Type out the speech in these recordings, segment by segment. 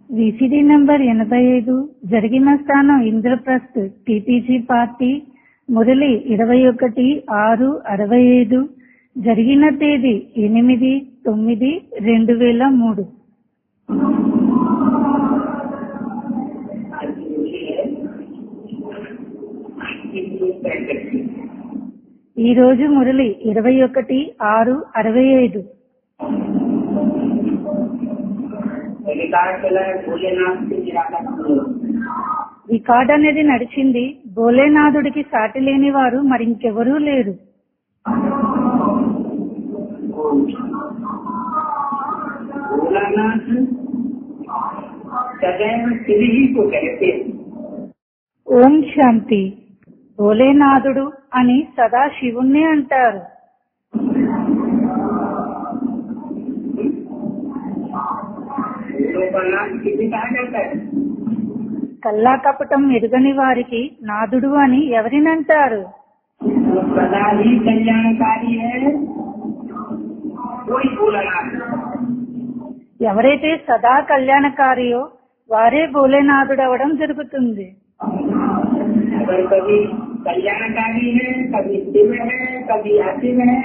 VCD number ఎనభై ఐదు జరిగిన స్థానం ఇంద్రప్రస్థ్ టీపీజీ పార్టీ మురళి ఇరవై ఒకటి ఆరు అరవై ఐదు జరిగిన తేదీ ఎనిమిది తొమ్మిది రెండు వేల మూడు ఈ రోజు మురళి ఇరవై ఒకటి ఆరు అరవై ఐదు रिकॉर्ड चला है भोलेनाथ से निराकरण करो రికార్డ్ అనేది నడిచింది భోలేనాథుడికి సాటి లేని వారు మరింకెవరూ లేరు भोलानाथ सदैव शिव ही को कहते हैं ఓం శాంతి భోలేనాథుడు అని సదా శివుణ్ణి అంటారు भोलों का नाम किसी कहा जाता है కల్లా కపటం ఎరుగని వారికి నాథుడు అని ఎవరినంటారు जो सदा ही कल्याणकारी है कोई भोलानाथ ఎవరైతే సదా కళ్యాణకారియో వారే భోలేనాథుడు అవడం జరుగుతుంది अगर कभी कल्याणकारी है कभी शिव है कभी अशिव है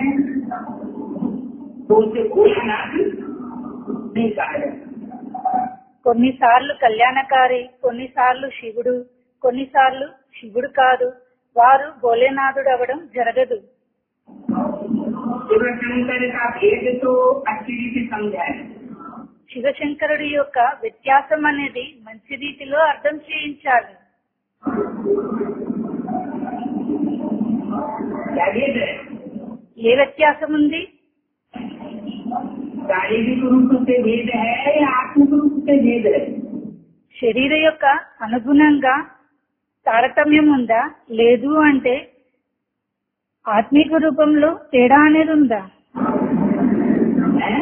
तो उसे भोलानाथ नहीं कहा जाता కొన్నిసార్లు కళ్యాణకారి కొన్నిసార్లు శివుడు కొన్నిసార్లు శివుడు కాదు వారు భోలేనాథుడు అవడం జరగదు शिव शंकर का भेद तो अच्छी रीति समझा है శివశంకరుడి యొక్క వ్యత్యాసం అనేది మంచి రీతిలో అర్థం చేయించాలి क्या भेद है ఏ వ్యత్యాసం ఉంది शारीरिक रूप से भेद है या आत्मिक रूप से भेद है శరీర యొక్క అనుగుణంగా తారతమ్యం ఉందా లేదు అంటే ఆత్మిక రూపంలో తేడా అనేది ఉందా हैं?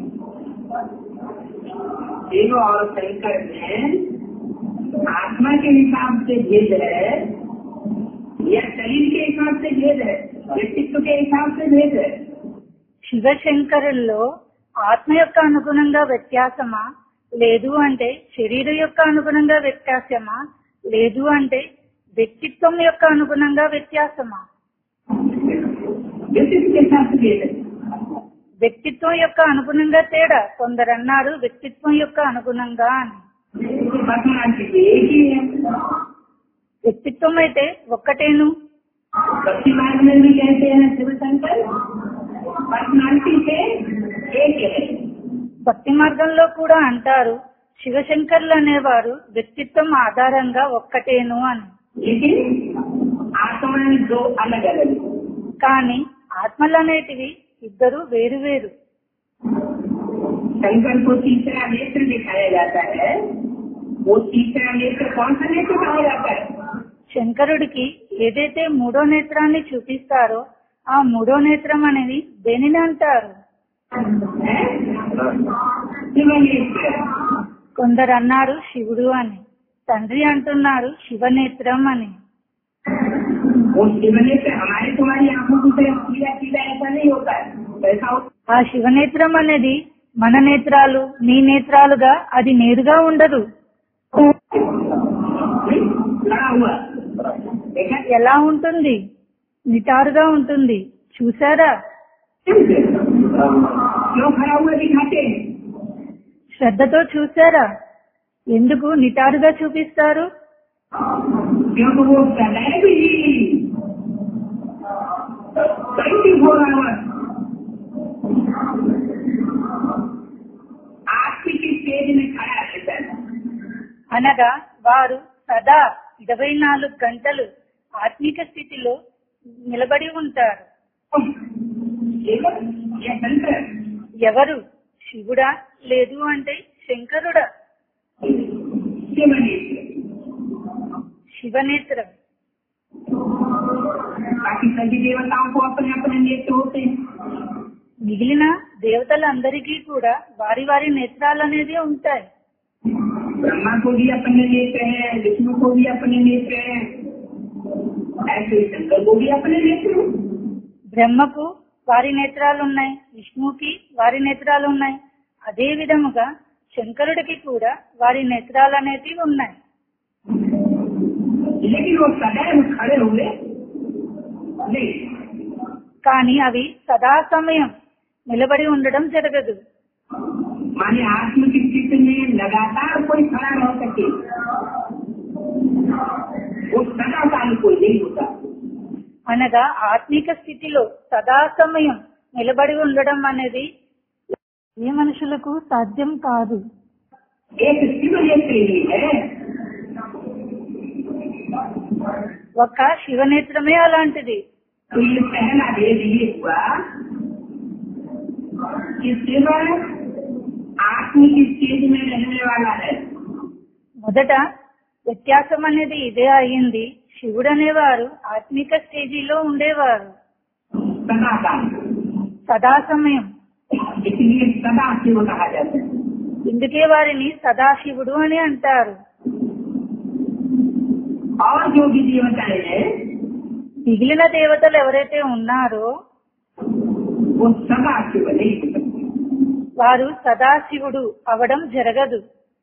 शिव और शंकर में आत्मा के हिसाब से भेद है या शरीर के हिसाब से भेद है व्यक्तित्व के हिसाब से भेद है శివశంకరుల్లో ఆత్మ యొక్క అనుగుణంగా వ్యత్యాసమా లేదు అంటే శరీర యొక్క అనుగుణంగా వ్యత్యాసమా లేదు అంటే వ్యక్తిత్వం యొక్క అనుగుణంగా వ్యత్యాసమా व्यक्तित्व के हिसाब से भेद है వ్యక్తిత్వం యొక్క అనుగుణంగా తేడా కొందరు అన్నారు వ్యక్తిత్వం యొక్క అనుగుణంగా అని पर्सनालिटी तो एक ही है వ్యక్తిత్వం అయితే ఒక్కటేను भक्ति मार्ग में भी कहते हैं शिव शंकर पर्सनालिटी से एक है భక్తి మార్గంలో కూడా అంటారు శివశంకర్లు అనేవారు వ్యక్తిత్వం ఆధారంగా ఒక్కటేను అని लेकिन आत्माएं दो अलग अलग हैं। కానీ ఆత్మలు అనేటివి ఇద్దరు వేరు వేరు शंकर को तीसरा नेत्र दिखाया जाता है वो तीसरा नेत्र कौन सा नेत्र कहा जाता है శంకరుడికి ఏదైతే మూడో నేత్రాన్ని చూపిస్తారో ఆ మూడో నేత్రం అనేది దేనిని అంటారు हैं? शिव नेत्र కొందరు అన్నారు శివుడు అని తండ్రి అంటున్నారు శివనేత్రం అని वो शिव नेत्र हमारे तुम्हारी आंखों की तरफ सीधा सीधा ऐसा नहीं होता है ऐसा होता ఆ శివనేత్రం అనేది మన నేత్రాలు నీ నేత్రాలుగా అది నేరుగా ఉండదు है? खड़ा हुआ देखा ఎలా ఉంటుంది నిటారుగా ఉంటుంది చూసారా क्यों खड़ा हुआ दिखाते हैं శ్రద్ధతో చూసారా ఎందుకు నిటారుగా చూపిస్తారు क्योंकि वो सदैव ही ट्वेंटी फोर आवर आपकी की स्टेज में खड़ा रहता है అనగా వారు సదా ఇరవై నాలుగు గంటలు ఆత్మిక స్థితిలో నిలబడి ఉంటారు शिव या शंकर ఎవరు శివుడా లేదు అంటే శంకరుడా शिव नेत्र శివనేత్రం बाकी सभी देवताओं को अपने अपने नेत्र होते हैं మిగిలిన దేవతలందరికీ కూడా వారి వారి నేత్రాలు అనేది ఉంటాయి ब्रह्मा को भी अपने नेत्र है विष्णु को भी अपने नेत्र है ऐसे ही शंकर को भी अपने नेत्र हैं బ్రహ్మకు వారి నేత్రాలు ఉన్నాయి విష్ణువుకి వారి నేత్రాలు ఉన్నాయి అదే విధముగా శంకరుడికి కూడా వారి నేత్రాలనేవి ఉన్నాయి लेकिन वो सदैव खड़े हुए नहीं కానీ అవి సదా సమయం నిలబడి ఉండడం జరగదు माने आत्म की स्थिति में लगातार कोई खड़ा रह सके वो सदा काल कोई नहीं होता అనగా ఆత్మిక స్థితిలో సదా సమయం నిలబడి ఉండడం అనేది ఏ మనుషులకు సాధ్యం కాదు एक शिव जैसे ही है ఒక శివనేత్రమే అలాంటిది तो ये पहला भेद ये हुआ कि शिव आत्मिक स्टेज में रहने वाला है మొదట వ్యత్యాసం అనేది ఇదే అయ్యింది శివుడు అనేవారు ఆత్మిక స్టేజీలో ఉండేవారు सदा काल సదా సమయం इसलिए सदा शिव कहा जाता है ఇందుకే వారిని సదాశివుడు అని అంటారు और जो भी देवताएं हैं మిగిలిన దేవతలు ఎవరైతే ఉన్నారో वो सदा शिव नहीं हो सकते వారు సదాశివుడు అవడం జరగదు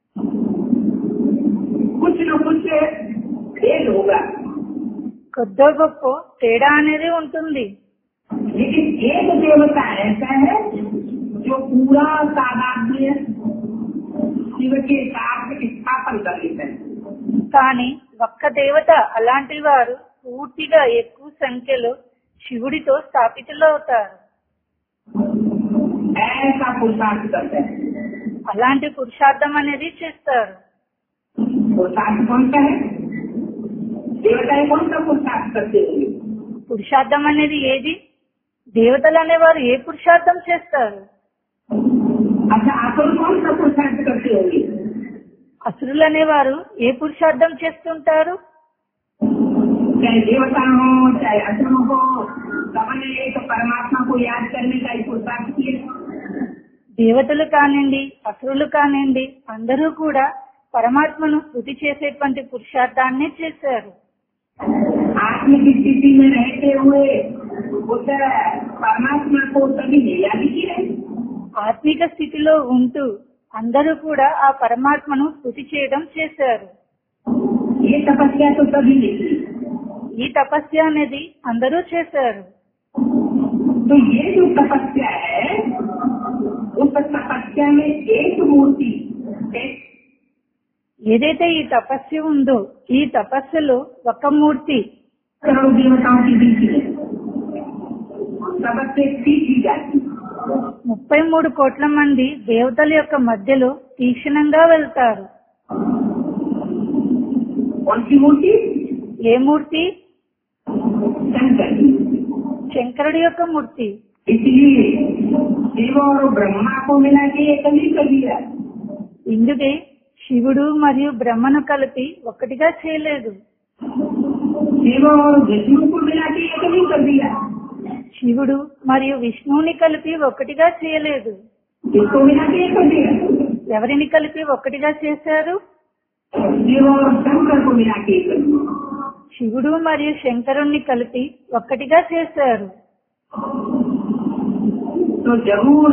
कुछ न कुछ भेद होगा కొద్దో గొప్ప తేడా అనేది ఉంటుంది लेकिन एक देवता ऐसा है जो पूरा सामान्य शिव के साथ स्थापन कर लेता है కానీ ఒక్క దేవత అలాంటి వారు పూర్తిగా ఎక్కువ సంఖ్యలో శివుడితో స్థాపితులవుతారు ऐसा पुरुषार्थ करता है అలాంటి పురుషార్థం అనేది చేస్తారు पुरुषार्थ कौन सा है देवताएं कौन सा पुरुषार्थ करते होंगे పురుషార్థం అనేది ఏది దేవతలు అనేవారు ఏ పురుషార్థం చేస్తారు अच्छा असुर कौन सा पुरुषार्थ करते होंगे అసురులు అనేవారు ఏ పురుషార్థం చేస్తుంటారు चाहे देवता हो चाहे असुर हो सबने एक परमात्मा को याद करने का ही पुरुषार्थ किया దేవతలు కానివ్వండి అసురులు కానివ్వండి అందరూ కూడా పరమాత్మను స్థుతి చేసేటువంటి పురుషార్థాన్నే చేశారు आत्म की स्थिति में रहते हुए उस परमात्मा को सभी ने याद किया है ఆత్మిక స్థితిలో ఉంటూ అందరూ కూడా ఆ పరమాత్మను స్థుతి చేయడం చేశారు ये तपस्या तो सभी ने की ఈ తపస్య అనేది అందరూ చేశారు तो ये जो तपस्या है उस तपस्या में एक मूर्ति एक ఏదైతే ఈ తపస్సు ఉందో ఈ తపస్సులో ఒక మూర్తి करोड़ देवताओं के बीच में सबसे सीखी जाती ముప్పై మూడు కోట్ల మంది దేవతల యొక్క మధ్యలో తీక్షణంగా వెళ్తారు कौन सी मूर्ति ఏ మూర్తి शंकर की శంకరుడి యొక్క మూర్తి इसलिए शिव और ब्रह्मा को मिला के एक नहीं कर दिया ఇందుకే శివుడు మరియు బ్రహ్మను కలిపి ఒక్కటిగా చేయలేదు शिव और विष्णु को मिला के एक नहीं कर दिया శివుడు మరియు విష్ణువుని కలిపి ఒక్కటిగా చేయలేదు इसको मिला के एक कर दिया ఎవరిని కలిపి ఒక్కటిగా చేశారు शिव और शंकर को मिला के एक कर दिया శివుడు మరియు శంకరుణ్ణి కలిపి ఒక్కటిగా చేశారు तो जरूर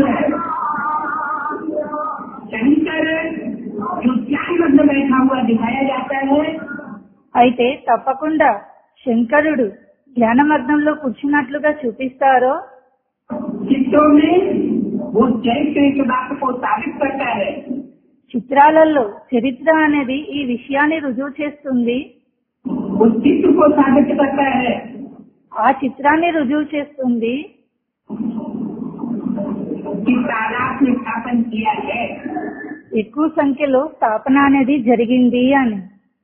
शंकर जो ज्ञान मग्न बैठा हुआ दिखाया जाता है అయితే తప్పకుండా శంకరుడు ధ్యానమగ్నంలో కూర్చున్నట్లుగా చూపిస్తారో चित्रों में वो चरित्र इस बात को साबित करता है చిత్రాలలో చరిత్ర అనేది ఈ విషయాన్ని రుజువు చేస్తుంది उस चित्र को साबित करता है ఆ చిత్రాన్ని రుజువు చేస్తుంది कि तादाद में स्थापन किया है ఎక్కువ సంఖ్యలో స్థాపన అనేది జరిగింది అని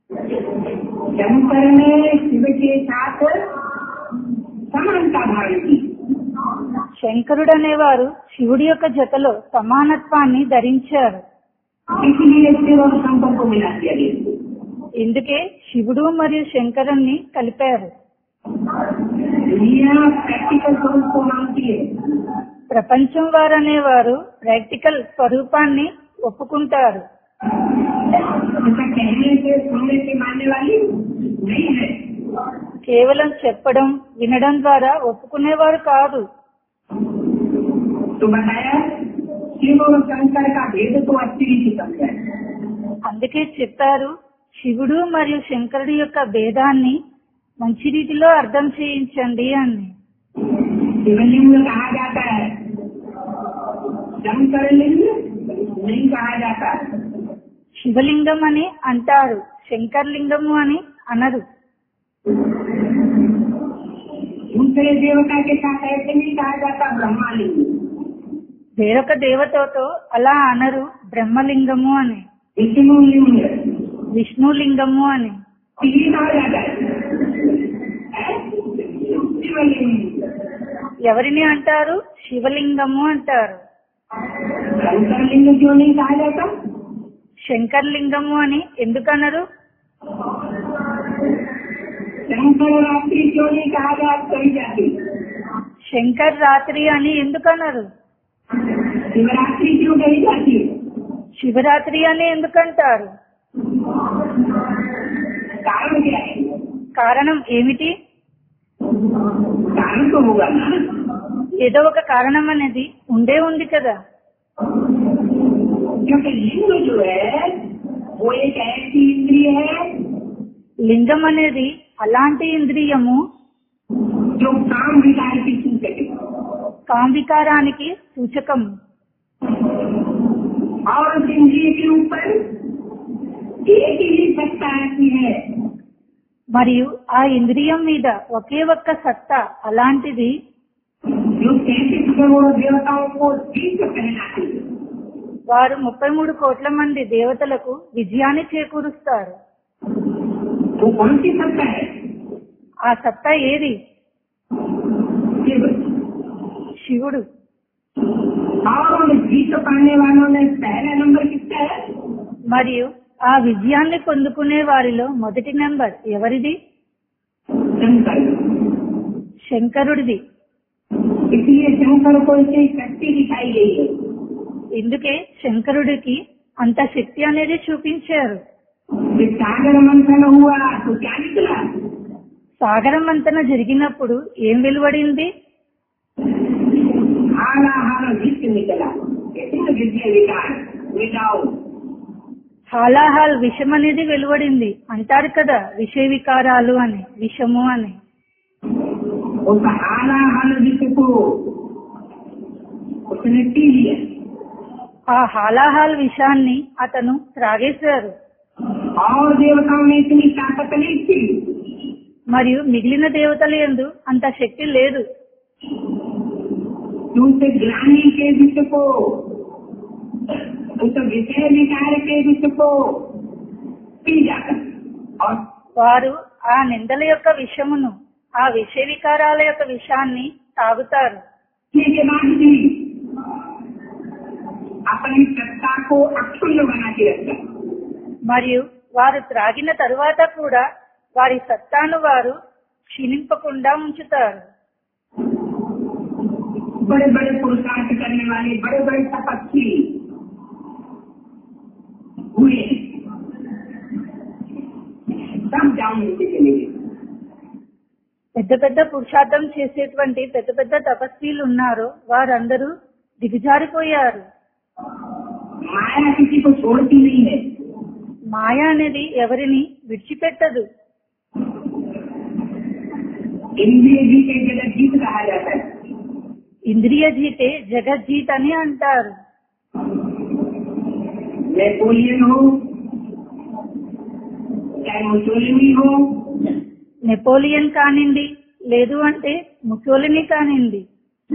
शंकर ने शिव के साथ समानता धारण की శంకరుడు అనేవారు శివుడి యొక్క జతలో సమానత్వాన్ని ధరించారు इसलिए शिव और शंकर को मिला दिया गया ఇందుకే శివుడు మరియు శంకరుణ్ణి కలిపారు दुनिया प्रैक्टिकल स्वरूप को मानती है ప్రపంచం వారు అనేవారు ప్రాక్టికల్ స్వరూపాన్ని ఒప్పుకుంటారు ऐसा कहने से सुनने से मानने वाली नहीं है కేవలం చెప్పడం వినడం ద్వారా ఒప్పుకునేవారు కాదు तो बताया शिव और शंकर का भेद तो अच्छी रीति समझे అందుకే చెప్పారు శివుడు మరియు శంకరుడి యొక్క భేదాన్ని మంచి రీతిలో అర్థం చేయించండి అని शिवलिंग कहा जाता है शंकर लिंग नहीं कहा जाता శివలింగం అని అంటారు శంకర్లింగము అని అనరు दूसरे देवता के साथ ऐसे नहीं कहा जाता ब्रह्मालिंग వేరొక దేవతతో అలా అనరు బ్రహ్మలింగము అని विष्णु लिंग విష్ణులింగము అని ये कहा जाता है हैं? शिवलिंग ఎవరిని అంటారు శివలింగము అంటారు शंकर लिंग क्यों नहीं कहा जाता శంకర్లింగము అని ఎందుకనరు शंकर रात्रि क्यों नहीं कहा जा कही जाती శంకర్ రాత్రి అని ఎందుకనరు शिवरात्रि क्यों कही जाती శివరాత్రి అని ఎందుకంటారు कारण क्या है కారణం ఏమిటి कारण तो होगा ना ఏదో ఒక కారణం అనేది ఉండే ఉంది కదా क्योंकि लिंग जो है वो एक ऐसी इंद्रिय है లింగం అనేది అలాంటి ఇంద్రియము जो काम विकार की सूचक है కాంవికారానికి సూచకం और उस इंद्रिय के ऊपर एक ही सत्ता आती है మరియు ఆ ఇంద్రియం మీద ఒకే ఒక్క సత్తా అలాంటిది जो तैतीस करोड़ देवताओं को जीत पहनाती है వారు ముప్పై మూడు కోట్ల మంది దేవతలకు విజయాన్ని చేకూరుస్తారు वो कौन सी सत्ता है ఆ సత్తా ఏది शिव శివుడు और उन जीत पाने वालों में पहला नंबर किसका है మరియు ఆ విజయాన్ని పొందుకునే వారిలో మొదటి నెంబర్ ఎవరిది शंकर శంకరుడిది इसलिए शंकर को इतनी शक्ति दिखाई गई है ఇందుకే శంకరుడికి అంత శక్తి అనేది చూపించారు कि सागर मंथन हुआ तो क्या निकला సాగరం మంతన జరిగినప్పుడు ఏం వెలువడింది हारा हारा वित्त निकला इतने विद्या विकार मिटाओ హాలాహాల్ విషం అనేది వెలువడింది అంటారు కదా విషయ వికారాలు అని విషము అని उस हारा हाल वित्त को उसने पी लिया ఆ హాలాహాల్ విషాన్ని అతను త్రాగేశారు और देवताओं में इतनी ताकत नहीं थी మరియు మిగిలిన దేవతల యందు అంత శక్తి లేదు कि उनसे ग्लानी के वित्त को उस विषय विकार के वित्त को पी जाकर और వారు ఆ నిందల యొక్క విషమును ఆ విషయ వికారాల యొక్క విషాన్ని తాగుతారు पीने के बाद भी अपनी सत्ता को अक्षुण्ण बना के रखता మరియు వారు త్రాగిన తరువాత కూడా వారి సత్తాను వారు క్షీణింపకుండా ఉంచుతారు बड़े बड़े पुरुषार्थ करने वाले बड़े बड़े तपस्वी हुए सब डाउन नीचे चले गए పెద్ద పెద్ద పురుషార్థం చేసేటువంటి పెద్ద పెద్ద తపస్వీలు ఉన్నారు వారందరూ దిగజారిపోయారు माया किसी को छोड़ती नहीं है మాయ అనేది ఎవరిని విడిచిపెట్టదు इंद्रिय जी के जगत जीत कहा जाता है ఇంద్రియ జీతే జగజ్జీత్ అని అంటారు नेपोलियन हो चाहे मुसोलिनी हो నెపోలియన్ కానింది లేదు అంటే ముసోలిని కానింది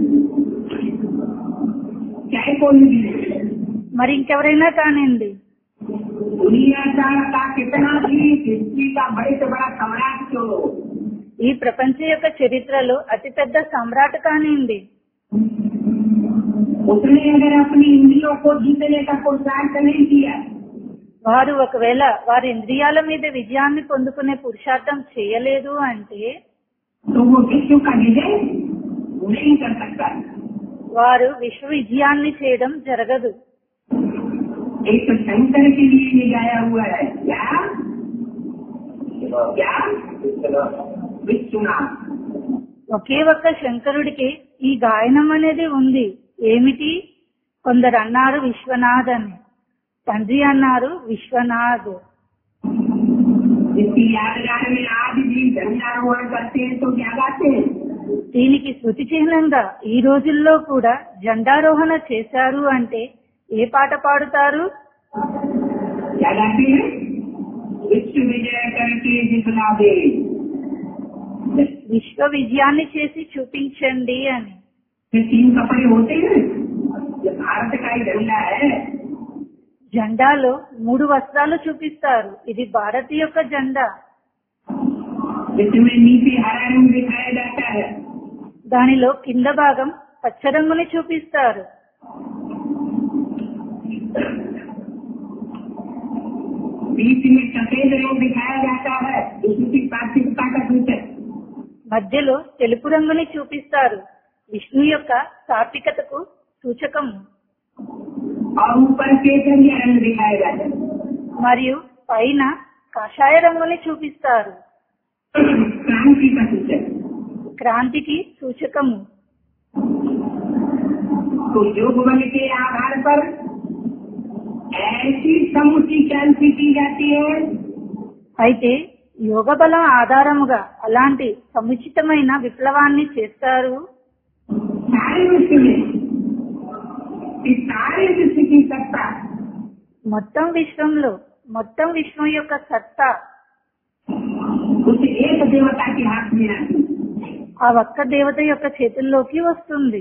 चाहे कोई भी हो। మరి ఇంకెవరైనా కానింది दुनिया का का कितना भी हिस्ट्री का बड़े से बड़ा सम्राट क्यों हो ఈ ప్రపంచ యొక్క చరిత్రలో అతిపెద్ద సమ్రాట్ కానింది उसने अगर अपनी इंद्रियों को जीतने का पुरुषार्थ नहीं किया వారు ఒకవేళ వారి ఇంద్రియాల మీద విజయాన్ని పొందుకునే పురుషార్థం చేయలేదు అంటే तो वो विश्व का विजय नहीं कर सकता వారు విశ్వ విజయాన్ని చేయడం జరగదు एक तो शंकर के लिए ये गाया हुआ है क्या क्या विश्वनाथ ఒకే ఒక్క శంకరుడికి ఈ గాయనం అనేది ఉంది ఏమిటి కొందరు అన్నారు విశ్వనాథ్ అని తండ్రి అన్నారు విశ్వనాథ్ इसकी यादगार में आज भी झंडारोहण करते हैं तो क्या गाते हैं దీనికి శృతి చిహ్నంగా ఈ రోజుల్లో కూడా జెండారోహణ చేశారు అంటే ఏ పాట పాడుతారు क्या गाते हैं विश्व विजय करके दिखला दे విశ్వ విజయాన్ని చేసి చూపించండి అని ये तीन कपड़े होते हैं ये भारत का ही झंडा है జెండాలో మూడు వస్త్రాలు చూపిస్తారు ఇది భారత్ యొక్క జెండా इसमें नीचे हरा रंग दिखाया जाता है దానిలో కింద భాగం పచ్చ రంగుని చూపిస్తారు बीच में सफेद रंग दिखाया जाता है इसकी प्राथमिकता का सूचक మధ్యలో తెలుపు రంగుని చూపిస్తారు విష్ణు యొక్క సాత్వికతకు సూచకం और ऊपर केसरिया रंग दिखाया जाता है మరియు పైన కాషాయ రంగుని చూపిస్తారు क्रांति का सूचक క్రాంతికి సూచకము तो योग बल के आधार पर ऐसी समुची क्रांति की जाती है అయితే యోగ బలం ఆధారముగా అలాంటి సముచితమైన విప్లవాన్ని చేస్తారు सारे विश्व में इस सारे विश्व की सत्ता మొత్తం విశ్వంలో మొత్తం విశ్వం యొక్క సత్తా उस एक देवता के हाथ में आती है ఆ ఒక్క దేవత యొక్క చేతుల్లోకి వస్తుంది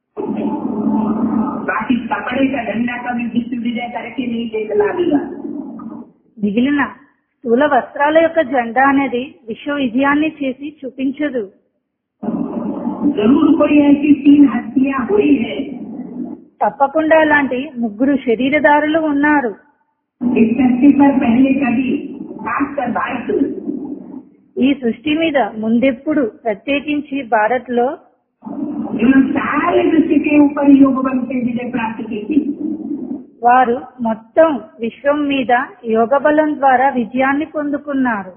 बाकी कपड़े का झंडा कभी विश्व विजय करके नहीं देखना देगा మిగిలిన స్థూల వస్త్రాల యొక్క జెండా అనేది విశ్వ విజయాన్ని చేసి చూపించదు जरूर कोई ऐसी तीन हस्तियां हुई है తప్పకుండా అలాంటి ముగ్గురు శరీరదారులు ఉన్నారు इस धरती पर पहले कभी खासकर भारत में ఈ సృష్టి మీద ముందెప్పుడు ప్రత్యేకించి భారత్ లో जिन्होंने सारे विश्व के ऊपर योग बल से विजय प्राप्त की थी వారు మొత్తం విశ్వం మీద యోగ బలం ద్వారా విజయాన్ని పొందుకున్నారు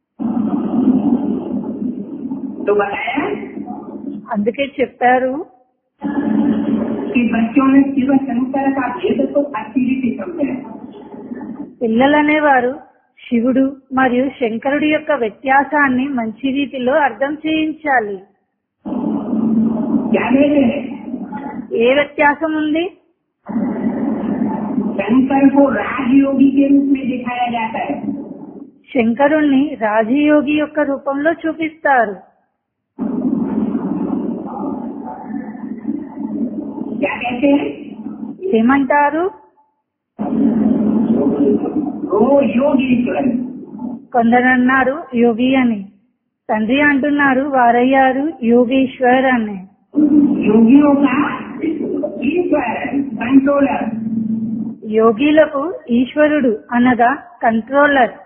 तो बताया అందుకే చెప్పారు कि बच्चों ने शिव शंकर का भेद तो अच्छी रीति समझा పిల్లలనేవారు శివుడు మరియు శంకరుడి యొక్క వ్యత్యాసాన్ని మంచి రీతిలో అర్థం చేయించాలి क्या भेद है ఏ వ్యత్యాసం ఉంది शंकर को राजयोगी के रूप में दिखाया जाता है శంకరుణ్ణి రాజయోగి యొక్క రూపంలో చూపిస్తారు क्या कहते हैं ఏమంటారు वो योगीश्वर కొందరు అన్నారు యోగి అని తండ్రి అంటున్నారు వారయ్యారు యోగేశ్వర్ అని योगियों का ईश्वर कंट्रोलर యోగిలకు ఈశ్వరుడు అనగా కంట్రోలర్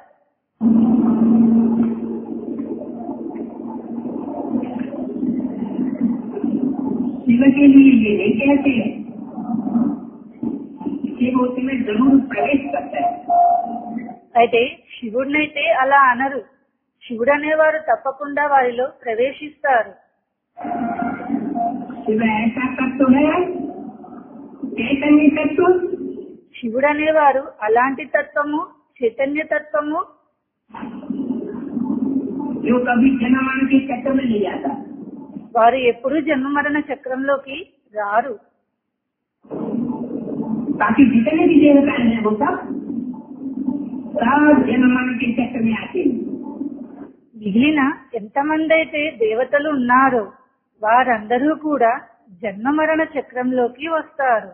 शिव के लिए ये नहीं कहते शिव उसमें जरूर प्रवेश करता है అయితే శివుడినైతే అలా అనరు శివుడు అనేవారు తప్పకుండా వారిలో ప్రవేశిస్తారు शिव ऐसा तत्व है चैतन्य तत्व శివుడు అనేవారు అలాంటి తత్వము చైతన్య తత్వము जो कभी जन्म मरण के चक्कर में नहीं आता వారు ఎప్పుడూ జన్మ మరణ చక్రంలోకి రారు बाकी जितने भी देवता हैं वो सब सब जन्म मरण के चक्कर में आते हैं మిగిలిన ఎంతమంది అయితే దేవతలు ఉన్నారో వారందరూ కూడా జన్మ మరణ చక్రంలోకి వస్తారు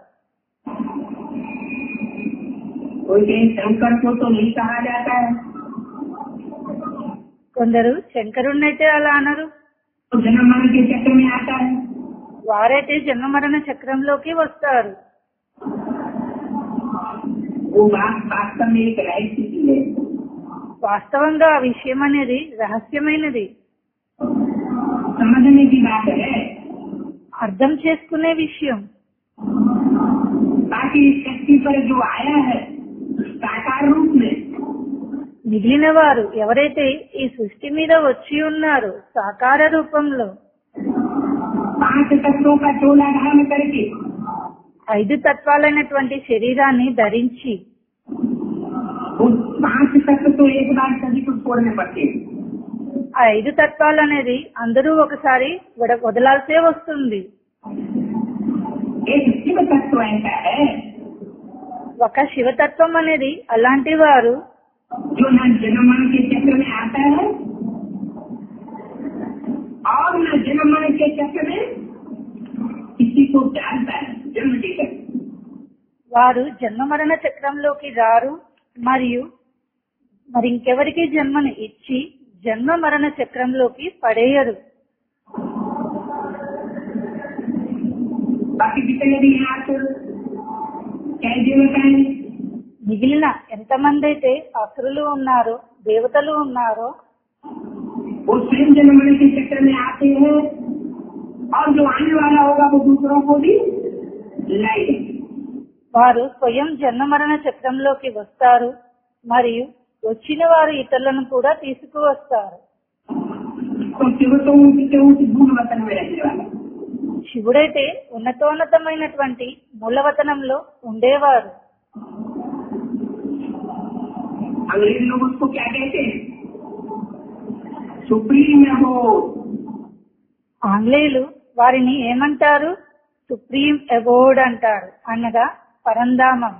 कोई कहीं शंकर को तो नहीं कहा जाता है కొందరు శంకరుణ్ణైతే అలా అనరు तो जन्म मरण के चक्कर में आता है వారైతే జన్మ మరణ చక్రంలోకి వస్తారు वो बात वास्तव में एक रहस्य की है వాస్తవంగా ఆ విషయం అనేది రహస్యమైనది समझने की बात है అర్థం చేసుకునే విషయం बाकी इस शक्ति पर जो आया है साकार रूप में మిగిలిన వారు ఎవరైతే ఈ సృష్టి మీద వచ్చి ఉన్నారో సాకార రూపంలో पांच तत्वों का चोला धारण करके ఐదు తత్వాలైనటువంటి శరీరాన్ని ధరించి वो पांच तत्व तो एक बार सभी को छोड़ने पड़ते हैं ఆ ఐదు తత్వాలు అనేది అందరూ ఒకసారి వడ- వదలాల్సే వస్తుంది एक शिव तत्व ऐसा है ఒక శివతత్వం అనేది అలాంటి వారు जो न जन्म मरण के चक्र में आता है और न जन्म मरण के चक्र में किसी को डालता है जन्म देकर వారు జన్మ మరణ చక్రంలోకి రారు మరియు మరి ఇంకెవరికి జన్మను ఇచ్చి జన్మ మరణ చక్రంలోకి పడేయరు बाकी जितने भी यहाँ तो कैसे बताएं మిగిలిన ఎంతమంది అయితే అసురులు ఉన్నారో దేవతలు ఉన్నారో वो स्वयं जन्म मरण के चक्र में आते हैं और जो आने वाला होगा वो दूसरों को भी लाएगा వారు స్వయం జన్మ మరణ చక్రంలోకి వస్తారు మరియు వచ్చిన వారు ఇతరులను కూడా తీసుకువస్తారు तो शिव तो ऊँचे ऊँचे भूल वतन में रहने वाला శివుడైతే ఉన్నతోన్నతమైనటువంటి మూలవతనంలో ఉండేవారు अंग्रेज लोग उसको क्या कहते हैं सुप्रीम हो ఆంగ్లేయులు వారిని ఏమంటారు సుప్రీం అవార్డ్ అంటారు అనగా పరంధామం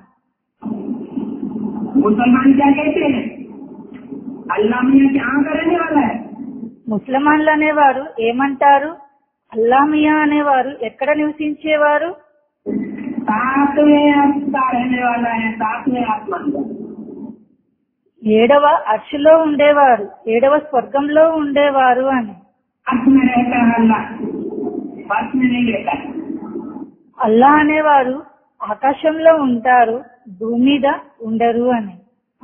मुसलमान क्या कहते हैं अल्लाह मियाँ क्या का रहने वाला है ముస్లిమాన్లు అనేవారు ఏమంటారు అల్లామియా అనేవారు ఎక్కడ నివసించేవారు सातवें आत्मा रहने वाला है सातवें आसमान का ఏడవ అర్షులో ఉండేవారు ఏడవ స్వర్గంలో ఉండేవారు అని अर्थ में रहता है अल्लाह फर्श में नहीं रहता है అల్లా అనేవారు ఆకాశంలో ఉంటారు భూమి మీద ఉండరు అని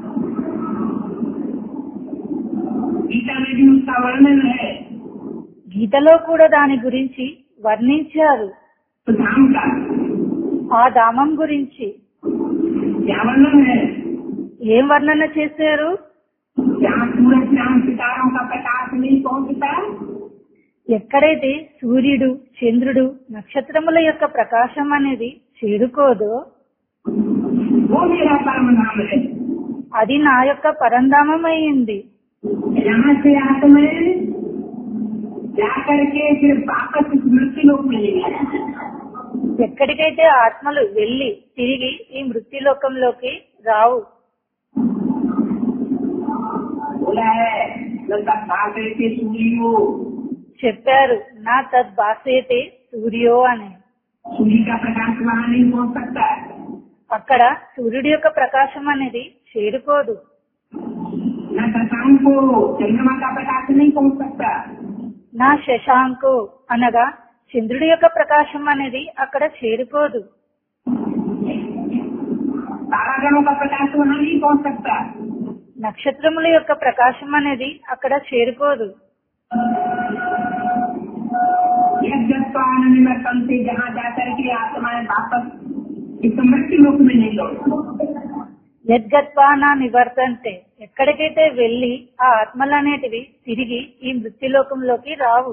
गीता में भी उसका वर्णन है గీతలో కూడా దాని గురించి వర్ణించారు तो धाम का ఆ ధామం గురించి क्या वर्णन है ఏం వర్ణన చేశారు जहाँ सूरज चांद सितारों का प्रकाश नहीं पहुँचता ఎక్కడైతే సూర్యుడు చంద్రుడు నక్షత్రముల యొక్క ప్రకాశం అనేది చేరుకోదో वो मेरा परम धाम है అది నా యొక్క పరంధామం అయింది यहाँ से आत्माएं जाकर के फिर वापस इस मृत्यु लोक में नहीं आती। ఎక్కడికైతే ఆత్మలు వెళ్లి తిరిగి ఈ మృత్యులోకంలోకి రావు बोला है लंका भाग के सूर्यो చెప్పారు నా తద్భాసేతే సూర్యో అని सूर्य का प्रकाश वहाँ नहीं पहुँच सकता అక్కడ సూర్యుడి యొక్క ప్రకాశం అనేది చేరుకోదు न शशांक को चंद्रमा का प्रकाश नहीं पहुँच सकता నా శశాంకు అనగా చంద్రుడి యొక్క ప్రకాశం అనేది అక్కడ చేరుకోదు तारागणों का प्रकाश वहाँ नहीं पहुँच सकता నక్షత్రముల యొక్క ప్రకాశం అనేది అక్కడ చేరుకోదు यज्ञत्वान निवर्तन से जहाँ जाकर के आत्माएं वापस इस मृत्यु लोक में नहीं लौट యద్గత్వానా నివర్తంతే ఎక్కడికైతే వెళ్లి ఆ ఆత్మలు అనేటివి తిరిగి ఈ మృత్యులోకంలోకి రావు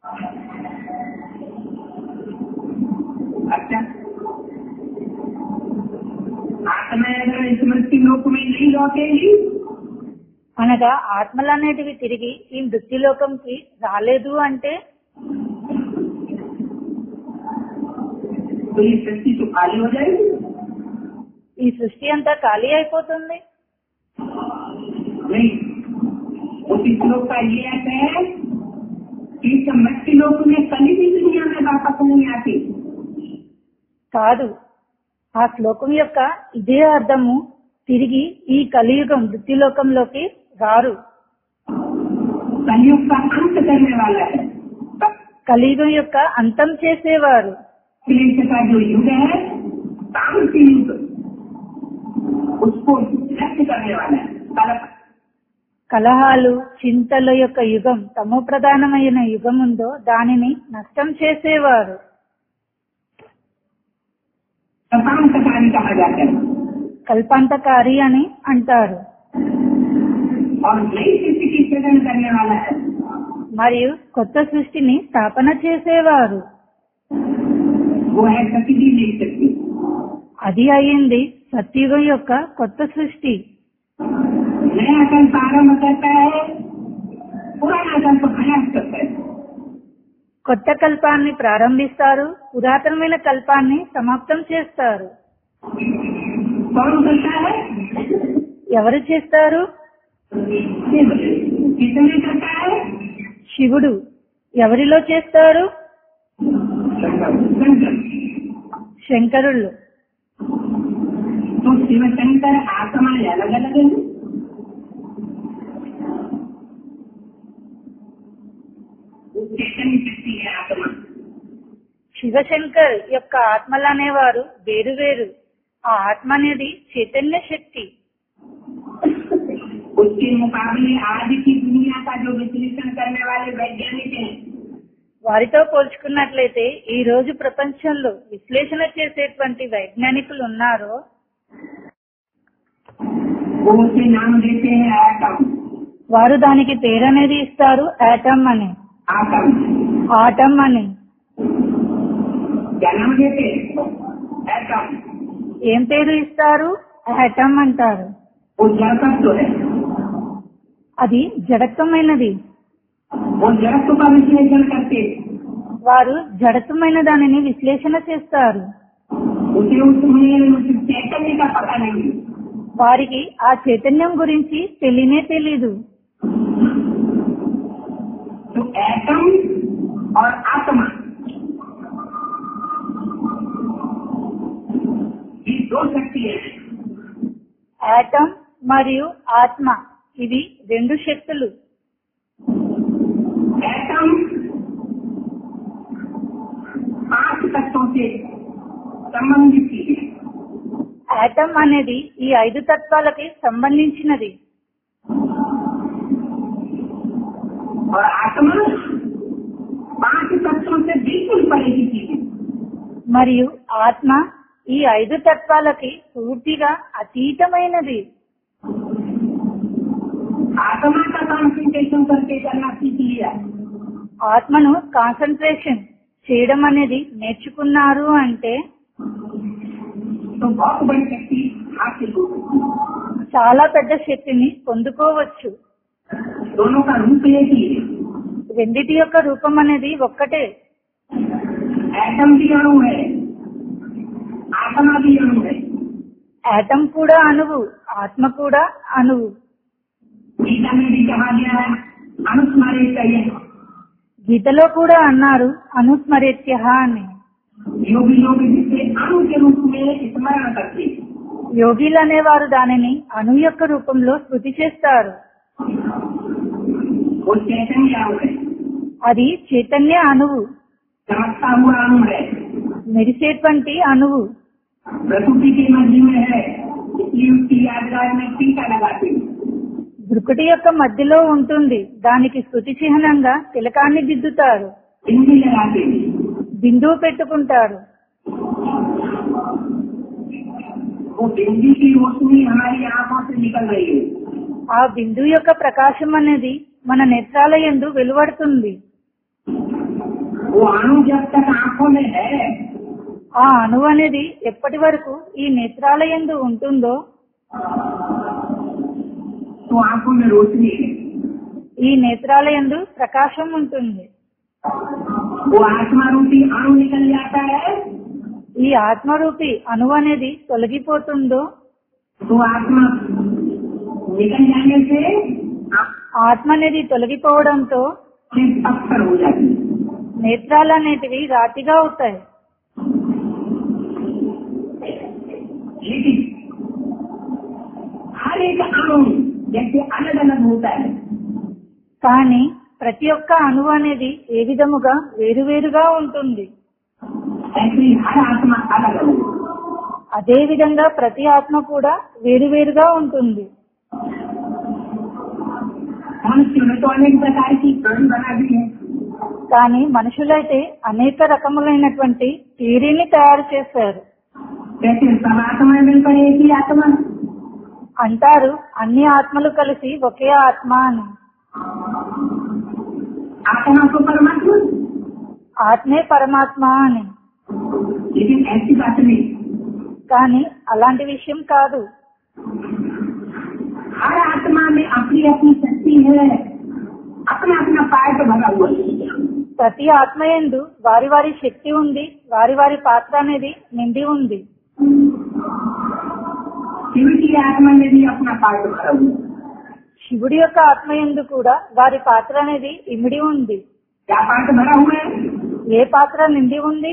अच्छा आत्माएं अगर इस मृत्यु लोक में नहीं लौटेंगी అనగా ఆత్మలు అనేటివి తిరిగి ఈ మృత్యులోకంకి రాలేదు అంటే तो ये सृष्टि तो खाली हो जाएगी ఈ సృష్టి అంతా ఖాళీ అయిపోతుంది नहीं उस श्लोक का ये अर्थ है कि इस मृत्यु लोक में कभी भी दुनिया में वापस नहीं आती కాదు ఆ శ్లోకం యొక్క ఇదే అర్థము తిరిగి ఈ కలియుగం మృత్యులోకంలోకి రారు कलयुग का अंत करने वाला है కలియుగం యొక్క అంతం చేసేవారు क्लेश का जो युग है तामसी युग उसको नष्ट करने वाला है कलप కలహాలు చింతల యొక్క యుగం తమో ప్రధానమైన యుగం ఉందో దానిని నష్టం చేసేవారు सतांतकारी कहा जाता है కల్పాంతకారి అని అంటారు और नई सृष्टि की सृजन करने वाला है మరియు కొత్త సృష్టిని స్థాపన చేసేవారు वो है सती नई सृष्टि అది అయింది సత్యుగం యొక్క కొత్త సృష్టి नया कल्प आरम्भ करता है पुराना कल्प विनाश करता है కొత్త కల్పాన్ని ప్రారంభిస్తారు పురాతనమైన కల్పాన్ని సమాప్తం చేస్తారు कौन करता है ఎవరు చేస్తారు शिव किसने करता है శివుడు ఎవరిలో చేస్తారు शंकर శంకరుళ్ళు तो शिव शंकर आत्माएं अलग अलग है वो चैतन्य शक्ति है आत्मा శివశంకర్ యొక్క ఆత్మలు అనేవారు వేరు వేరు ఆ ఆత్మ అనేది చైతన్య శక్తి उसके मुकाबले आज की दुनिया का जो विश्लेषण करने वाले वैज्ञानिक हैं వారితో పోల్చుకున్నట్లయితే ఈ రోజు ప్రపంచంలో విశ్లేషణ చేసేటువంటి వైజ్ఞానికులు ఉన్నారో वो उसे नाम देते हैं एटम వారు దానికి పేరనేది ఇస్తారు ఆటమ్ అని आटम ఆటమ్ అని क्या नाम देते हैं एटम ఏం పేరు ఇస్తారు ఆటమ్ అంటారు वो जड़ तत्व है అది జడత్వమైనది वो जड़त्व का विश्लेषण करते వారు జడత్వమైన దానిని విశ్లేషణ చేస్తారు उसे उसमें उस चैतन्य का पता नहीं వారికి ఆ చైతన్యం గురించి తెలియనే తెలీదు तो एटम और आत्मा ये दो शक्तियां हैं ఆటమ్ మరియు ఆత్మ ఇవి రెండు శక్తులు एटम पांच तत्वों से संबंधित चीज है ఆటమ్ అనేది ఈ ఐదు తత్వాలకి సంబంధించినది और आत्मा पांच तत्वों से बिल्कुल परे की चीज है మరియు ఆత్మ ఈ ఐదు తత్వాలకి పూర్తిగా అతీతమైనది आत्मा का कॉन्सेंट्रेशन करके करना सीख लिया ఆత్మను కాన్సన్ట్రేషన్ చేయడం అనేది నేర్చుకున్నారు అంటే तो बहुत बड़ी शक्ति हासिल हो सकती है చాలా పెద్ద శక్తిని పొందుకోవచ్చు दोनों का रूप एक ही है రెండిటి యొక్క రూపం అనేది ఒక్కటే एटम भी अणु है आत्मा भी अणु है ఆటం కూడా అణువు ఆత్మ కూడా అణువు गीता में भी कहा गया है अनुस्मारे चाहिए గీతలో కూడా అన్నారు అనుస్మరేత్య అని योगी लोग जिसे अणु के रूप में स्मरण करते हैं యోగిలు అనేవారు దానిని అణు యొక్క రూపంలో స్మృతి చేస్తారు वो चैतन्य अणु है అది చైతన్య అణువు चमकता हुआ अणु है మెరిసేటువంటి అణువు प्रकृति के मध्य में है इसलिए उसकी यादगार में टीका लगाते हैं భృకుటి యొక్క మధ్యలో ఉంటుంది దానికి స్థుతి చిహ్నంగా తిలకాన్ని దిద్దుతారు बिंदी लगाते हैं బిందువు పెట్టుకుంటారు वो बिंदी की रोशनी हमारी आंखों से निकल रही है ఆ బిందువు యొక్క ప్రకాశం అనేది మన నేత్రాల యందు వెలువడుతుంది वो अणु जब तक आंखों में है ఆ అణువు అనేది ఎప్పటి వరకు ఈ నేత్రాల యందు ఉంటుందో तो आंखों में रोशनी है ఈ నేత్రాల యందు ప్రకాశం ఉంటుంది वो आत्मा रूपी अणु निकल जाता है ఈ ఆత్మరూపి అణువు అనేది తొలగిపోతుందో तो आत्मा निकल जाने से ఆత్మ అనేది తొలగిపోవడంతో आंखें पत्थर हो जाती है నేత్రాలు అనేటివి రాతిగా అవుతాయి लेकिन हर एक अणु जैसे अलग अलग होता है కానీ ప్రతి ఒక్క అణువు అనేది ఏ విధముగా వేరువేరుగా ఉంటుంది ऐसे ही हर आत्मा अलग अलग है। అదే విధంగా ప్రతి ఆత్మ కూడా వేరువేరుగా ఉంటుంది मनुष्य ने तो अनेक प्रकार की ड्राइंग बना दी है కానీ మనుషులైతే అనేక రకములైనటువంటి థియరీని తయారు చేశారు जैसे सब आत्माएं मिलकर एक ही आत्मा అంటారు అన్ని ఆత్మలు కలిసి ఒకే ఆత్మ అని आत्मा को परमात्मा ఆత్మే పరమాత్మ అని लेकिन ऐसी बात नहीं కానీ అలాంటి విషయం కాదు हर आत्मा में अपनी अपनी शक्ति है अपना अपना पार्ट भरा हुआ है ప్రతి ఆత్మయందు వారి వారి శక్తి ఉంది వారి వారి పాత్ర అనేది నిండి ఉంది शिव की आत्मा में भी अपना पार्ट भरा हुआ है శివుడి యొక్క ఆత్మయందు కూడా వారి పాత్ర అనేది ఇమిడి ఉంది क्या पार्ट भरा हुआ है ఏ పాత్ర నిండి ఉంది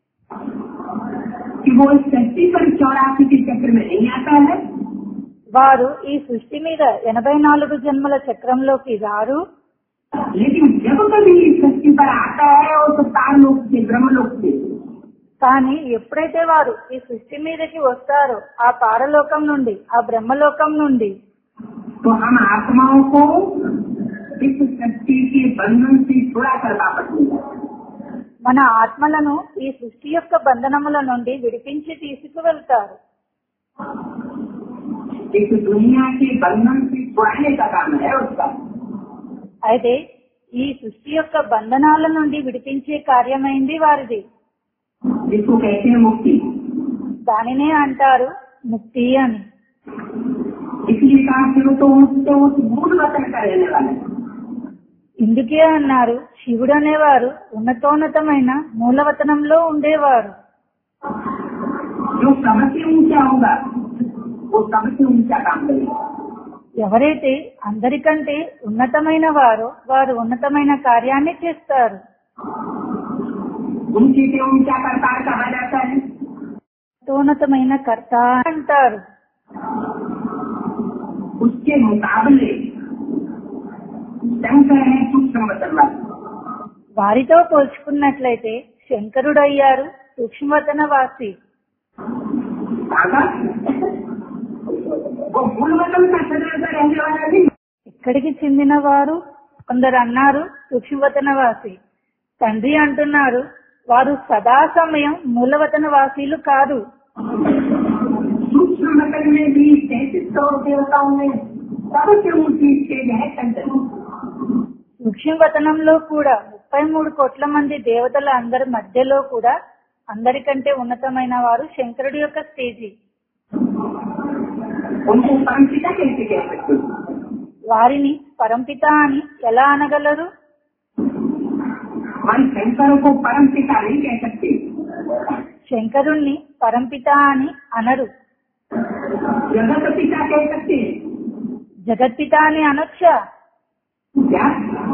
कि वो इस शक्ति पर चौरासी के चक्र में नहीं आता है వారు ఈ సృష్టి మీద ఎనభై నాలుగు జన్మల చక్రంలోకి రారు लेकिन जब कभी इस शक्ति पर आता है और तो तार लोक से ब्रह्मलोक से కానీ ఎప్పుడైతే వారు ఈ సృష్టి మీదకి వస్తారో ఆ పారలోకం నుండి ఆ బ్రహ్మలోకం నుండి तो हम आत्माओं को इस शक्ति के बंधन से छुड़ा कर वापस ले जाते हैं। మన ఆత్మలను ఈ సృష్టి యొక్క బంధనముల నుండి విడిపించి తీసుకువెళ్తారు इस दुनिया के बंधन से छुड़ाने का काम है उसका అయితే ఈ సృష్టి యొక్క బంధనాల నుండి విడిపించే కార్యమైంది వారిది जिसको कहते हैं मुक्ति దానినే అంటారు ముక్తి అని इसलिए कहा कि वो तो उसको उस मूल वतन का रहने वाला है ఇందుకే అన్నారు శివుడు అనేవారు ఉన్నతోన్నతమైన మూలవతనంలో ఉండేవారు जो सबसे ऊंचा होगा वो सबसे ऊंचा काम करेगा ఎవరైతే అందరికంటే ఉన్నతమైన వారో వారు ఉన్నతమైన కార్యాన్ని చేస్తారు ऊंचे से ऊंचा करतार कहा जाता है ఉన్నతమైన కర్త అంటారు उसके मुकाबले शंकर है सूक्ष्म वतन वाले వారితో పోల్చుకున్నట్లయితే శంకరుడయ్యారు సూక్ష్మవతన వాసి काका वो मूल वतन का सदर का रहने वाला नहीं ఎక్కడికి చెందిన వారు కొందరు అన్నారు సూక్ష్మవతన వాసి తండ్రి అంటున్నారు వారు సదా సమయం మూలవతన వాసీలు కాదు सूक्ष्म वतन में भी तैतीस सौ देवताओं में सबसे ऊंची स्टेज है शंकर సూక్ష్మవతనంలో కూడా ముప్పై మూడు కోట్ల మంది దేవతల అందరి మధ్యలో కూడా అందరికంటే ఉన్నతమైన వారు శంకరుడి యొక్క స్టేజీ उनको परम पिता कैसे कह सकते हो? వారిని పరంపిత అని ఎలా అనగలరు हम शंकर को परम पिता नहीं कह सकते శంకరుణ్ణి పరంపిత అని అనరు जगत पिता कह सकते हैं జగత్పిత అని అనొచ్చా क्या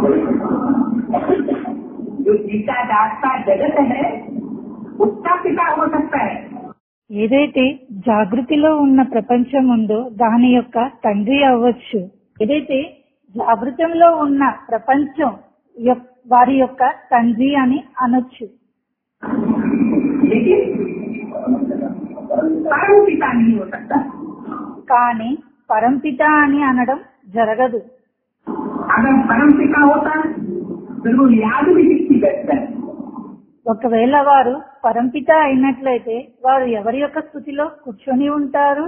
जो जीता जागता जगत है उसका पिता हो सकता है ఏదైతే జాగృతిలో ఉన్న ప్రపంచం ఉందో దాని యొక్క తండ్రి అవ్వచ్చు ఏదైతే జాగృతంలో ఉన్న ప్రపంచం యొక్- వారి యొక్క తండ్రి అని అనొచ్చు लेकिन परम पिता नहीं हो सकता కానీ పరంపిత అని అనడం జరగదు अगर परम पिता होता फिर वो याद भी किसकी बैठता है ఒకవేళ వారు పరంపిత అయినట్లయితే వారు ఎవరి యొక్క స్థుతిలో కూర్చొని ఉంటారు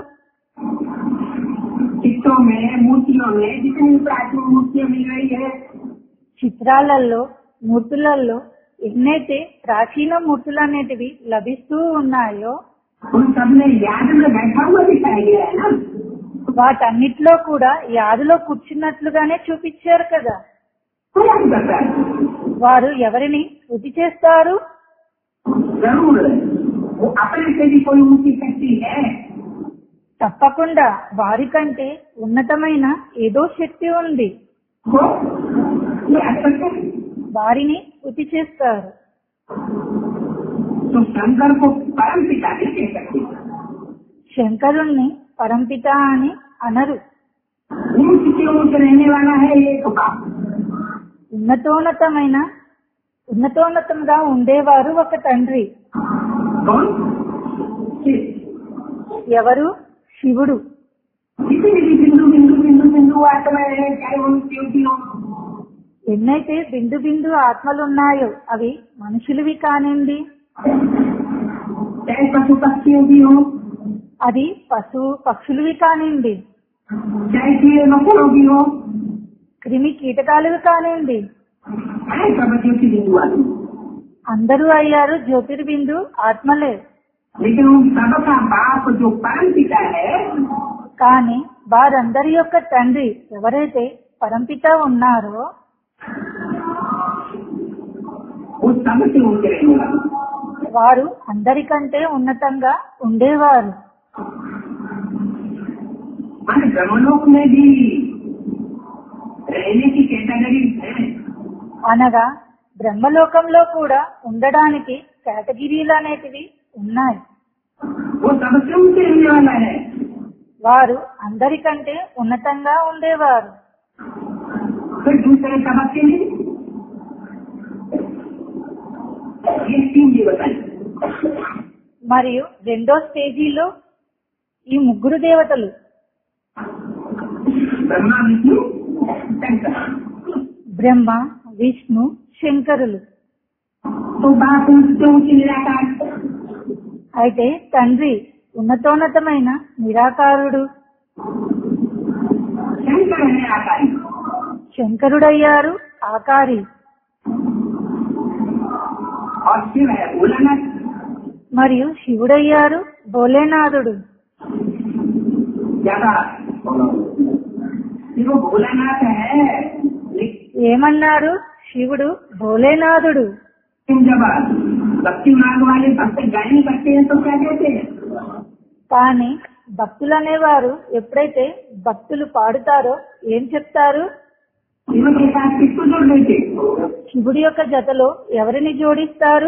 चित्रों में मूर्तियों में जितनी प्राचीन मूर्तियां मिल रही है చిత్రాలలో మూర్తులలో ఎన్నైతే ప్రాచీన మూర్తులు అనేటివి లభిస్తూ ఉన్నాయో उन सब में याद में बैठा हुआ दिखाया गया है ना వాటన్నిటిలో కూడా యాదిలో కూర్చున్నట్లుగానే చూపించారు కదా तो याद करता है వారు ఎవరిని స్థుతి చేస్తారు जरूर वो अपने से भी कोई ऊंची शक्ति है తప్పకుండా వారికంటే ఉన్నతమైన ఏదో శక్తి ఉంది तो याद करते हैं వారిని స్థుతి చేస్తారు तो शंकर को परम पिता नहीं कह सकते శంకరుణ్ణి పరంపిత అని అనరు ऊंच से ऊंच रहने वाला है एक बाप ఉన్నతోన్నతమైన ఉన్నతోన్నతంగా ఉండేవారు ఒక తండ్రి कौन शिव। ఎవరు శివుడు किसी भी बिंदु बिंदु बिंदु बिंदु आत्मा है चाहे वो शिव की हो ఎన్నైతే బిందు బిందు ఆత్మలున్నాయో అవి మనుషులవి కానివ్వండి चाहे पशु पक्षियों की हो అది పశు పక్షులవి కానివ్వండి चाहे कीड़े मकोड़ों की हो క్రిమి కీటకాలవి కానివ్వండి चाहे सब ज्योति बिंदु आत्मा అందరూ అయ్యారు జ్యోతిర్బిందు ఆత్మలే लेकिन उन सबका बाप जो परम पिता है కానీ వారందరి యొక్క తండ్రి ఎవరైతే పరంపిత ఉన్నారో वो सबसे ऊंचे रहने वाला వారు అందరికంటే ఉన్నతంగా ఉండేవారు मान ब्रह्मलोक में भी रहने की कैटेगरी है అనగా బ్రహ్మలోకంలో కూడా ఉండడానికి కేటగిరీలు అనేటివి ఉన్నాయి वो सबसे ऊंचे रहने वाला है వారు అందరికంటే ఉన్నతంగా ఉండేవారు फिर दूसरे सबक के लिए ये तीन जी बताइए మరియు రెండో స్టేజీలో ఈ ముగ్గురు దేవతలు ब्रह्मा विष्णु शंकर బ్రహ్మ విష్ణు శంకరులు तो बाप ऊंचे ऊंचे निराकार అయితే తండ్రి ఉన్నతోన్నతమైన నిరాకారుడు शंकर है आकारी శంకరుడయ్యారు ఆకారి और शिव है भोलानाथ మరియు శివుడయ్యారు భోలేనాథుడు ज्यादा वो भोलानाथ है ఏమన్నారు శివుడు భోలేనాథుడు लेकिन जब भक्ति मार्ग वाले भक्त गायन करते हैं तो क्या कहते हैं కానీ భక్తులు అనేవారు ఎప్పుడైతే భక్తులు పాడుతారో ఏం చెప్తారు शिव के साथ किसको जोड़ देते శివుడి యొక్క జతలో ఎవరిని జోడిస్తారు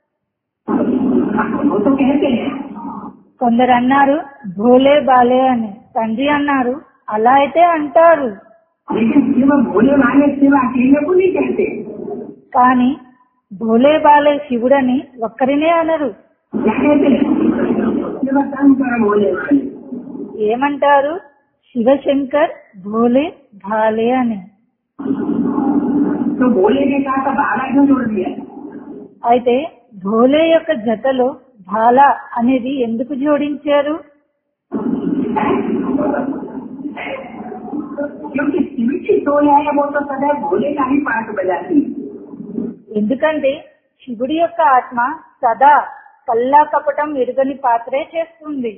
वो तो कहते हैं కొందరు అన్నారు భోలే బాలే అని తండ్రి అన్నారు అలా అయితే అంటారు लेकिन शिव भोले वाले शिव अकेले को नहीं कहते కానీ భోలే బాలే శివుడని ఒక్కరినే అనరు क्या कहते हैं शिव शंकर भोले वाले ఏమంటారు శివశంకర్ భోలే భాలే అని तो भोले के साथ अब आला क्यों जोड़ दिया అయితే భోలే యొక్క జతలో భాల అనేది ఎందుకు జోడించారు क्योंकि शिव की सोच है वो तो सदैव भोले का ही पाठ बजाती है ఎందుకంటే శివుడి యొక్క ఆత్మ సదా కల్లా కపటం ఎరుగని పాత్రే చేస్తుంది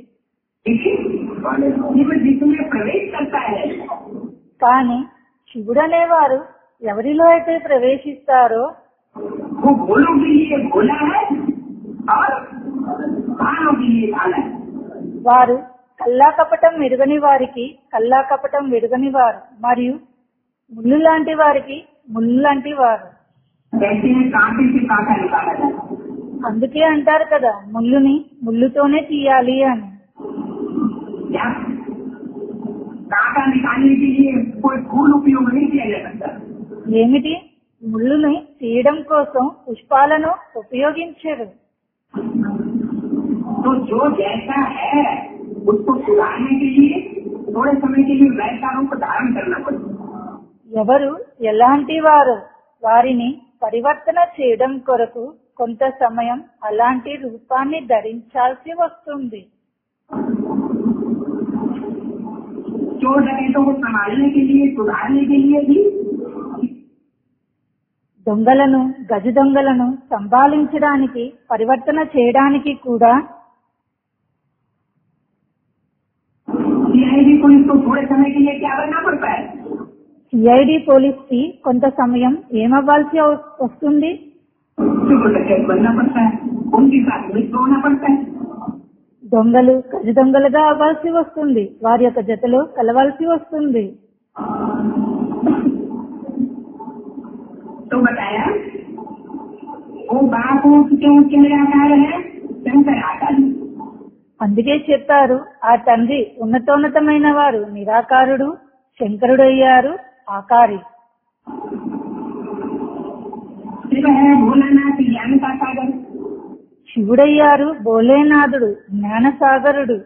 शिव जिसमें प्रवेश करता है కానీ శివుడు అనేవారు ఎవరిలో అయితే ప్రవేశిస్తారో वो भोलों के लिए भोला है और भालों के लिए भाला है వారు కల్లా కపటం ఎరుగని వారికి కల్లా కపటం ఎరుగని వారు మరియు ముళ్ళు లాంటి వారికి ముళ్ళు లాంటి వారు कहते हैं कांटे से कांटा निकाला जाता है అందుకే అంటారు కదా ముళ్ళుని ముళ్ళుతోనే తీయాలి అని क्या कांटा निकालने के लिए कोई फूल उपयोग नहीं किया जा सकता ఏమిటి ముళ్ళుని తీయడం కోసం పుష్పాలను ఉపయోగించరు तो जो जैसा है उसको सुधारने के लिए थोड़े समय के लिए वैसा रूप धारण करना पड़ता ఎవరు ఎలాంటి వారు వారిని పరివర్తన చేయడం కొరకు కొంత సమయం అలాంటి రూపాన్ని ధరించాల్సి వస్తుంది चोर डकैतों को संभालने के लिए सुधारने के लिए भी దొంగలను గజ దొంగలను సంభాళించడానికి పరివర్తన చేయడానికి కూడా सीआईडी पुलिस को थोड़े समय के लिए क्या करना पड़ता है సిఐడి పోలీస్ కి కొంత సమయం ఏమవ్వాల్సి అవ- వస్తుంది चोर डकैत बनना पड़ता है उनके साथ मित्र होना पड़ता है దొంగలు గజ దొంగలుగా అవ్వాల్సి వస్తుంది వారి యొక్క జతలో కలవాల్సి వస్తుంది तो बताया वो बाप ऊंचे ऊंचे निराकार है शंकर आकार అందుకే చెప్పారు ఆ తండ్రి ఉన్నతోన్నతమైన వారు నిరాకారుడు శంకరుడు అయ్యారు ఆకారి शिव है भोलानाथ ज्ञान का सागर శివుడయ్యారు భోలేనాథుడు జ్ఞానసాగరుడు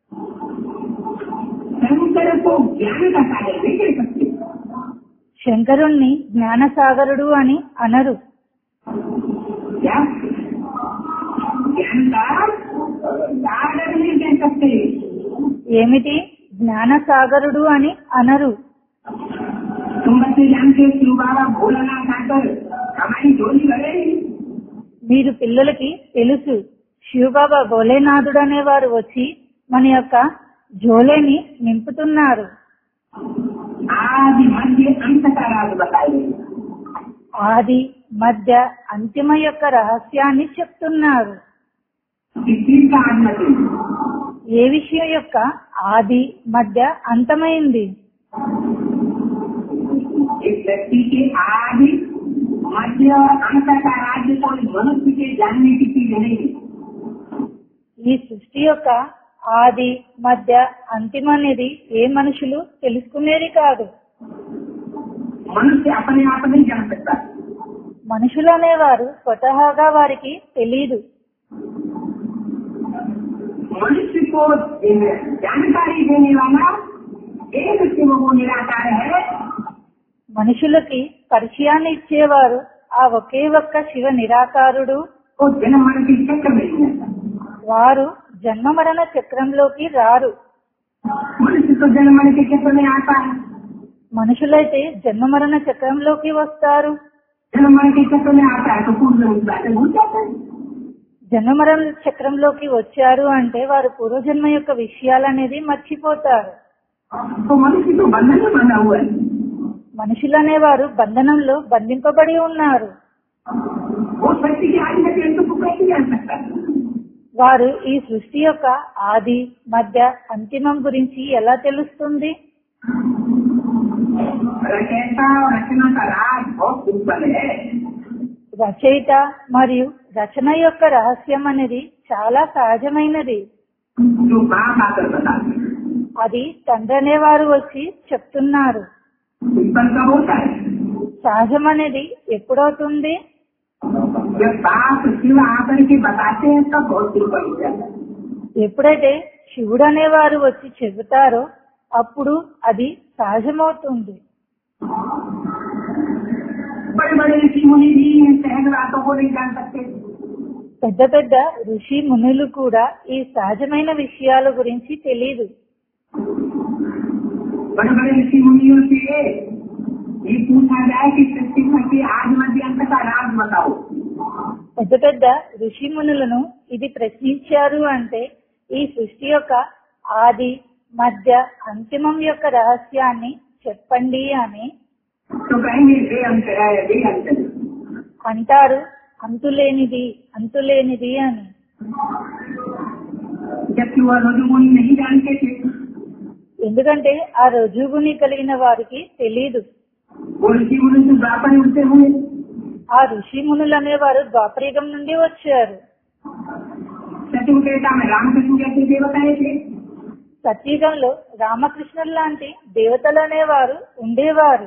शंकर को ज्ञान का सागर नहीं कह सकते శంకరుణ్ణి జ్ఞానసాగరుడు అని అనరు क्या ज्ञान का सागर नहीं कह सकते ఏమిటి జ్ఞానసాగరుడు అని అనరు तुम बच्चे जानते शिव बाबा भोलानाथ आकर हमारी झोली भरे మీరు పిల్లలకి తెలుసు శివబాబా భోలేనాథుడు అనేవారు వచ్చి మన యొక్క జోలేని నింపుతున్నారు आदि मध्य अंत का राज बताइए ఆది మధ్య అంతిమ యొక్క రహస్యాన్ని చెప్తున్నారు कि चीज का आत्मति ఏ విషయం యొక్క ఆది మధ్య అంతమైంది एक व्यक्ति के आदि मध्य और अंत का राज्य कोई मनुष्य के जानने की चीज नहीं है ఈ సృష్టి యొక్క ఆది మధ్య అంతిమ అనేది ఏ మనుషులు తెలుసుకునేది కాదు मनुष्य अपने आप नहीं जान सकता మనుషులు అనేవారు స్వతహాగా వారికి తెలియదు मनुष्य को जानकारी देने वाला एक शिव वो निराकार है మనుషులకి పరిచయాన్ని ఇచ్చేవారు ఆ ఒకే ఒక్క శివ నిరాకారుడు वो जन्म मरण के चक्र में नहीं आता వారు జన్మ మరణ చక్రంలోకి రారు मनुष्य तो जन्म मरण के चक्र में आता है మనుషులైతే జన్మ మరణ చక్రంలోకి వస్తారు जन्म मरण के चक्र में आता है तो पूर्व में बातें भूल जाता है జన్మ మరణ చక్రంలోకి వచ్చారు అంటే వారు పూర్వజన్మ యొక్క విషయాలు అనేది మర్చిపోతారు तो मनुष्य तो बंधन में बंधा हुआ है మనుషులు అనేవారు బంధనంలో బంధింపబడి ఉన్నారు वो शक्ति के आदि में अंत को कैसे जान सकता है వారు ఈ సృష్టి యొక్క ఆది మధ్య అంతిమం గురించి ఎలా తెలుస్తుంది रचयिता और रचना का राज बहुत सिंपल है రచయిత మరియు రచన యొక్క రహస్యం అనేది చాలా సహజమైనది जो बाप आकर बताते हैं అది తండ్రి అనేవారు వచ్చి చెప్తున్నారు सिंपल कब होता है సహజం అనేది ఎప్పుడవుతుంది जब बाप शिव आकर के बताते हैं तब बहुत सिंपल हो जाता है ఎప్పుడైతే శివుడు అనేవారు వచ్చి చెబుతారో అప్పుడు అది సహజమవుతుంది बड़े बड़े ऋषि मुनि भी इन सहज बातों को नहीं जान सकते పెద్ద పెద్ద ఋషి మునులు కూడా ఈ సహజమైన విషయాల గురించి తెలియదు बड़े बड़े ऋषि मुनियों से ये पूछा जाए कि सृष्टि के आज मध्य अंत का राज बताओ పెద్ద పెద్ద ఋషి మునులను ఇది ప్రశ్నించారు అంటే ఈ సృష్టి యొక్క ఆది మధ్య అంతిమం యొక్క రహస్యాన్ని చెప్పండి అని तो कहेंगे वे अंत है वे अंत है అంటారు అంతులేనిది అంతులేనిది అని जबकि वह रजुमुनि नहीं जानते थे ఎందుకంటే ఆ రుజువుని కలిగిన వారికి తెలియదు वो ऋषि मुनि तो द्वापर उठते हुए ఆ ఋషి మునులు అనేవారు ద్వాపరయుగం నుండి వచ్చారు सचिव देवता में रामकृष्ण जैसे देवताएं थे సత్యుగంలో రామకృష్ణులు లాంటి దేవతలు అనేవారు ఉండేవారు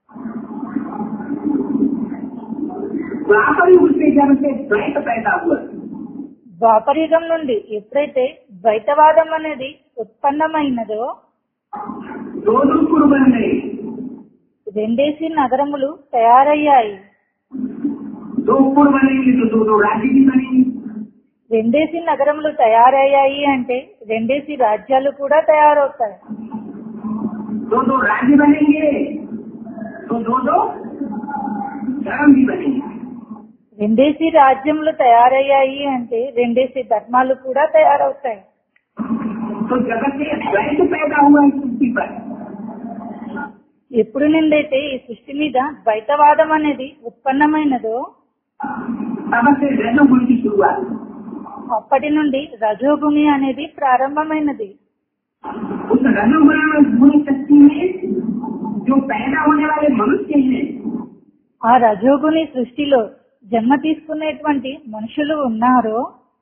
द्वापर युग से जब से द्वैत पैदा हुआ ద్వాపరయుగం నుండి ఎప్పుడైతే ద్వైతవాదం అనేది ఉత్పన్నమైనదో दो दो पुर बन गए రెండేసి నగరములు తయారయ్యాయి दो पुर बनेंगे तो दो दो राज्य भी बनेंगे రెండేసి నగరములు తయారయ్యాయి అంటే రెండేసి రాజ్యాలు కూడా తయారవుతాయి दो दो राज्य बनेंगे तो दो दो धर्म भी बनेंगे రెండేసి రాజ్యములు తయారయ్యాయి అంటే రెండేసి ధర్మాలు కూడా తయారవుతాయి तो जगत में द्वैत पैदा हुआ इस सृष्टि पर ఎప్పుడు నుండైతే ఈ సృష్టి మీద ద్వైతవాదం అనేది ఉత్పన్నమైనదో तब से रजोगुण की शुरुआत అప్పటి నుండి రజోగుణి అనేది ప్రారంభమైనది उस रजोगुण गुण शक्ति में जो पैदा होने वाले मनुष्य हैं ఆ రజోగుణి సృష్టిలో జన్మ తీసుకునేటువంటి మనుషులు ఉన్నారో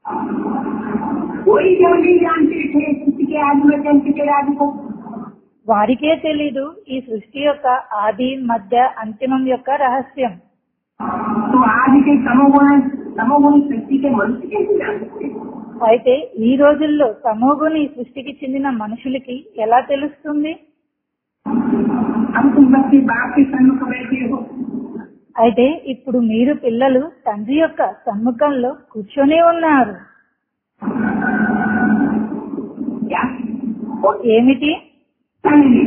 कोई जब नहीं जानते थे सृष्टि के आदि में जन्म के आदि को వారికే తెలీదు ఈ సృష్టి యొక్క ఆది మధ్య అంతిమం యొక్క రహస్యం तो आज के तमोगुण तमोगुण सृष्टि के मनुष्य कैसे जान सकते हैं? అయితే ఈ రోజుల్లో తమోగుని సృష్టికి చెందిన మనుషులకి ఎలా తెలుస్తుంది अब तुम बच्चे बाप के सन्मुख बैठे हो అయితే ఇప్పుడు మీరు పిల్లలు తండ్రి యొక్క సమ్ముఖంలో కూర్చొని ఉన్నారు क्या और ఏమిటి नहीं।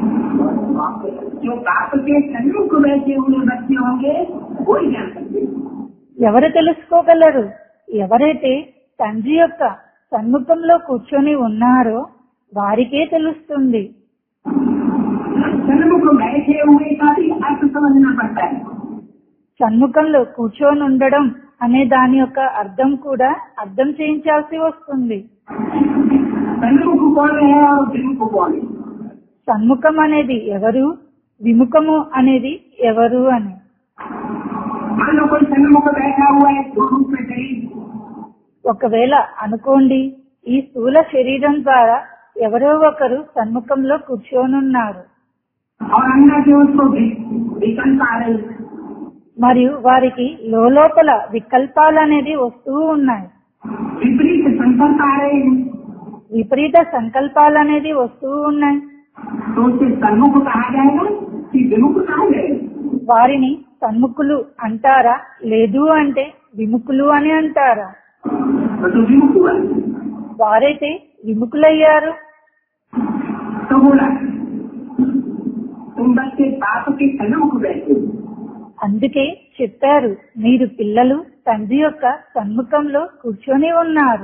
जो बाप के सन्मुख बैठे हुए बच्चे होंगे वो ही जान सकते हैं। ఎవరు తెలుసుకోగలరు ఎవరైతే తండ్రి యొక్క సన్ముఖంలో కూర్చొని ఉన్నారో వారికే తెలుస్తుంది सन्मुख बैठे हुए का भी अर्थ समझना पड़ता है సన్ముఖంలో కూర్చొని ఉండడం అనే దాని యొక్క అర్థం కూడా అర్థం చేయించాల్సి వస్తుంది सन्मुख कौन है और विमुख कौन है సన్ముఖం అనేది ఎవరు విముఖము అనేది ఎవరు అని मान लो कोई सन्मुख बैठा हुआ है दो रूप में शरीर ఒకవేళ అనుకోండి ఈ స్థూల శరీరం ద్వారా ఎవరో ఒకరు సన్ముఖంలో కూర్చోనున్నారు और अंदर से उसको वि- विकल्प आ रही మరియు వారికి లోపల వికల్పాలు అనేది వస్తూ ఉన్నాయి विपरीत संकल्प आ रहे हैं విపరీత సంకల్పాలు అనేది వస్తూ ఉన్నాయి तो उसे सन्मुख कहा जाएगा कि विमुख कहा जाएगा వారిని సన్ముఖులు అంటారా లేదు అంటే విముఖులు అని अंటారా तो, तो विमुख हुआ వారైతే విముఖులయ్యారు तो बोला तुम बच्चे बाप के सन्मुख बैठे हो। అందుకే చెప్పారు మీరు పిల్లలు తండ్రి యొక్క సన్ముఖంలో కూర్చొని ఉన్నారు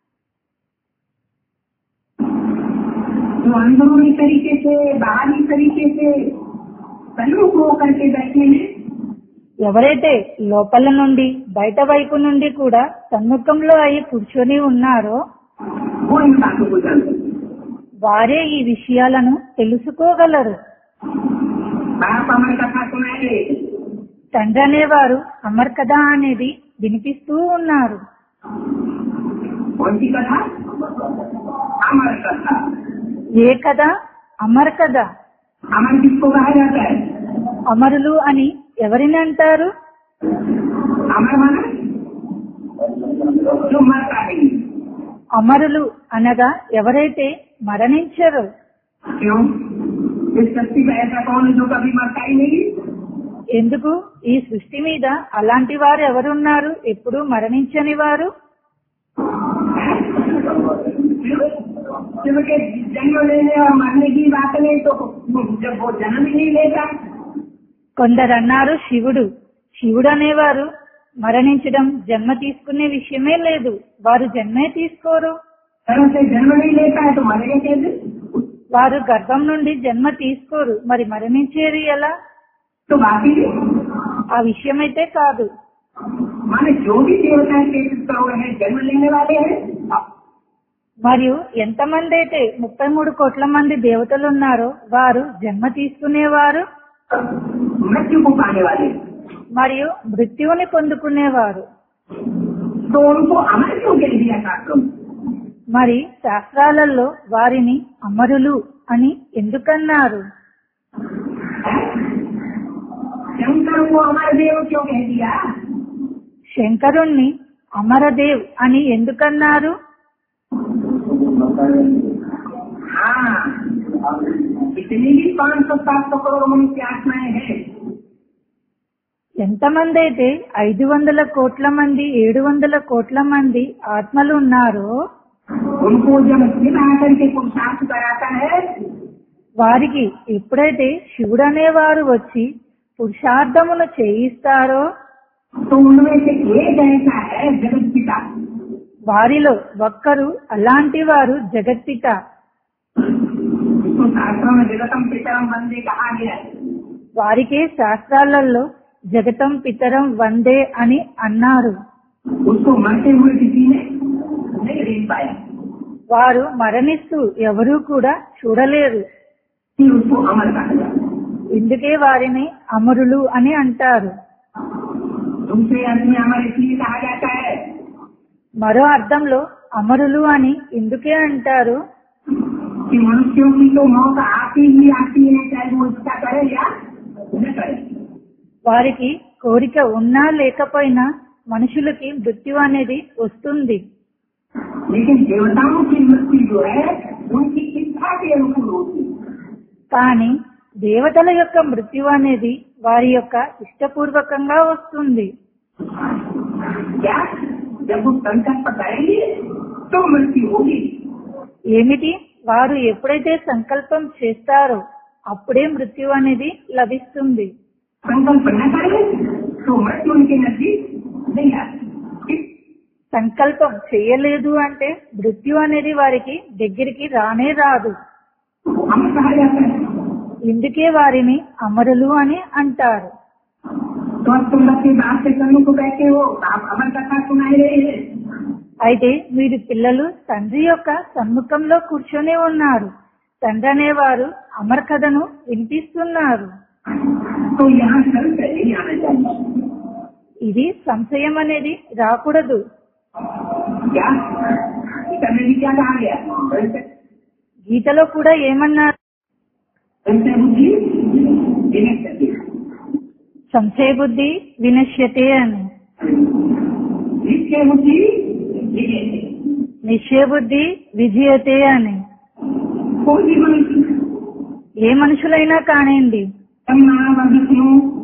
जो अंदरूनी तरीके से बाहरी तरीके से सन्मुख होकर के बैठे हैं ఎవరైతే లోపల నుండి బయట వైపు నుండి కూడా సన్ముఖంలో అయి కూర్చొని ఉన్నారో वो इन बातों को जानते हैं వారే ఈ విషయాలను తెలుసుకోగలరు बाप हमारी कथा सुनाए తండ్రి అనేవారు అమర్ కథ అనేది వినిపిస్తూ ఉన్నారు कौन सी कथा अमर कथा ఏ కథ అమర్ కథ अमर किसको कहा जाता है అమరులు అని ఎవరిని అంటారు अमर माना जो मरता नहीं అమరులు అనగా ఎవరైతే మరణించరు क्यों इस सृष्टि में ऐसा कौन है जो कभी मरता ही नहीं ఎందుకు ఈ సృష్టి మీద అలాంటి వారు ఎవరున్నారు ఎప్పుడు మరణించని వారు क्योंकि जन्म लेने और मरने की बात नहीं तो जब वो जन्म ही नहीं लेता కొందరు అన్నారు శివుడు శివుడు అనేవారు మరణించడం జన్మ తీసుకునే విషయమే లేదు వారు జన్మే తీసుకోరు तरह से जन्म नहीं लेता है तो मरेगा कैसे వారు గర్భం నుండి జన్మ తీసుకోరు మరి మరణించేది ఎలా तो बाकी ఆ విషయం అయితే కాదు माने जो भी देवता चेतन करोड़ है जन्म लेने वाले हैं మరియు ఎంతమంది అయితే ముప్పై మూడు కోట్ల మంది దేవతలు ఉన్నారో వారు జన్మ తీసుకునేవారు मृत्यु को पाने वाले हैं। మరియు మృత్యువుని పొందుకునేవారు तो उनको अमर क्यों कह दिया शास्त्रों में? మరి శాస్త్రాలలో వారిని అమరులు అని ఎందుకన్నారు शंकर को अमर देव क्यों कह दिया శంకరుణ్ణి అమరదేవ్ అని ఎందుకన్నారు हाँ इतनी भी पाँच सौ सात सौ करोड़ मनुष्य आत्माएं हैं ఎంతమంది అయితే ఐదు వందల కోట్ల మంది ఏడు వందల కోట్ల మంది ఆత్మలు ఉన్నారో उनको जब शिव आकर के पुरुषार्थ कराता है వారికి ఎప్పుడైతే శివుడు అనేవారు వచ్చి పురుషార్థమును చేయిస్తారో तो उनमें से एक ऐसा है जगत पिता వారిలో ఒక్కరు అలాంటి వారు జగత్పిత जिसको शास्त्रों में जगतम पितरम वंदे कहा गया है వారికే శాస్త్రాలలో జగతం పితరం వందే అని అన్నారు उसको मरते हुए किसी ने नहीं देख पाया వారు మరణిస్తూ ఎవరూ కూడా చూడలేరు कि उसको अमर कहा जाता है ఇందుకే వారిని అమరులు అని అంటారు दूसरे अर्थ में अमर इसलिए कहा जाता है మరో అర్థంలో అమరులు అని ఎందుకే అంటారు कि मनुष्यों की तो मौत आती ही आती है चाहे वो इच्छा करे या न करे వారికి కోరిక ఉన్నా లేకపోయినా మనుషులకి మృత్యు అనేది వస్తుంది लेकिन देवताओं की मृत्यु जो है उनकी इच्छा के अनुकूल होती है కానీ దేవతల యొక్క మృత్యు అనేది వారి యొక్క ఇష్టపూర్వకంగా వస్తుంది क्या जब वो संकल्प करेंगे तो मृत्यु होगी ఏమిటి వారు ఎప్పుడైతే సంకల్పం చేస్తారో అప్పుడే మృత్యు అనేది లభిస్తుంది संकल्प न करें तो मृत्यु उनके नजदीक नहीं आती సంకల్పం చేయలేదు అంటే మృత్యు అనేది వారికి దగ్గరికి రానే రాదు हम कहा जाता है ఇందుకే వారిని అమరులు అని అంటారు तो अब तुम बच्चे बाप से करने को बैठे हो आप अमर कथा सुनाई रहे हैं అయితే వీరి పిల్లలు తండ్రి యొక్క సమ్ముఖంలో కూర్చొని ఉన్నారు తండ్రి అనేవారు అమర్ కథను వినిపిస్తున్నారు तो यहाँ संशय नहीं आना चाहिए ఇది సంశయం అనేది రాకూడదు क्या गीता में भी क्या कहा गया संशय గీతలో కూడా ఏమన్నారు संशय बुद्धि विनश्यति సంశయ బుద్ధి వినశ్యతే అని निश्चय बुद्धि विजयते నిశ్చయ బుద్ధి విజయతే అని कोई भी मनुष्य ఏ మనుషులైనా కానివ్వండి ब्रह्मा व विष्णु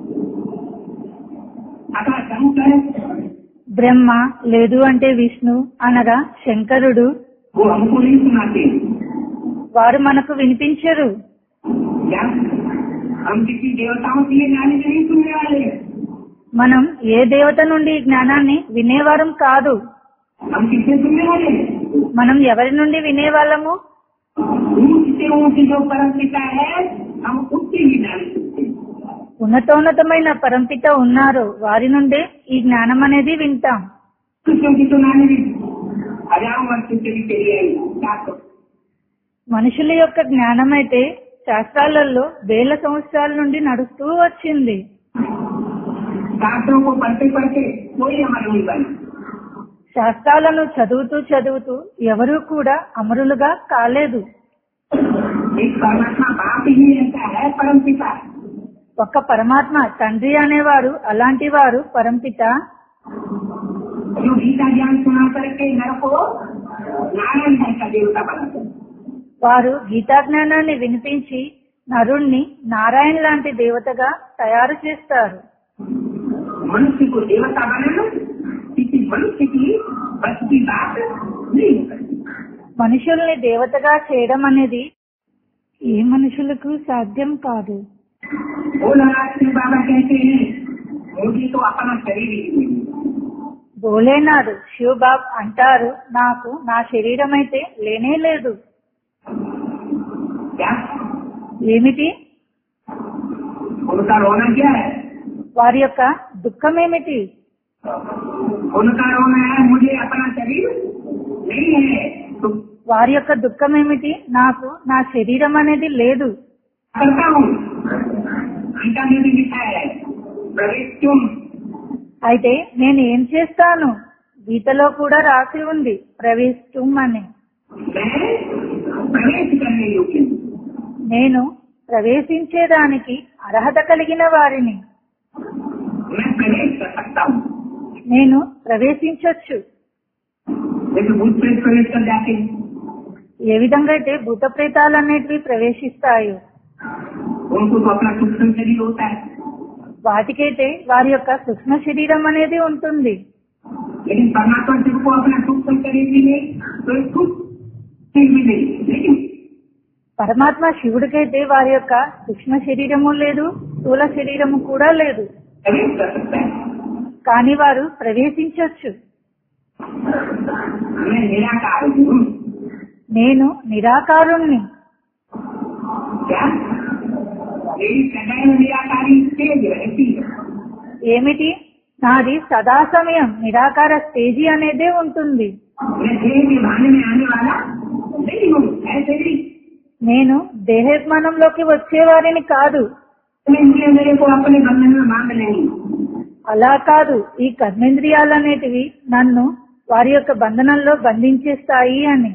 अथवा शंकर బ్రహ్మ లేదు అంటే విష్ణు అనగా శంకరుడు वो हमको नहीं सुनाते వారు మనకు వినిపించరు क्या हम किसी देवताओं के लिए गाने नहीं सुनने वाले हैं మనం ఏ దేవత నుండి ఈ జ్ఞానాన్ని వినేవారం కాదు हम किससे सुनने वाले हैं మనం ఎవరి నుండి వినేవాళ్ళము ऊंच से ऊंच जो परम पिता है हम उससे ही ज्ञान सुनते हैं ఉన్నతోన్నతమైన పరంపిత ఉన్నారో వారి నుండే ఈ జ్ఞానం అనేది వింటాం कृष्ण की सुनाने में हजारों वर्ष से भी चली आई शास्त्र మనుషుల యొక్క జ్ఞానం అయితే శాస్త్రాలలో వేల సంవత్సరాల నుండి నడుస్తూ వచ్చింది शास्त्रों को पढ़ते पढ़ते कोई अमर नहीं बना శాస్త్రాలను చదువుతూ చదువుతూ ఎవరూ కూడా అమరులుగా కాలేదు एक परमात्मा बाप ही ऐसा है परम पिता ఒక్క పరమాత్మ తండ్రి అనేవారు అలాంటి వారు పరంపిత जो गीता ज्ञान सुना करके नर को नारायण है का देवता बनाते हैं। వారు గీతా జ్ఞానాన్ని వినిపించి నరుణ్ణి నారాయణ లాంటి దేవతగా తయారు చేస్తారు मनुष्य को देवता बनाना किसी मनुष्य की बस की बात नहीं हो सकती మనుషుల్ని దేవతగా చేయడం అనేది ఏ మనుషులకు సాధ్యం కాదు भोलानाथ शिव बाबा कहते हैं मुझे तो अपना शरीर ही नहीं భోలేనాథ్ శివబాబ్ అంటారు నాకు నా శరీరం అయితే లేనే లేదు क्या ఏమిటి उनका रोना क्या है వారి యొక్క దుఃఖం ఏమిటి उनका रोना है मुझे अपना शरीर नहीं है तो వారి యొక్క దుఃఖం ఏమిటి నాకు నా శరీరం అనేది లేదు करता हूँ गीता में भी लिखा है प्रवेश तुम అయితే నేను ఏం చేస్తాను గీతలో కూడా రాసి ఉంది ప్రవేశం అని मैं प्रवेश करने योग्य हूँ నేను ప్రవేశించేదానికి అర్హత కలిగిన వారిని मैं प्रवेश कर सकता हूँ నేను ప్రవేశించొచ్చు जैसे भूत प्रेत प्रवेश कर जाते हैं ఏ విధంగా అయితే భూత ప్రేతాలన్నిటివి ప్రవేశిస్తాయో उनको तो अपना सूक्ष्म शरीर होता है వాటికైతే వారి యొక్క సూక్ష్మ శరీరం అనేది ఉంటుంది लेकिन परमात्मा शिव को अपना सूक्ष्म शरीर भी नहीं तो एक सूक्ष्म शरीर भी नहीं लेकिन పరమాత్మ శివుడికైతే వారి యొక్క సూక్ష్మ శరీరము లేదు స్థూల శరీరము కూడా లేదు प्रवेश कर सकता है కానీ వారు ప్రవేశించొచ్చు मैं निराकार हूँ నేను నిరాకారుణ్ణి क्या मेरी सदैव निराकारी तेज रहती है ఏమిటి నాది సదా సమయం నిరాకార స్టేజీ అనేదే ఉంటుంది मैं देह के भाने में आने वाला नहीं हूँ ऐसे नहीं నేను దేహమానంలోకి వచ్చేవారిని కాదు इसलिए मेरे को अपने बंधन में बांध नहीं అలా కాదు ఈ కర్మేంద్రియాలనేటివి నన్ను వారి యొక్క బంధనంలో బంధించేస్తాయి అని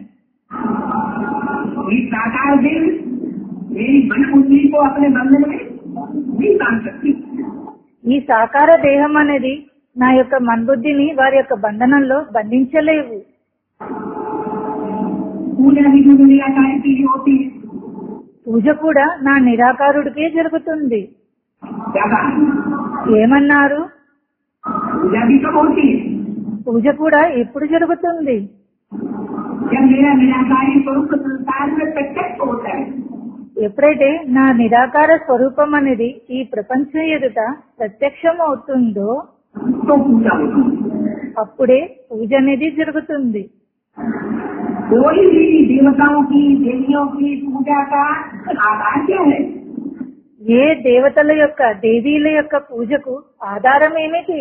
ये साकार देव मेरी मन बुद्धि को अपने बंधन में नहीं बांध सकती ఈ సాకార దేహం అనేది నా యొక్క మన్బుద్ధిని వారి యొక్క బంధనంలో బంధించలేవు पूजा भी जो निराकार की ही होती है పూజ కూడా నా నిరాకారుడికే జరుగుతుంది क्या कहा ఏమన్నారు पूजा भी कब होती है పూజ కూడా ఎప్పుడు జరుగుతుంది जब मेरा निराकारी स्वरूप संसार में प्रत्यक्ष होता है ఎప్పుడైతే నా నిరాకార స్వరూపం అనేది ఈ ప్రపంచం ఎదుట ప్రత్యక్షం అవుతుందో तो पूजा होती है అప్పుడే పూజ అనేది జరుగుతుంది कोई भी देवताओं की देवियों की पूजा का आधार क्या है ఏ దేవతల యొక్క దేవీల యొక్క పూజకు ఆధారం ఏమిటి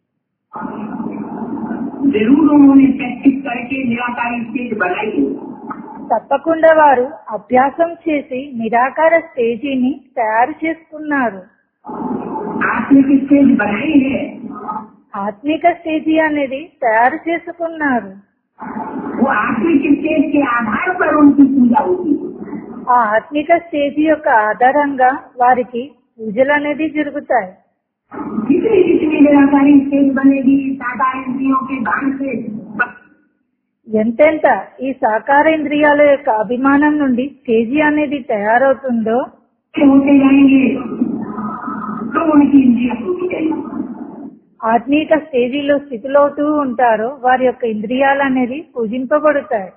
जरूर उन्होंने प्रैक्टिस करके निराकारी स्टेज बनाई है తప్పకుండా వారు అభ్యాసం చేసి నిరాకార స్టేజీని తయారు చేసుకున్నారు आत्मिक स्टेज बनाई है ఆత్మిక స్టేజీ అనేది తయారు చేసుకున్నారు वो आत्मिक स्टेज के आधार पर उनकी पूजा होगी ఆ ఆత్మిక స్టేజీ యొక్క ఆధారంగా వారికి పూజలు అనేది జరుగుతాయి जितनी जितनी निराकारी स्टेज बनेगी सादा इंद्रियों के भान से बस ఎంతెంత ఈ సాకారేంద్రియాల యొక్క అభిమానం నుండి స్టేజీ అనేది తయారవుతుందో होते जाएंगे तो उनकी इंद्रिया होती जाएगी ఆత్మీక స్టేజీలో స్థితిలోతూ ఉంటారో వారి యొక్క ఇంద్రియాలు అనేది పూజింపబడతాయి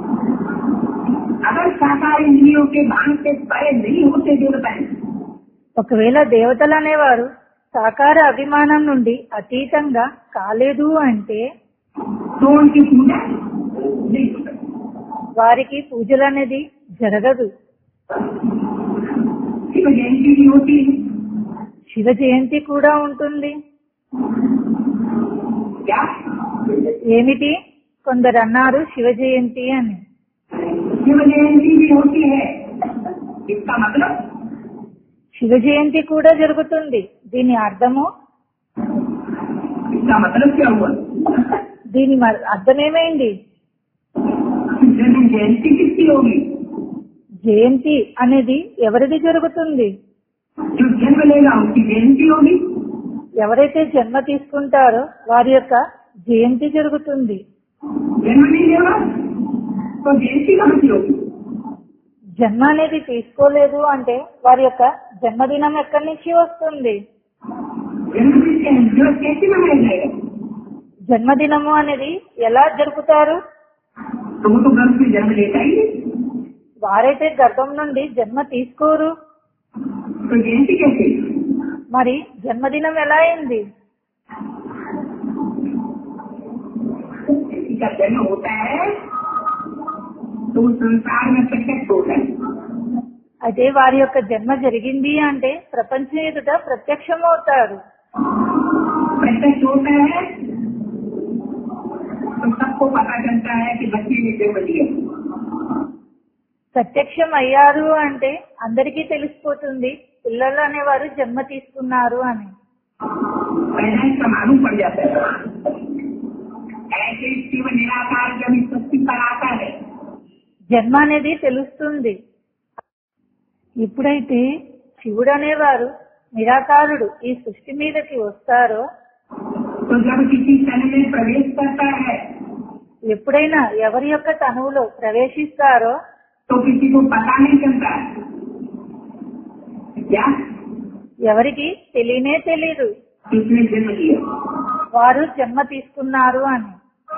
अगर साकार इंद्रियों के भान से परे नहीं होते देवता ఒకవేళ దేవతలు అనేవారు సాకార అభిమానం నుండి అతీతంగా కాలేదు అంటే तो उनकी पूजा नहीं हो सकती వారికి పూజలు అనేది జరగదు शिव जयंती भी होती है శివ జయంతి కూడా ఉంటుంది क्या ఏమిటి కొందరు అన్నారు శివ జయంతి అని शिव जयंती भी होती है इसका मतलब శివ జయంతి కూడా జరుగుతుంది దీని అర్థము इसका मतलब क्या हुआ దీని మ- అర్థమేమైంది जन्म जयंती किसकी होगी జయంతి అనేది ఎవరిది జరుగుతుంది जो जन्म लेगा उसकी जयंती होगी ఎవరైతే జన్మ తీసుకుంటారో వారి యొక్క జయంతి జరుగుతుంది जन्म नहीं लेगा तो जयंती कहाँ की होगी జన్మ అనేది తీసుకోలేదు అంటే వారి యొక్క జన్మదినం ఎక్కడి నుంచి వస్తుంది जन्म किसके जो कैसे मनाया जाएगा జన్మదినము అనేది ఎలా జరుపుతారు तो वो तो गर्भ में जन्म लेता ही है వారైతే గర్భం నుండి జన్మ తీసుకోరు तो जयंती कैसे మరి జన్మదినం ఎలా అయింది किसी का जन्म होता है तो वो संसार में प्रत्यक्ष होता है అయితే వారి యొక్క జన్మ జరిగింది అంటే ప్రపంచం ఎదుట ప్రత్యక్షమవుతారు प्रत्यक्ष होता है तो सबको पता चलता है कि बच्चे ने जन्म लिया ప్రత్యక్షం అయ్యారు అంటే అందరికీ తెలిసిపోతుంది పిల్లలు అనేవారు జన్మ తీసుకున్నారు అని पैदाइश का मालूम पड़ जाता है ऐसे शिव निराकार जब इस सृष्टि पर आता है జన్మ అనేది తెలుస్తుంది ఎప్పుడైతే శివుడు అనేవారు నిరాకారుడు ఈ సృష్టి మీదకి వస్తారో तो जब किसी तन में प्रवेश करता है ఎప్పుడైనా ఎవరి యొక్క తనువులో ప్రవేశిస్తారో तो किसी को पता नहीं चलता क्या ఎవరికి తెలియనే తెలీదు किसने जन्म लिया వారు జన్మ తీసుకున్నారు అని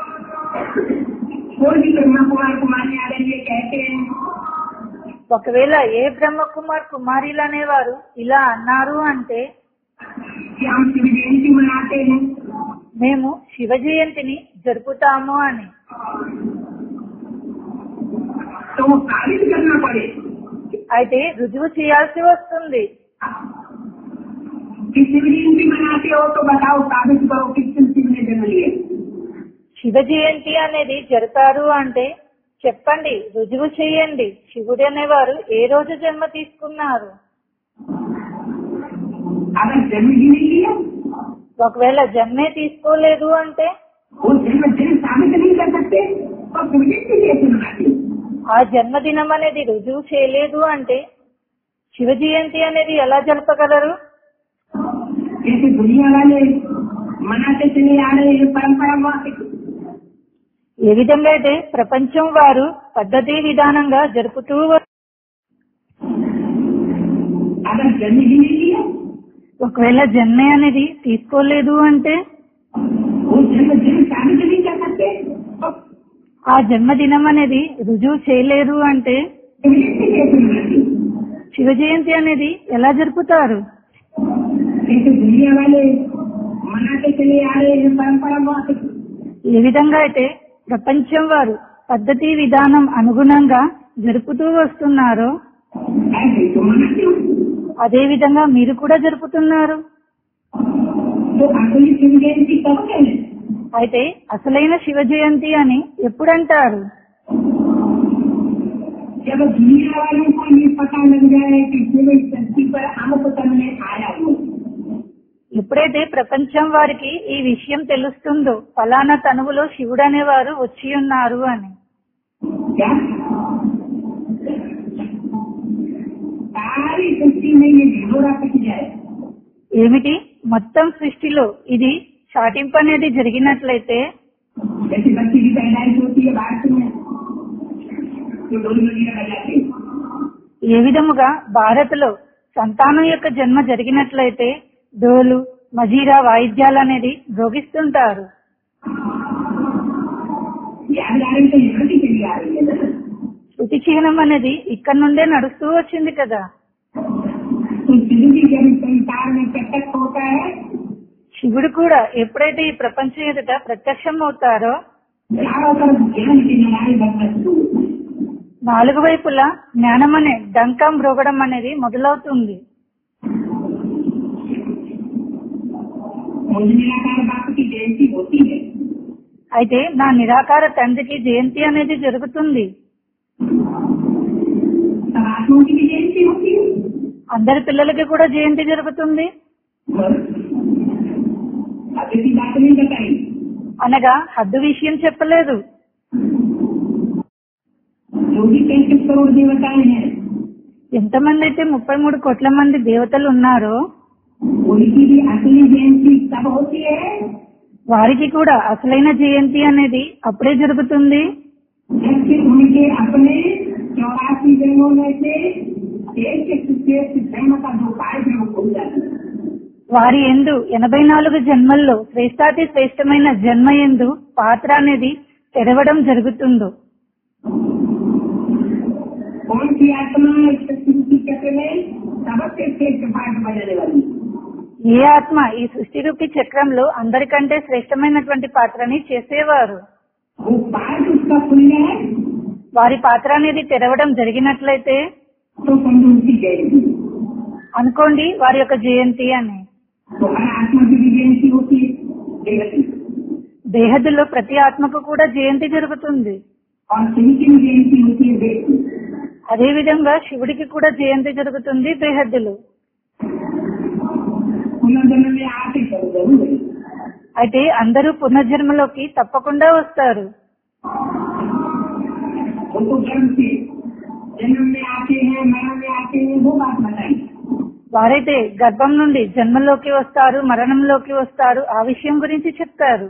कोई भी ब्रह्मा कुमार कुमारी आ रहे ये कहते हैं ఒకవేళ ఏ బ్రహ్మకుమార్ కుమారిలు అనేవారు ఇలా అన్నారు అంటే कि हम शिव जयंती मनाते हैं మేము శివ జయంతిని జరుపుతాము అని तो वो साबित करना पड़े అయితే రుజువు చేయాల్సి వస్తుంది कि शिव जयंती मनाते हो तो बताओ साबित करो किस दिन शिव ने जन्म लिया శివ జయంతి అనేది జరుపుతారు అంటే చెప్పండి రుజువు చేయండి శివుడు అనేవారు ఏ రోజు జన్మ తీసుకున్నారు अगर जन्म ही नहीं लिया ఒకవేళ జన్మే తీసుకోలేదు అంటే वो जन्म दिन साबित नहीं कर सकते तो शिव जयंती कैसे मनाते हो? ఆ జన్మదినం అనేది రుజువు చేయలేదు అంటే శివ జయంతి అనేది ఎలా జరపగలరు जैसे दुनिया वाले मनाते चले आ रहे हैं परंपरा वासिक ఏ విధంగా అయితే ప్రపంచం వారు పద్ధతి విధానంగా జరుపుతూ వ- अगर जन्म ही नहीं लिया ఒకవేళ జన్మే అనేది తీసుకోలేదు అంటే वो जन्म दिन साबित नहीं कर सकते तो ఆ జన్మదినం అనేది రుజువు చేయలేరు అంటే शिव जयंती कैसे मनाते हो? శివ జయంతి అనేది ఎలా జరుపుతారు जैसे दुनिया वाले मनाते चले आ रहे हैं परंपरा वासिक ఏ విధంగా అయితే ప్రపంచం వారు పద్ధతి విధానం అనుగుణంగా జరుపుతూ వస్తున్నారో ऐसे तो मनाते हो అదే విధంగా మీరు కూడా జరుపుతున్నారు तो असली शिव जयंती कब है అయితే అసలైన శివ జయంతి అని ఎప్పుడంటారు जब दुनिया वालों को ये पता लग जाए कि शिव इस धरती पर अमृत करने आया हो ఎప్పుడైతే ప్రపంచం వారికి ఈ విషయం తెలుస్తుందో ఫలానా తనువులో శివుడు అనేవారు వచ్చి ఉన్నారు అని क्या सारी सृष्टि में ये ढिढोरा पिट जाए ఏమిటి మొత్తం సృష్టిలో ఇది చాటింపు అనేది జరిగినట్లయితే जैसे बच्चे की पैदाइश होती है भारत में तो डोली वगैरह कर जाते हैं। ఏ విధముగా భారత్ లో సంతానం యొక్క జన్మ జరిగినట్లయితే డోలు మజీరా వాయిద్యాలు అనేది భోగిస్తుంటారు याद आ रही तो यहाँ की चली आ रही है ना శృతి చిహ్నం అనేది ఇక్కడ నుండే నడుస్తూ వచ్చింది కదా तो शिव जी जब इस संसार में प्रत्यक्ष होता है శివుడు కూడా ఎప్పుడైతే ఈ ప్రపంచం ఎదుట ప్రత్యక్షం అవుతారో चारों तरफ ज्ञान की लड़ाई बढ़ना शुरू होती है నాలుగు వైపులా జ్ఞానం అనే డంకం మ్రోగడం అనేది మొదలవుతుంది मुझ निराकार बाप की जयंती होती है అయితే నా నిరాకార తండ్రికి జయంతి అనేది జరుగుతుంది सब आत्माओं की भी जयंती होती है అందరి పిల్లలకి కూడా జయంతి జరుగుతుంది और अभी की बात नहीं बताई అనగా హద్దు విషయం చెప్పలేదు जो भी पैंतीस करोड़ देवताएं हैं ఎంతమంది అయితే ముప్పై మూడు కోట్ల మంది దేవతలు ఉన్నారో उनकी भी असली जयंती तब होती है వారికి కూడా అసలైన జయంతి అనేది అప్పుడే జరుగుతుంది जबकि उनके अपने चौरासी जन्मों में से एक एक श्रेष्ठ जन्म का जो कार्य है वो भूल जाते हैं వారి ఎందు ఎనభై నాలుగు జన్మల్లో శ్రేష్టాతి శ్రేష్టమైన జన్మ ఎందు పాత్ర అనేది తెరవడం జరుగుతుందో कौन सी आत्मा इस सृष्टि चक्र में सबसे श्रेष्ठ पाठ बजाने वाली है? ఏ ఆత్మ ఈ సృష్టి రూపి చక్రంలో అందరికంటే శ్రేష్టమైనటువంటి పాత్రని చేసేవారు वो पाठ उसका खुलना है వారి పాత్ర అనేది తెరవడం జరిగినట్లయితే तो समझो उसकी जयंती అనుకోండి వారి యొక్క జయంతి అని तो हर आत्मा की भी जयंती होती है देवती దేహదులో ప్రతి ఆత్మకు కూడా జయంతి జరుగుతుంది और शिव की भी जयंती होती है देव की అదే విధంగా శివుడికి కూడా జయంతి జరుగుతుంది బేహద్దులు पुनर्जन्म में आते सब जरूर है అయితే అందరూ పునర్జన్మలోకి తప్పకుండా వస్తారు वो तो जन्म से जन्म में आते हैं मरण में आते हैं वो बात बताई వారైతే గర్భం నుండి జన్మలోకి వస్తారు మరణంలోకి వస్తారు ఆ విషయం గురించి చెప్తారు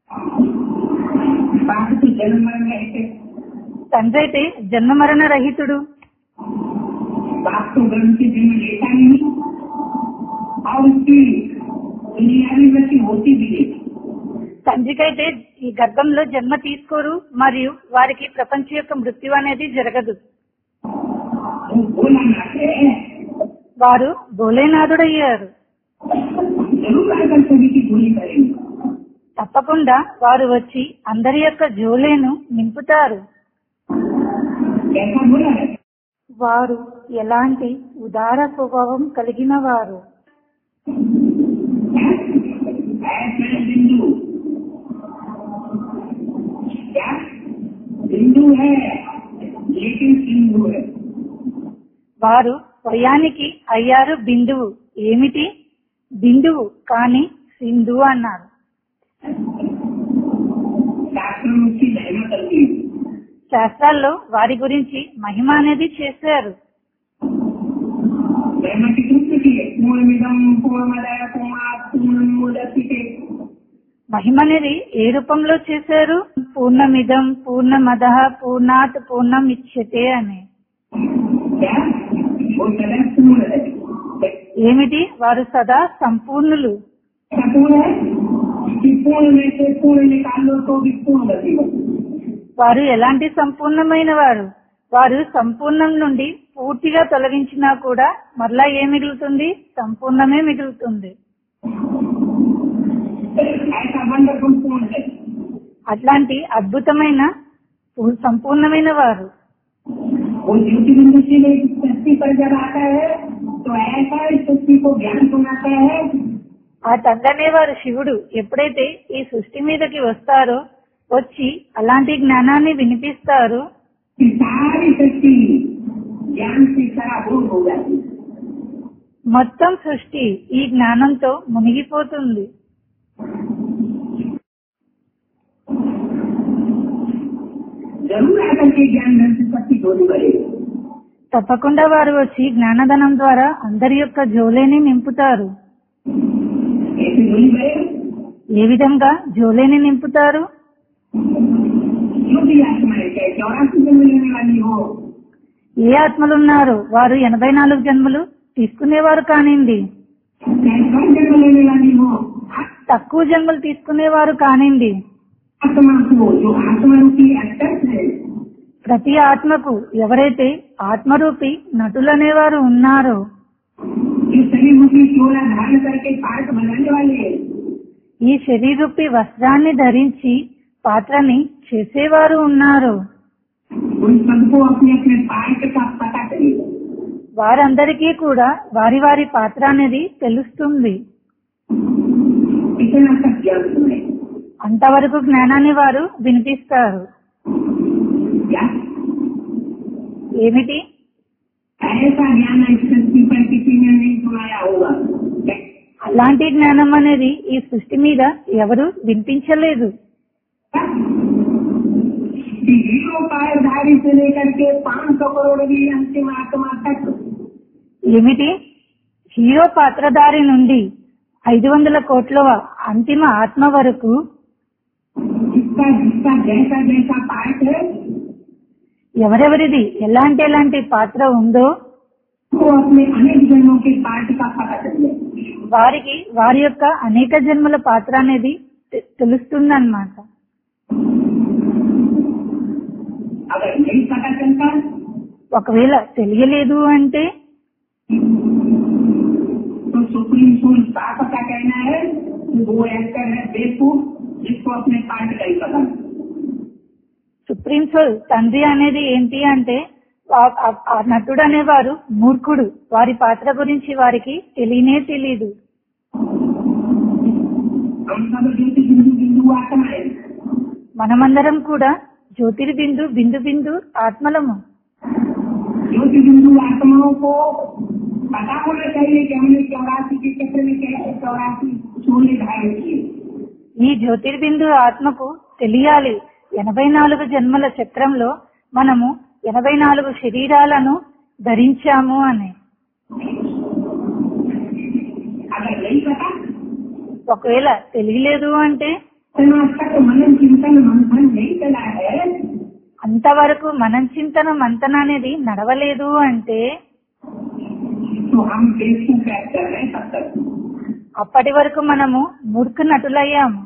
बात तो जन्म मरण रहते తండ్రి అయితే జన్మ మరణ రహితుడు बाप तो गर्भ से जन्म लेता नहीं और उसकी दुनियावी मृत्यु होती भी नहीं తండ్రికైతే ఈ గర్భంలో జన్మ తీసుకోరు మరియు వారికి ప్రపంచ యొక్క మృత్యు అనేది జరగదు वो बोला नाते हैं వారు భోలేనాథుడయ్యారు जरूर आकर सभी की गोली करेंगे తప్పకుండా వారు వచ్చి అందరి యొక్క జోలేను నింపుతారు कैसा बोला है వారు ఎలాంటి ఉదార స్వభావం కలిగిన వారు ऐसे बिंदु क्या बिंदु है लेकिन सिंधु है వారు స్వయానికి అయ్యారు బిందువు ఏమిటి బిందువు కాని సింధు అన్నారు शास्त्र में उसकी महिमा करती है శాస్త్రాల్లో వారి గురించి మహిమ అనేది చేశారు महिमा की दूसरी की है पूर्णमिदम पूर्णमदय पूर्णात् पूर्णमुदस्यते మహిమ అనేది ఏ రూపంలో చేశారు పూర్ణమిదం పూర్ణమద పూర్ణాత్ పూర్ణం ఇచ్చతే అని क्या वो सदा पूर्ण है ఏమిటి వారు సదా సంపూర్ణులు क्या पूर्ण है कि पूर्ण में से पूर्ण निकाल लो तो भी पूर्ण गति हो వారు ఎలాంటి సంపూర్ణమైన వారు వారు సంపూర్ణం నుండి పూర్తిగా తొలగించినా కూడా మరలా ఏ మిగులుతుంది సంపూర్ణమే మిగులుతుంది ऐसा वंडरफुल पूर्ण है అట్లాంటి అద్భుతమైన పు- సంపూర్ణమైన వారు वो ज्योति बिंदु से इस सृष्टि पर जब आता है तो ऐसा इस सृष्टि को ज्ञान सुनाता है ఆ తండ్రి వారు శివుడు ఎప్పుడైతే ఈ సృష్టి మీదకి వస్తారో వచ్చి అలాంటి జ్ఞానాన్ని వినిపిస్తారో कि सारी सृष्टि ज्ञान से सराबूर हो जाती है మొత్తం సృష్టి ఈ జ్ఞానంతో మునిగిపోతుంది जरूर आकर के ज्ञान धन से सबकी झोली भरेगी తప్పకుండా వారు వచ్చి జ్ఞానధనం ద్వారా అందరి యొక్క జోలేని నింపుతారు ऐसी झोली भरेगी ఏ విధంగా జోలేని నింపుతారు जो भी आत्माएं चाहे चौरासी जन्म लेने वाली हो ఏ ఆత్మలున్నారో వారు ఎనభై నాలుగు జన్మలు తీసుకునేవారు కానివ్వండి चाहे कम जन्म लेने वाली हो తక్కువ జన్మలు తీసుకునేవారు కానివ్వండి आत्मा को जो आत्मा रूपी एक्टर्स है ప్రతి ఆత్మకు ఎవరైతే ఆత్మరూపి నటులనేవారు ఉన్నారో जो शरीर रूपी चोला धारण करके पार्ट बनाने वाले हैं ఈ శరీరూపి వస్త్రాన్ని ధరించి పాత్రని చేసేవారు ఉన్నారు उन सबको अपने अपने पार्ट का पता करेगा వారందరికీ కూడా వారి వారి పాత్ర అనేది తెలుస్తుంది इतना तक ज्ञान सुने అంతవరకు జ్ఞానాన్ని వారు వినిపిస్తారు क्या ఏమిటి ऐसा ज्ञान इस सृष्टि पर किसी ने नहीं सुनाया होगा అలాంటి జ్ఞానం అనేది ఈ సృష్టి మీద ఎవరు వినిపించలేదు कि हीरो पायधारी से लेकर के पांच सौ करोड़ की अंतिम आत्मा तक ఏమిటి హీరో పాత్రధారి నుండి ఐదు వందల కోట్ల అంతిమ ఆత్మ వరకు जिसका जिसका जैसा जैसा पार्ट है ఎవరెవరిది ఎలాంటి ఎలాంటి పాత్ర ఉందో वो अपने अनेक जन्मों के पार्ट का पता कर ले వారికి వారి యొక్క అనేక జన్మల పాత్ర అనేది తె- తెలుస్తుందన్నమాట अगर नहीं पता चलता ఒకవేళ తెలియలేదు అంటే तो सुप्रीम कोर्ट साफ का कहना है कि वो एक्टर है बेवकूफ जिसको अपने पार्ट का ही पता नहीं సుప్రీం సోల్ తండ్రి అనేది ఏంటి అంటే ఆ- ఆ- ఆ నటుడు అనేవారు మూర్ఖుడు వారి పాత్ర గురించి వారికి తెలియనే తెలియదు हम सब ज्योति बिंदु बिंदु आत्मा है మనమందరం కూడా జ్యోతిర్బిందు బిందు బిందు ఆత్మలము ज्योति बिंदु आत्माओं को पता होना चाहिए कि हमने चौरासी के चक्र में कैसे चौरासी सोने धारण किए ఈ జ్యోతిర్బిందు ఆత్మకు తెలియాలి ఎనభై నాలుగు జన్మల చక్రంలో మనము ఎనభై నాలుగు శరీరాలను ధరించాము అని अगर नहीं पता ఒకవేళ తెలియలేదు అంటే इतना तक मनन चिंतन मंथन नहीं चला है అంతవరకు మనం చింతన మంతన అనేది నడవలేదు అంటే तो हम बेवकूफ एक्टर हैं तब तक అప్పటి వరకు మనము మూర్ఖ నటులయ్యాము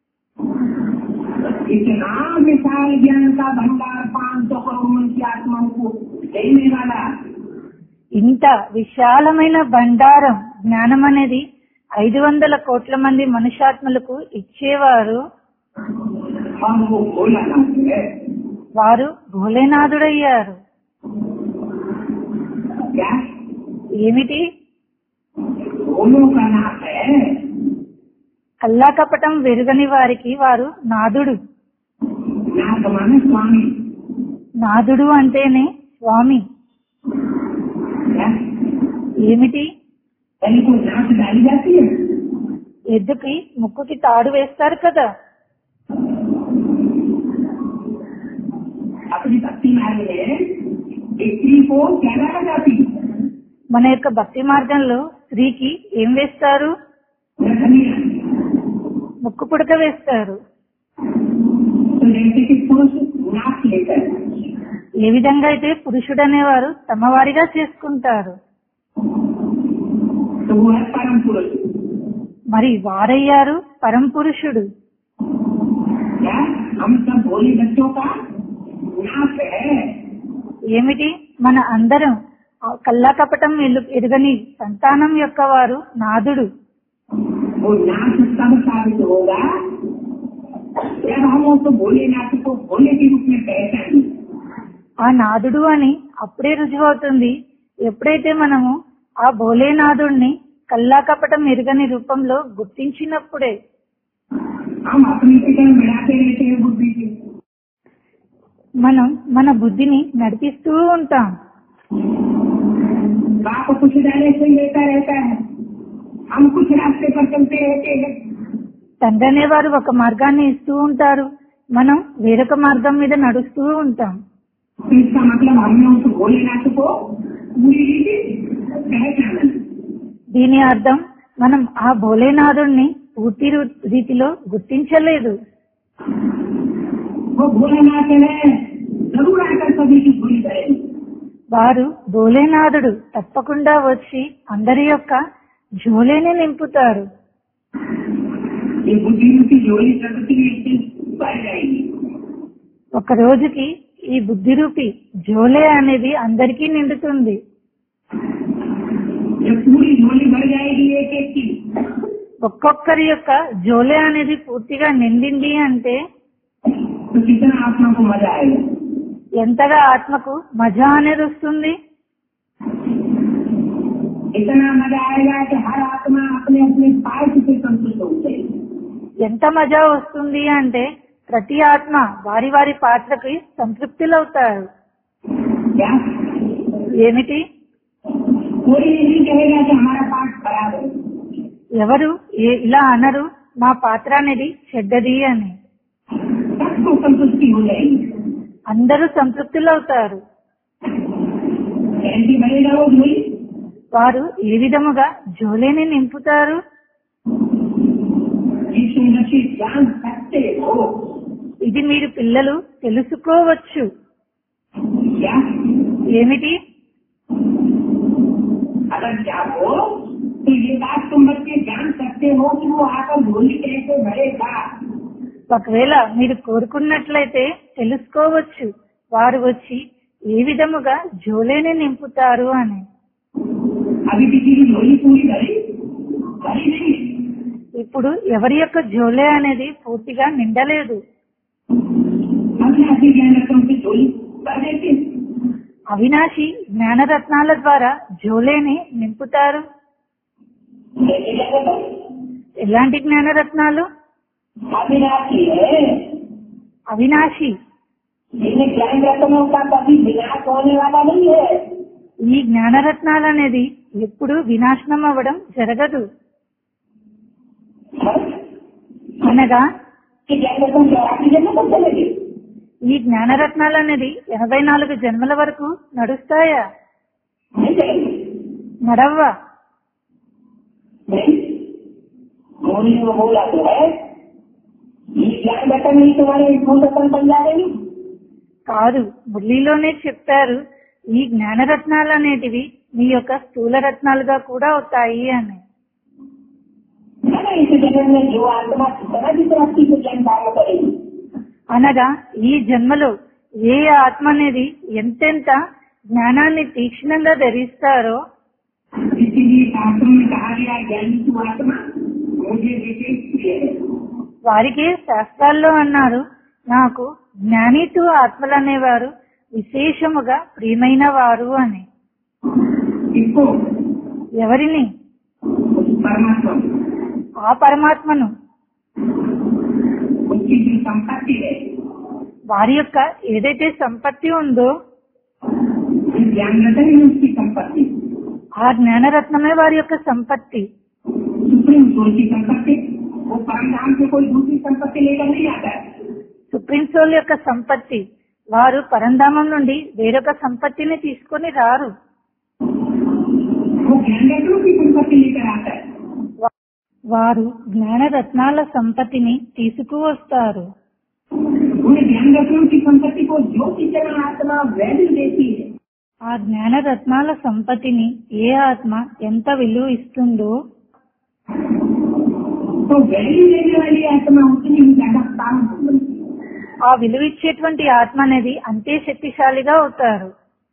इतना विशाल ज्ञान का भंडार पांच सौ करोड़ मन की आत्माओं को देने वाला ఇంత విశాలమైన బండారం జ్ఞానం అనేది ఐదు వందల కోట్ల మంది మనుషాత్మలకు ఇచ్చేవారు हम वो भोला नाथ है వారు భోలేనాథుడయ్యారు क्या ఏమిటి भोलों का नाथ है కల్లా కపటం వెరుగని వారికి వారు నాథుడు नाथ माने स्वामी నాథుడు అంటేనే స్వామి क्या ఏమిటి पहले को नाथ डाली जाती है ఎద్దుకి ముక్కుకి తాడు వేస్తారు కదా अपनी भक्ति मार्ग में स्त्री को क्या डाला जाती है మన యొక్క భక్తి మార్గంలో స్త్రీకి ఏం వేస్తారు रखनिया ముక్కు పుడక వేస్తారు तो जैसे कि पुरुष नाथ लेकर ఏ విధంగా అయితే పురుషుడు అనేవారు తమ వారిగా చేసుకుంటారు तो वो है परम पुरुष మరి వారయ్యారు పరం పురుషుడు क्या हम सब भोले बच्चों का नाथ है ఏమిటి మన అందరం ఆ కల్లా కపటం ఎలు- ఎరుగని సంతానం యొక్క వారు నాథుడు वो नाथ तब साबित होगा जब हम उसको भोलेनाथ को भोले के रूप में पहचाने ఆ నాదుడు అని అప్పుడే రుజువవుతుంది ఎప్పుడైతే మనము ఆ భోలేనాథుణ్ణి కల్లాకపటం ఎరుగని రూపంలో గుర్తించినప్పుడే हम अपनी फिक्र मिलाते रहते हैं बुद्धि से మనం మన బుద్ధిని నడిపిస్తూ ఉంటాం बाप कुछ डायरेक्शन देता रहता है हम कुछ रास्ते पर चलते रहते हैं తండ్రి అనేవారు ఒక మార్గాన్ని ఇస్తూ ఉంటారు మనం వేరొక మార్గం మీద నడుస్తూ ఉంటాం तो इसका मतलब हमने उस भोलेनाथ को पूरी रीति पहचाना దీని అర్థం మనం ఆ భోలేనాథుణ్ణి పూర్తి రు- రీతిలో గుర్తించలేదు वो भोलेनाथ है जरूर आकर सभी की पूरी करेंगे వారు భోలేనాథుడు తప్పకుండా వచ్చి అందరి యొక్క జోలేని నింపుతారు ये बुद्धि रूपी जोड़ी प्रकृति में इतनी बढ़ जाएगी ఒక రోజుకి ఈ బుద్ధి రూపి జోలే అనేది అందరికీ నిండుతుంది जब पूरी झोली भर जाएगी एक एक की ఒక్కొక్కరి యొక్క జోలే అనేది పూర్తిగా నిండింది అంటే तो कितना आत्मा को मजा आएगा ఎంతగా ఆత్మకు మజా అనేది వస్తుంది इतना मजा आएगा कि हर आत्मा अपने अपने पार्ट से संतुष्ट हो जाएगी ఎంత మజా వస్తుంది అంటే ప్రతి ఆత్మ వారి వారి పాత్రకి సంతృప్తులవుతారు क्या ఏమిటి कोई ये नहीं कहेगा कि हमारा पार्ट खराब है ఎవరు ఏ- ఇలా అనరు మా పాత్ర అనేది చెడ్డది అని सबको संतुष्टि हो जाएगी అందరూ సంతృప్తులవుతారు कैसी बनेगा वो झोली వారు ఏ విధముగా జోలేని నింపుతారు जिस उन्नति जान सकते हो ఇది మీరు పిల్లలు తెలుసుకోవచ్చు क्या ఏమిటి अगर चाहो तो ये बात तुम बच्चे जान सकते हो कि वो आकर झोली कैसे भरेगा ఒకవేళ మీరు కోరుకున్నట్లయితే తెలుసుకోవచ్చు వారు వచ్చి ఏ విధముగా జోలేని నింపుతారు అని अभी किसी की झोली पूरी भरी भरी नहीं है ఇప్పుడు ఎవరి యొక్క జోలే అనేది పూర్తిగా నిండలేదు अविनाशी ज्ञान रत्नों की झोली भर देती है। అవినాశి జ్ఞానరత్నాల ద్వారా జోలేని నింపుతారు कैसे ज्ञान रत्न? ఎలాంటి జ్ఞానరత్నాలు अविनाशी है అవినాశి जिन्हें ज्ञान रत्नों का कभी विनाश होने वाला नहीं है ఈ జ్ఞానరత్నాలు అనేది ఎప్పుడు వినాశనం అవ్వడం జరగదు అనగా कि ज्ञान रत्न चौरासी जन्म तक चलेगी ఈ జ్ఞానరత్నాలు అనేది ఎనభై నాలుగు జన్మల వరకు నడుస్తాయా नहीं चलेगी నడవ్వా नहीं मोदी ने बोला तो है ये ज्ञान रत्न नहीं तुम्हारे भूल रत्न बन जाएगी కాదు మురళీలోనే చెప్పారు ఈ జ్ఞానరత్నాలు అనేటివి మీ యొక్క స్థూల రత్నాలుగా కూడా అవుతాయి అని है ना इस जन्म में जो आत्मा जितना जितना से ज्ञान धारण करेगी అనగా ఈ జన్మలో ఏ ఆత్మ అనేది ఎంతెంత జ్ఞానాన్ని తీక్షణంగా ధరిస్తారో इसीलिए शास्त्रों में कहा गया ज्ञानी की आत्मा मुझे विशेष प्रिय है వారికి శాస్త్రాల్లో అన్నారు నాకు జ్ఞానితు ఆత్మలు అనేవారు విశేషముగా ప్రియమైన వారు అని इसको ఎవరిని उस परमात्मा को, ఆ పరమాత్మను उसकी जो संपत्ति है వారి యొక్క ఏదైతే సంపత్తి ఉందో उस ज्ञान रत्न ही उसकी संपत्ति ఆ జ్ఞానరత్నమే వారి యొక్క సంపత్తి सुप्रीम सोल की संपत्ति वो परम धाम से कोई दूसरी संपत्ति लेकर नहीं आता है సుప్రీం సోల్ యొక్క సంపత్తి వారు పరంధామం నుండి వేరొక సంపత్తిని తీసుకొని రారు वो ज्ञान रत्नों की संपत्ति लेकर आता है వా- వారు జ్ఞానరత్నాల సంపత్తిని తీసుకువస్తారు उन ज्ञान रत्नों की संपत्ति को जो कितना आत्मा वैल्यू देती है ఆ జ్ఞానరత్నాల సంపత్తిని ఏ ఆత్మ ఎంత విలువ ఇస్తుందో तो वैल्यू देने वाली आत्मा उतनी ही ज्यादा काम बनती है ఆ విలువ ఇచ్చేటువంటి ఆత్మ అనేది అంతే శక్తిశాలిగా అవుతారు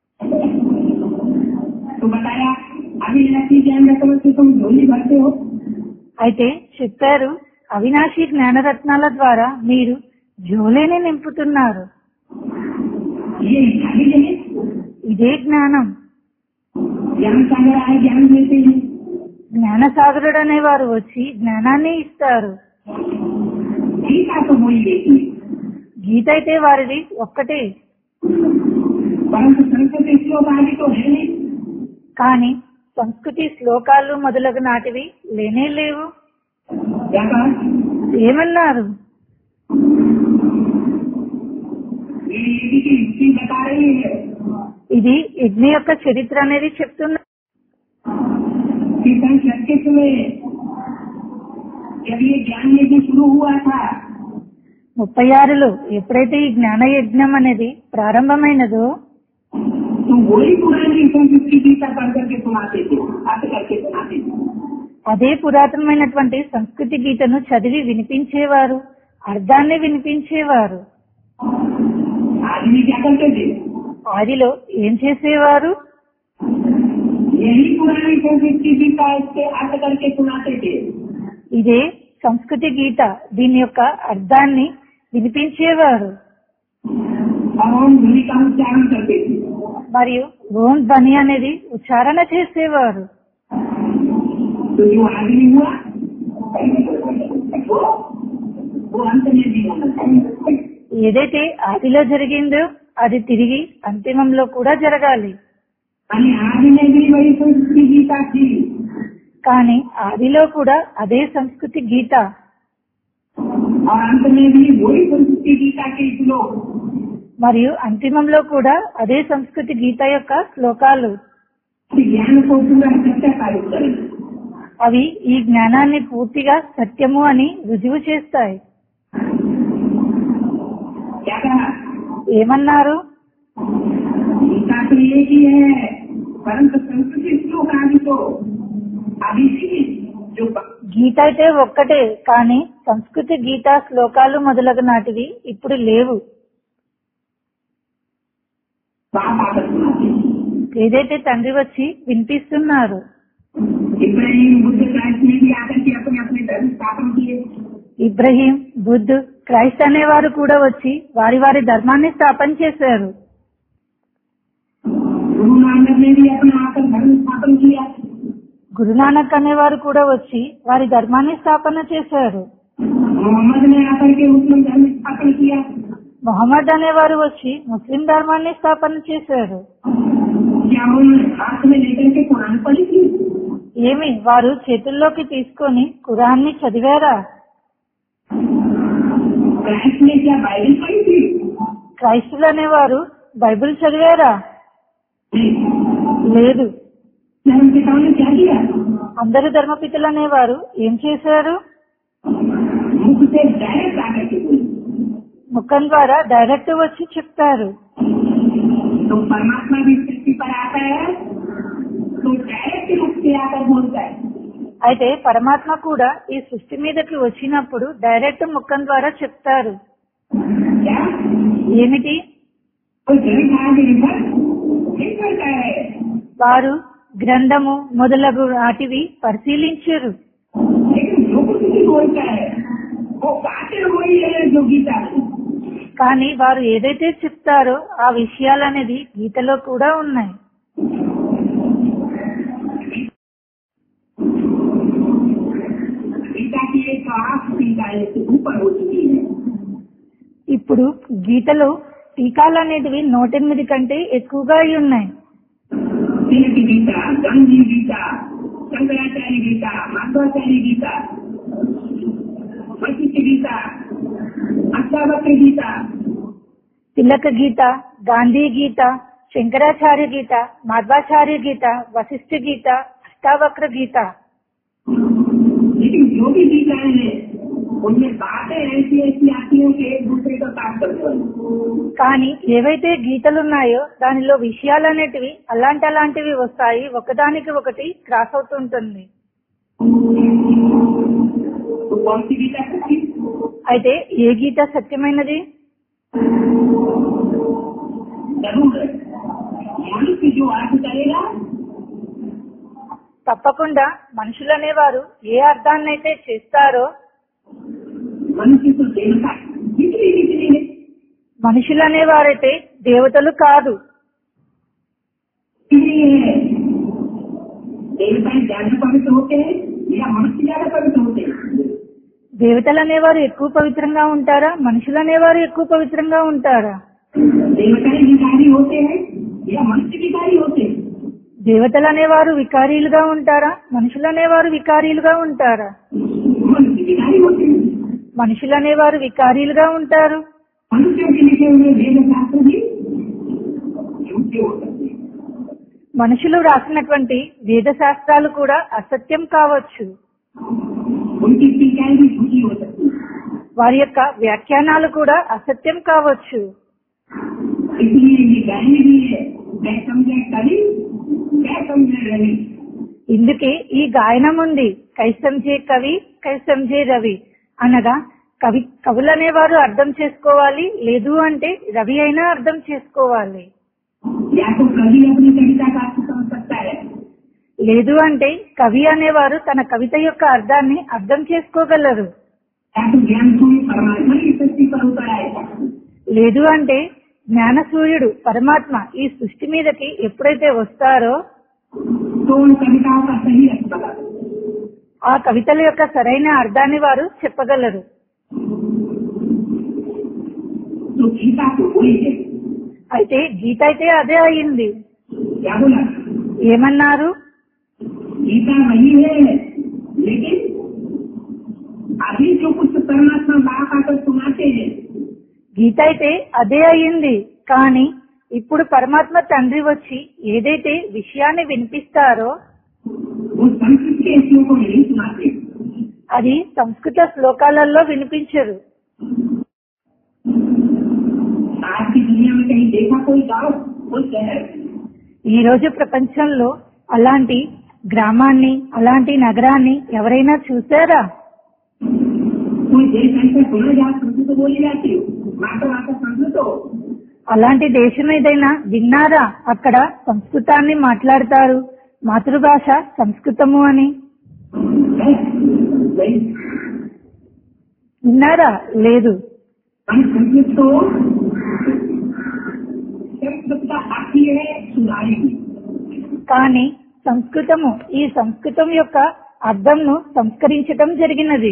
तो बताया अभी ऐसी ज्ञान रत्नों से तुम झोली भरते हो అయితే చెప్పారు అవినాశి జ్ఞానరత్నాల ద్వారా మీరు జోలేని నింపుతున్నారు ये अभी नहीं ఇదే జ్ఞానం ज्ञान सागर आए ज्ञान देते हैं జ్ఞానసాగరుడు అనేవారు వచ్చి జ్ఞానాన్ని ఇస్తారు गीता तो वही देती है గీత అయితే వారిది ఒక్కటే परंतु संस्कृत श्लोक आदि तो है नहीं కానీ సంస్కృతి శ్లోకాలు మొదలగు నాటివి లేనే లేవు क्या कहा ఏమన్నారు ये यदि की हिस्ट्री बता रही है ఇది యజ్ఞ యొక్క చరిత్ర అనేది చెప్తున్నా कि सन छत्तीस में जब ये ज्ञान यज्ञ शुरू हुआ था ముప్పై ఆరులో ఎప్పుడైతే ఈ జ్ఞాన యజ్ఞం అనేది ప్రారంభమైనదో तो वही पुरानी संस्कृत की गीता पढ़ करके सुनाते थे अर्थ करके सुनाते थे అదే పురాతనమైనటువంటి సంస్కృతి గీతను చదివి వినిపించేవారు అర్థాన్ని వినిపించేవారు आदमी क्या करते थे ఆదిలో ఏం చేసేవారు यही पुरानी संस्कृत की गीता इसके अर्थ करके सुनाते थे ఇదే సంస్కృతి గీత దీని యొక్క అర్థాన్ని వినిపించేవారు और हम ध्वनि का उच्चारण करते थे మరియు ఓం ధ్వని అనేది ఉచ్చారణ చేసేవారు तो जो आदमी हुआ वो वो अंत में भी होना चाहिए ఏదైతే ఆదిలో జరిగిందో అది తిరిగి అంతిమంలో కూడా జరగాలి यानी आदि में भी वही संस्कृति गीता थी కానీ ఆదిలో కూడా అదే సంస్కృతి గీత और अंत में भी वही संस्कृति गीता के श्लोक మరియు అంతిమంలో కూడా అదే సంస్కృతి గీత యొక్క శ్లోకాలు ज्ञान को पूरा सत्य साबित करेंगे అవి ఈ జ్ఞానాన్ని పూర్తిగా సత్యము అని రుజువు చేస్తాయి क्या कहा ఏమన్నారు गीता तो एक ही है परंतु संस्कृति श्लोक आदि तो अभी भी जो గీత అయితే ఒక్కటే కానీ సంస్కృతి గీత శ్లోకాలు మొదలగు నాటివి ఇప్పుడు లేవు बाप आकर सुनाते हैं ఏదైతే తండ్రి వచ్చి వినిపిస్తున్నారు इब्राहिम बुद्ध क्राइस्ट ने भी आकर के अपने अपने धर्म स्थापन किए ఇబ్రహీం బుద్ధ్ క్రైస్ట్ అనేవారు కూడా వచ్చి వారి వారి ధర్మాన్ని స్థాపన చేశారు गुरु नानक ने भी अपना आकर धर्म स्थापन किया గురునానక్ అనేవారు కూడా వచ్చి వారి ధర్మాన్ని స్థాపన చేశారు मोहम्मद ने आकर के मुस्लिम धर्म स्थापन किया మొహమ్మద్ అనేవారు వచ్చి ముస్లిం ధర్మాన్ని స్థాపన చేశారు क्या उन्होंने हाथ में लेकर के कुरान पढ़ी थी ఏమి వారు చేతుల్లోకి తీసుకొని ఖురాన్ని చదివారా क्राइस्ट ने क्या बाइबल पढ़ी थी క్రైస్తులు అనేవారు బైబిల్ చదివారా नहीं లేదు धर्म पिताओं ने क्या किया అందరు ధర్మపితులు అనేవారు ఏం చేశారు मुख से डायरेक्ट आकर के बोली ముఖం ద్వారా డైరెక్ట్ వచ్చి చెప్తారు तो परमात्मा भी सृष्टि पर आता है तो डायरेक्ट मुख से आकर बोलता है అయితే పరమాత్మ కూడా ఈ సృష్టి మీదకి వచ్చినప్పుడు డైరెక్ట్ ముఖం ద్వారా చెప్తారు क्या ఏమిటి कोई ग्रंथ आगे रिफर नहीं करता है వారు గ్రంథము మొదలగు వాటివి పరిశీలించరు लेकिन जो कुछ भी बोलता है वो बातें वही है जो गीता है కానీ వారు ఏదైతే చెప్తారో ఆ విషయాలనేది గీతలో కూడా ఉన్నాయి गीता की एक आठ टीका से ऊपर हो चुकी है ఇప్పుడు గీతలో టీకాలు అనేటివి నూటెనిమిది కంటే ఎక్కువగా అయి ఉన్నాయి तिलक गीता गांधी गीता शंकराचार्य गीता माधवाचार्य गीता वशिष्ठ गीता अष्टावक्र गीता తిలక గీత గాంధీ గీత శంకరాచార్య గీత మాధ్వాచార్య గీత వశిష్ఠ గీత అష్టావక్ర గీత लेकिन जो भी गीताएं हैं उनमें बातें ऐसी ऐसी आती हैं कि एक दूसरे का साथ करते हैं కానీ ఏవైతే గీతలున్నాయో దానిలో విషయాలు అనేటివి అలాంటి అలాంటివి వస్తాయి ఒకదానికి ఒకటి క్రాస్ అవుతుంటుంది तो कौन सी गीता सच्ची అయితే ఏ గీత సత్యమైనది जरूर मनुष्य जो अर्थ करेगा తప్పకుండా మనుషులు అనేవారు ఏ అర్థాన్నైతే చేస్తారో मनुष्य तो देवता निकली निकली है మనుషులు అనేవారైతే దేవతలు కాదు इसलिए देवता ज्यादा पवित्र होते हैं या मनुष्य ज्यादा पवित्र होते हैं దేవతలు అనేవారు ఎక్కువ పవిత్రంగా ఉంటారా మనుషులు అనేవారు ఎక్కువ పవిత్రంగా ఉంటారా देवता विकारी होते हैं या मनुष्य विकारी होते हैं దేవతలు అనేవారు వికారీలుగా ఉంటారా మనుషులు అనేవారు వికారీలుగా ఉంటారా मनुष्य विकारी होते हैं మనుషులు అనేవారు వికారీలుగా ఉంటారు मनुष्यों के लिखे हुए वेद शास्त्र भी झूठे हो सकते हैं మనుషులు రాసినటువంటి వేద శాస్త్రాలు కూడా అసత్యం కావచ్చు उनकी टीकाएं भी झूठी हो सकती है వారి యొక్క వ్యాఖ్యానాలు కూడా అసత్యం కావచ్చు इसलिए ये गायन भी है मैं समझे कवि मैं समझे रवि ఇందుకే ఈ గాయనం ఉంది కైసంజే కవి కైసంజే రవి అనగా కవి కవులనేవారు అర్థం చేసుకోవాలి లేదు అంటే రవి అయినా అర్థం చేసుకోవాలి या तो कवि अपनी कविता का अर्थ समझ सकता है లేదు అంటే కవి అనేవారు తన కవిత యొక్క అర్థాన్ని అర్థం చేసుకోగలరు या तो ज्ञान सूर्य परमात्मा की सृष्टि पर उतर आएगा లేదు అంటే జ్ఞాన సూర్యుడు పరమాత్మ ఈ సృష్టి మీదకి ఎప్పుడైతే వస్తారో तो उन कविताओं का सही अर्थ बता दो ఆ కవితల యొక్క సరైన అర్థాన్ని వారు చెప్పగలరు तो गीता तो वही है అయితే గీత అయితే అదే అయింది क्या बोला ఏమన్నారు गीता वही है लेकिन अभी जो कुछ परमात्मा बाप आकर सुनाते हैं గీత అయితే అదే అయ్యింది కానీ ఇప్పుడు పరమాత్మ తండ్రి వచ్చి ఏదైతే విషయాన్ని వినిపిస్తారో वो संस्कृत के श्लोकों में नहीं सुनाते అది సంస్కృత శ్లోకాలలో వినిపించరు आज की दुनिया में कहीं देखा कोई गाँव कोई शहर ఈ రోజు ప్రపంచంలో అలాంటి గ్రామాన్ని అలాంటి నగరాన్ని ఎవరైనా చూసారా कोई देश ऐसा सुना जहाँ संस्कृत बोली जाती हो मातृभाषा संस्कृत हो అలాంటి దేశం ఏదైనా విన్నారా అక్కడ సంస్కృతాన్ని మాట్లాడతారు మాతృభాష సంస్కృతము అని है? नहीं విన్నారా లేదు हम संस्कृत को संस्कृत का अर्थ ये है सुधारी కానీ సంస్కృతము ఈ సంస్కృతం యొక్క అర్థంను సంస్కరించటం జరిగినది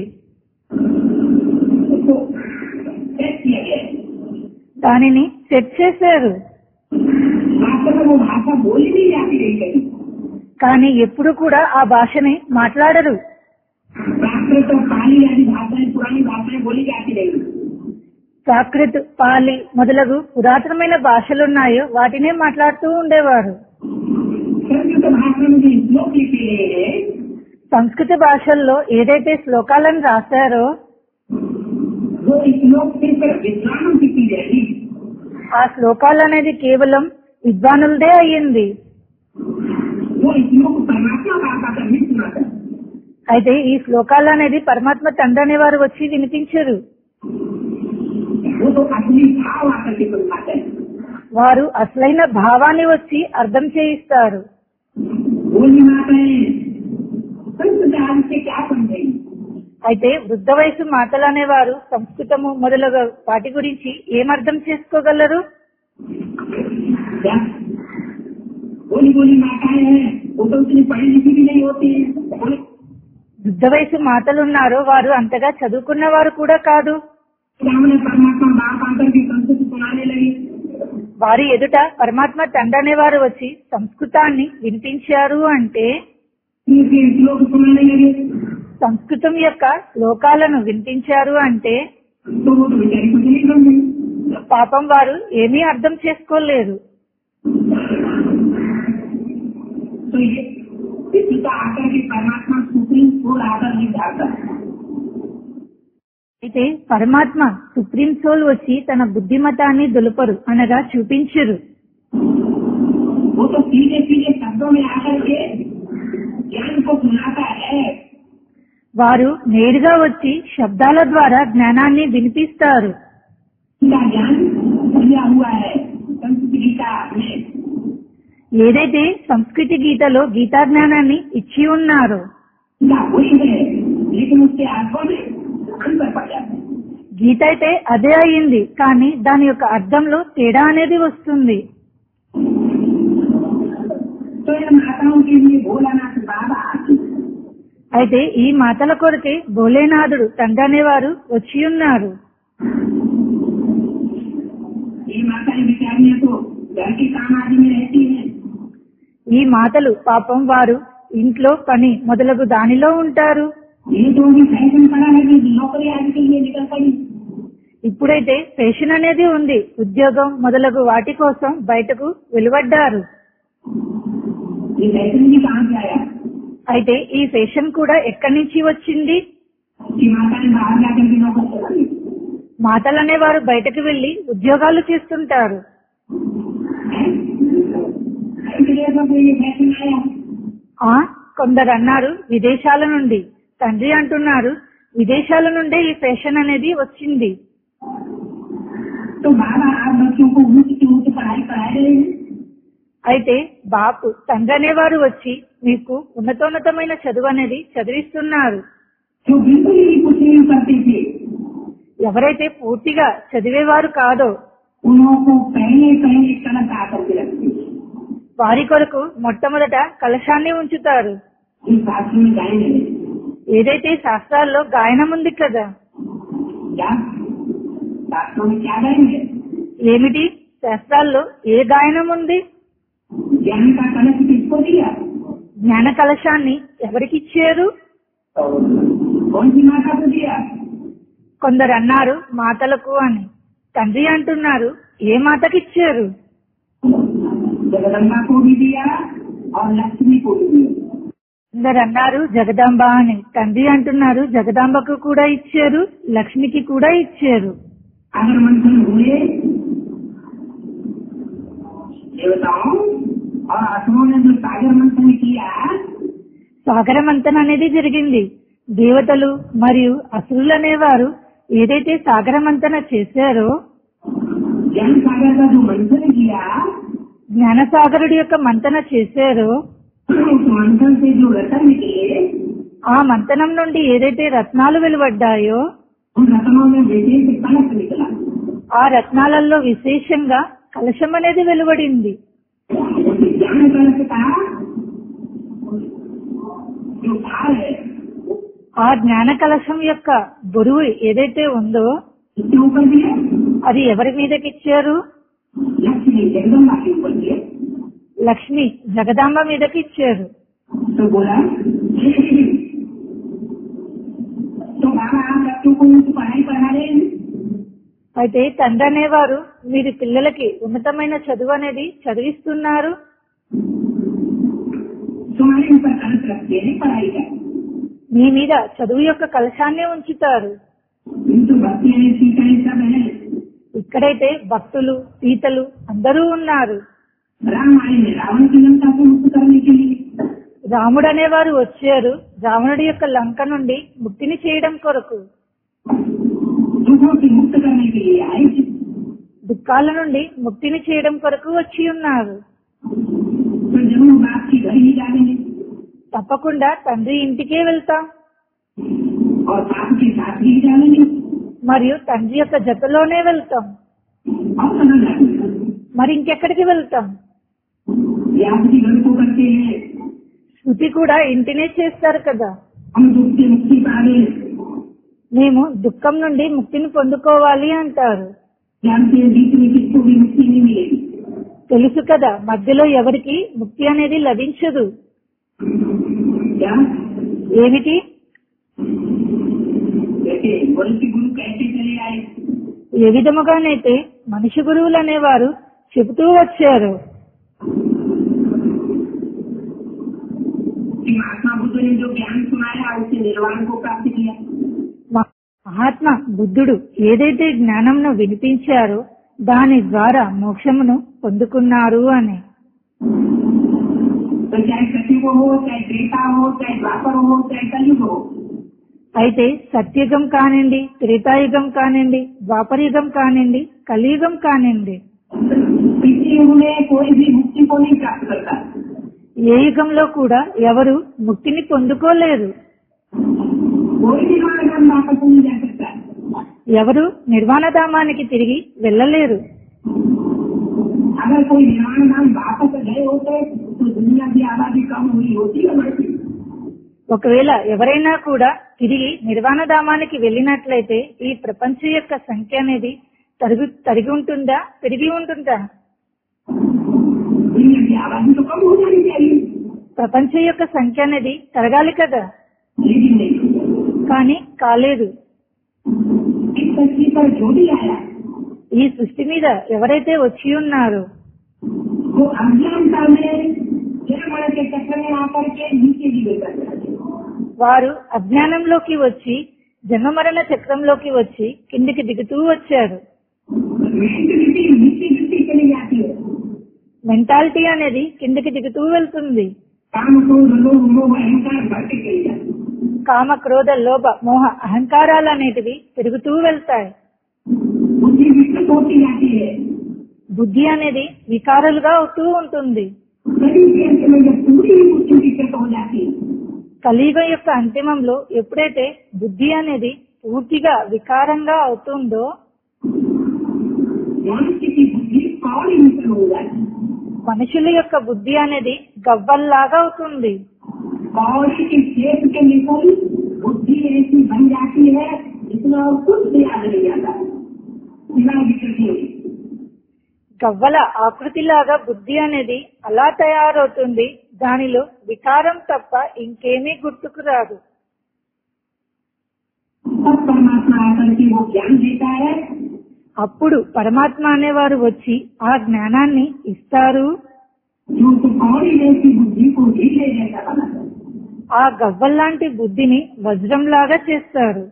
उसको सेट किया गया है। దానిని సెట్ చేశారు वास्तव में वो भाषा बोली नहीं जाती रही कहीं కానీ ఎప్పుడు కూడా ఆ భాషని మాట్లాడరు प्राकृत और पाली आदि भाषाएं पुरानी भाषाएं बोली जाती रही ప్రాకృత్ పాలి మొదలగు పురాతనమైన భాషలున్నాయో వాటినే మాట్లాడుతూ ఉండేవారు संस्कृत भाषा में जो श्लोक लिखे गए हैं సంస్కృత భాషల్లో ఏదైతే శ్లోకాలను రాశారో वो श्लोक सिर्फ विद्वानों की चीज है ఆ శ్లోకాలు అనేది కేవలం విద్వానులదే అయ్యింది वो श्लोक परमात्मा का आता कर नहीं सुना था అయితే ఈ శ్లోకాలు అనేది పరమాత్మ తండ్రి అనేవారు వచ్చి వినిపించరు वो तो असली भाव आकर के समझाते हैं వారు అసలైన భావాన్ని వచ్చి అర్థం చేయిస్తారు बोली माताएं संस्कृत आदि से क्या समझेंगे అయితే వృద్ధ వయసు మాటలు అనేవారు సంస్కృతము మొదలగు వాటి గురించి ఏమర్థం చేసుకోగలరు क्या बोली बोली माताएं हैं वो तो उतनी पढ़ी लिखी भी नहीं होती है बोले వృద్ధ వయసు మాటలున్నారో వారు అంతగా చదువుకున్న వారు కూడా కాదు सामने परमात्मा बाप आकर के संस्कृत सुनाने लगे వారి ఎదుట పరమాత్మ తండ్రి అనేవారు వచ్చి సంస్కృతాన్ని వినిపించారు అంటే उनके श्लोक सुनाने लगे సంస్కృతం యొక్క శ్లోకాలను వినిపించారు అంటే तो वो तो बेचारी कुछ नहीं समझे పాపం వారు ఏమీ అర్థం చేసుకోలేరు तो ये इसी का आकर के परमात्मा सुप्रीम कोर्ट आकर नहीं जाता అయితే పరమాత్మ సుప్రీం సోల్ వచ్చి తన బుద్ధిమతాన్ని దులుపరు అనగా చూపించరు वो तो सीधे सीधे शब्दों में आकर के ज्ञान को सुनाता है వారు నేరుగా వచ్చి శబ్దాల ద్వారా జ్ఞానాన్ని వినిపిస్తారు इसका ज्ञान दिया हुआ है संस्कृत गीता में ఏదైతే సంస్కృతి గీతలో గీతా జ్ఞానాన్ని ఇచ్చి ఉన్నారో इसका वही है लेकिन उसके आंखों में अंतर पड़ जाता है గీత అయితే అదే అయ్యింది కానీ దాని యొక్క అర్థంలో తేడా అనేది వస్తుంది तो इन माताओं के लिए भोलानाथ बाबा అయితే ఈ మాతల కొరకే భోలేనాథుడు తండ్రి అనేవారు వచ్చి ఉన్నారు ये माताएं बेचारियां तो घर के काम आदि में रहती हैं ఈ మాతలు పాపం వారు ఇంట్లో పని మొదలగు దానిలో ఉంటారు ये तो भी फैशन पड़ा है कि नौकरी आदि के लिए निकल पड़ी ఇప్పుడైతే ఫేషన్ అనేది ఉంది ఉద్యోగం మొదలగు వాటి కోసం బయటకు వెలువడ్డారు ये फैशन भी कहाँ से आया అయితే ఈ ఫేషన్ కూడా ఎక్కడి నుంచి వచ్చింది कि माताएं बाहर जाकर के नौकरी चलाती మాతలు అనేవారు బయటకు వెళ్లి ఉద్యోగాలు చేస్తుంటారు हैं इसलिए तो ये फैशन आया ఆ కొందరు అన్నారు విదేశాల నుండి తండ్రి అంటున్నారు విదేశాల నుండే ఈ ఫ్యాషన్ అనేది వచ్చింది तो बाबा आप बच्चों को ऊंच की ऊंच पढ़ाई पढ़ा रहे हैं అయితే బాపు తండ్రి అనేవారు వచ్చి మీకు ఉన్నతోన్నతమైన చదువు అనేది చదివిస్తున్నారు जो बिल्कुल ही कुछ नहीं करते थे ఎవరైతే పూర్తిగా చదివేవారు కాదో उनको पहले पहले कलश आकर के रखते थे వారి కొరకు మొట్టమొదట కలశాన్ని ఉంచుతారు इस शास्त्र में गाएंगे ఏదైతే శాస్త్రాల్లో గాయనం ఉంది కదా क्या शास्त्रों में क्या गाएंगे ఏమిటి శాస్త్రాల్లో ఏ గాయనం ఉంది ज्ञान का कलश किसको दिया జ్ఞాన కలశాన్ని ఎవరికిచ్చారు कौन सी माता को दिया కొందరు అన్నారు మాతలకు అని తండ్రి అంటున్నారు ఏ మాతకిచ్చారు जगदम्बा को भी दिया और लक्ष्मी को भी दिया కొందరు అన్నారు జగదాంబ అని తండ్రి అంటున్నారు జగదాంబకు కూడా ఇచ్చారు లక్ష్మికి కూడా ఇచ్చారు अगर मंथन हुए देवताओं और असुरों ने जो सागर मंथन किया సాగరమంతన అనేది జరిగింది దేవతలు మరియు అసురులు అనేవారు ఏదైతే సాగరమంతన చేశారో ज्ञान सागर का जो मंथन किया జ్ఞానసాగరుడి యొక్క మంతన చేశారో उस मंथन से जो रतन निकले ఆ మంతనం నుండి ఏదైతే రత్నాలు వెలువడ్డాయో उन रत्नों में विशेष कलश निकला ఆ రత్నాలలో విశేషంగా కలశం అనేది వెలువడింది उस ज्ञान कलश का जो भार है ఆ జ్ఞాన కలశం యొక్క బరువు ఏదైతే ఉందో इसके ऊपर दिया అది ఎవరి మీదకి ఇచ్చారు लक्ष्मी जगदम्बा के ऊपर दिया లక్ష్మి జగదాంబ మీదకి ఇచ్చారు तो बोला तो बाबा आप बच्चों को उनकी पढ़ाई पढ़ा रहे हैं అయితే తండ్రి అనేవారు మీరు పిల్లలకి ఉన్నతమైన చదువు అనేది చదివిస్తున్నారు तुम्हारे ऊपर कलश रखते हैं पढ़ाई का మీ మీద చదువు యొక్క కలశాన్ని ఉంచుతారు किंतु भक्ति है सीता है सब है ఇక్కడైతే భక్తులు సీతలు అందరూ ఉన్నారు राम आए हैं रावण की लंका को मुक्त करने के लिए రాముడు అనేవారు వచ్చారు రావణుడి యొక్క లంక నుండి ముక్తిని చేయడం కొరకు दुखों से मुक्त करने के लिए आए थे దుఃఖాల నుండి ముక్తిని చేయడం కొరకు వచ్చి ఉన్నారు तो जरूर बाप की घर ही जाएंगे తప్పకుండా తండ్రి ఇంటికే వెళ్తాం और बाप के साथ ही जाएंगे మరియు తండ్రి యొక్క జతలోనే వెళ్తాం और कहाँ जाएंगे మరి ఇంకెక్కడికి వెళ్తాం व्यास की घर को करते हैं శృతి కూడా ఇంటినే చేస్తారు కదా हम दुख से मुक्ति पावे మేము దుఃఖం నుండి ముక్తిని పొందుకోవాలి అంటారు जानते हैं बीच में किसको भी मुक्ति नहीं मिलेगी తెలుసు కదా మధ్యలో ఎవరికి ముక్తి అనేది లభించదు क्या ఏమిటి जैसे वंशी गुरु कैसे चले आए ఏ విధముగానైతే మనిషి గురువులు అనేవారు చెబుతూ వచ్చారు कि महात्मा बुद्ध ने जो ज्ञान सुनाया उससे निर्वाण को प्राप्त किया మ- మహాత్మా బుద్ధుడు ఏదైతే జ్ఞానంను వినిపించారో దాని ద్వారా మోక్షమును పొందుకున్నారు అని तो चाहे सचिव हो चाहे त्रेता हो चाहे द्वापर हो चाहे कलयुग हो అయితే సత్యుగం కానివ్వండి త్రేతాయుగం కానివ్వండి ద్వాపరయుగం కానివ్వండి కలియుగం కానివ్వండి किसी युग में कोई भी मुक्ति को नहीं प्राप्त करता ఏ యుగంలో కూడా ఎవరు ముక్తిని పొందుకోలేరు कोई भी मार्ग हम वापस नहीं जा सकता ఎవరు నిర్వాణధామానికి తిరిగి వెళ్ళలేరు अगर कोई निर्माण धाम वापस गए होते तो दुनिया की आबादी कम हुई होती है बढ़ती ఒకవేళ ఎవరైనా కూడా తిరిగి నిర్వాణధామానికి వెళ్ళినట్లయితే ఈ ప్రపంచం యొక్క సంఖ్య అనేది తరిగి తరిగి ఉంటుందా పెరిగి ఉంటుందా दुनिया की आबादी तो कम हो जानी चाहिए ప్రపంచం యొక్క సంఖ్య అనేది తరగాలి కదా लेकिन नहीं కానీ కాలేదు इस धरती पर जो भी आया ఈ సృష్టి మీద ఎవరైతే వచ్చి ఉన్నారో वो अज्ञानता में जन्म के चक्कर में आकर के नीचे जीवे कर जाते వారు అజ్ఞానంలోకి వచ్చి జన్మమరణ చక్రంలోకి వచ్చి కిందికి దిగుతూ వచ్చారు मेंटलिटी नीचे गिरती चली जाती है మెంటాలిటీ అనేది కిందికి దిగుతూ వెళ్తుంది काम को लोग मोह अहंकार बढ़ते चली जाती है కామ క్రోధ లోభ మోహ అహంకారాలు అనేటివి పెరుగుతూ వెళ్తాయి बुद्धि विकसित होती जाती है బుద్ధి అనేది వికారాలుగా అవుతూ ఉంటుంది शरीर के अंत में जब पूरी बुद्धि विकसित हो जाती है కలియుగం యొక్క అంతిమంలో ఎప్పుడైతే బుద్ధి అనేది పూర్తిగా వికారంగా అవుతుందో मनुष्य की बुद्धि कौड़ी निकल हो जाती है మనుషుల యొక్క బుద్ధి అనేది గవ్వల్లాగా అవుతుంది कौड़ी के शेप के निकल बुद्धि ऐसी बन जाती है जिसमें और कुछ भी याद नहीं आता बिना विकृति होगी గవ్వల ఆకృతిలాగా బుద్ధి అనేది అలా తయారవుతుంది దానిలో వికారం తప్ప ఇంకేమీ గుర్తుకు రాదు तब परमात्मा आकर के वो ज्ञान देता है అప్పుడు పరమాత్మ అనేవారు వచ్చి ఆ జ్ఞానాన్ని ఇస్తారు जो तो कौड़ी जैसी बुद्धि को ढीले जैसा बनाता है ఆ గవ్వల్లాంటి బుద్ధిని వజ్రంలాగా చేస్తారు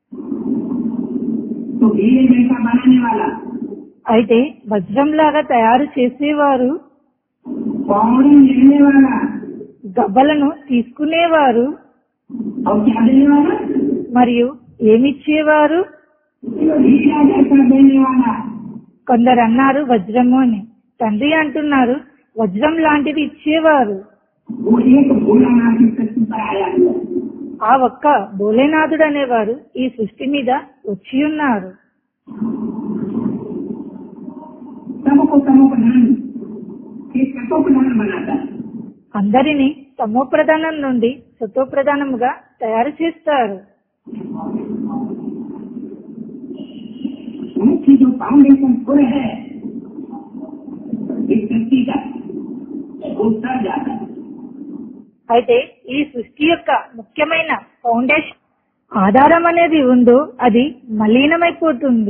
तो ढीले जैसा बनाने वाला అయితే వజ్రంలాగా తయారు చేసేవారు कौड़ी लेने वाला గవ్వలను తీసుకునేవారు और क्या देने वाला మరియు ఏమిచ్చేవారు ढीला जैसा देने वाला కొందరు అన్నారు వజ్రము అని తండ్రి అంటున్నారు వజ్రం లాంటిది ఇచ్చేవారు वो एक भोलानाथ की पृथ्वी पर आया हुआ है ఆ ఒక్క భోలేనాథుడు అనేవారు ఈ సృష్టి మీద వచ్చి ఉన్నారు सबको तमोप्रधान ये सतोप्रधान बनाता है అందరినీ తమోప్రధానం నుండి సతోప్రధానముగా తయారు చేస్తారు मुख्य जो फाउंडेशन पुर है इस सृष्टि का वो सर जाता है అయితే ఈ సృష్టి యొక్క ముఖ్యమైన ఫౌండేషన్ ఆధారం అనేది ఉందో అది మలీనమైపోతుంది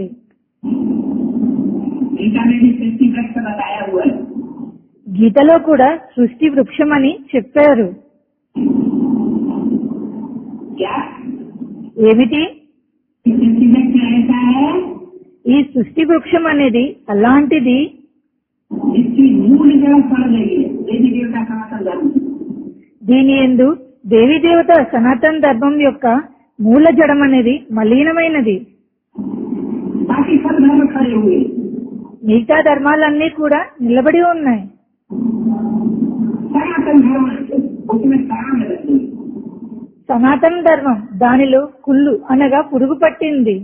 गीता में भी सृष्टि वृक्ष बताया हुआ है గీతలో కూడా సృష్టి వృక్షం అని చెప్పారు क्या ఏమిటి कि सृष्टि वृक्ष ऐसा है ఈ సృష్టి వృక్షం అనేది అలాంటిది जिसकी मूल जड़ पड़ गई है देवी देवता सनातन धर्म దీని ఎందు దేవీ దేవత సనాతన ధర్మం యొక్క మూల జడం అనేది మలీనమైనది बाकी सब धर्म खड़े हुए మిగతా ధర్మాలన్నీ కూడా నిలబడి ఉన్నాయి सनातन धर्म उसमें सराम रहती है సనాతన ధర్మం దానిలో కుళ్ళు అనగా పురుగు పట్టింది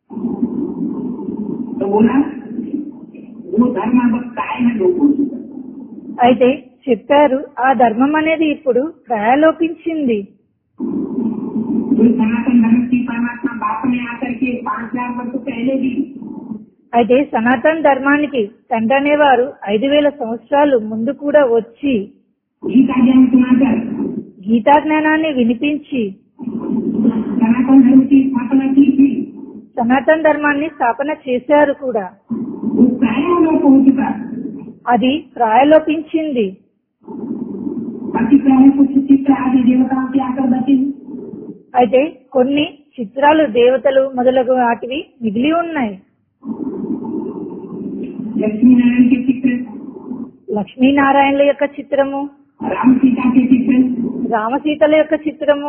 तो बोला वो धर्म अब कायम है लोगों की అయితే చెప్పారు ఆ ధర్మం అనేది ఇప్పుడు ప్రయాలోపించింది जो सनातन धर्म की परमात्मा बाप ने आकर के पांच हजार वर्ष पहले भी అయితే సనాతన ధర్మానికి తండ్రి అనేవారు ఐదు వేల సంవత్సరాలు ముందు కూడా వచ్చి गीता ज्ञान सुनाकर గీతా జ్ఞానాన్ని వినిపించి सनातन धर्म की स्थापना की थी సనాతన ధర్మాన్ని స్థాపన చేశారు కూడా वो कायम में पहुंच चुका అది ప్రాయలోపించింది बाकी पहले कुछ चित्र आदि देवताओं की आकर बची అయితే కొన్ని చిత్రాలు దేవతలు మొదలగు వాటివి మిగిలి ఉన్నాయి लक्ष्मी नारायण के चित्र లక్ష్మీనారాయణుల యొక్క చిత్రము राम सीता के चित्र రామసీతల యొక్క చిత్రము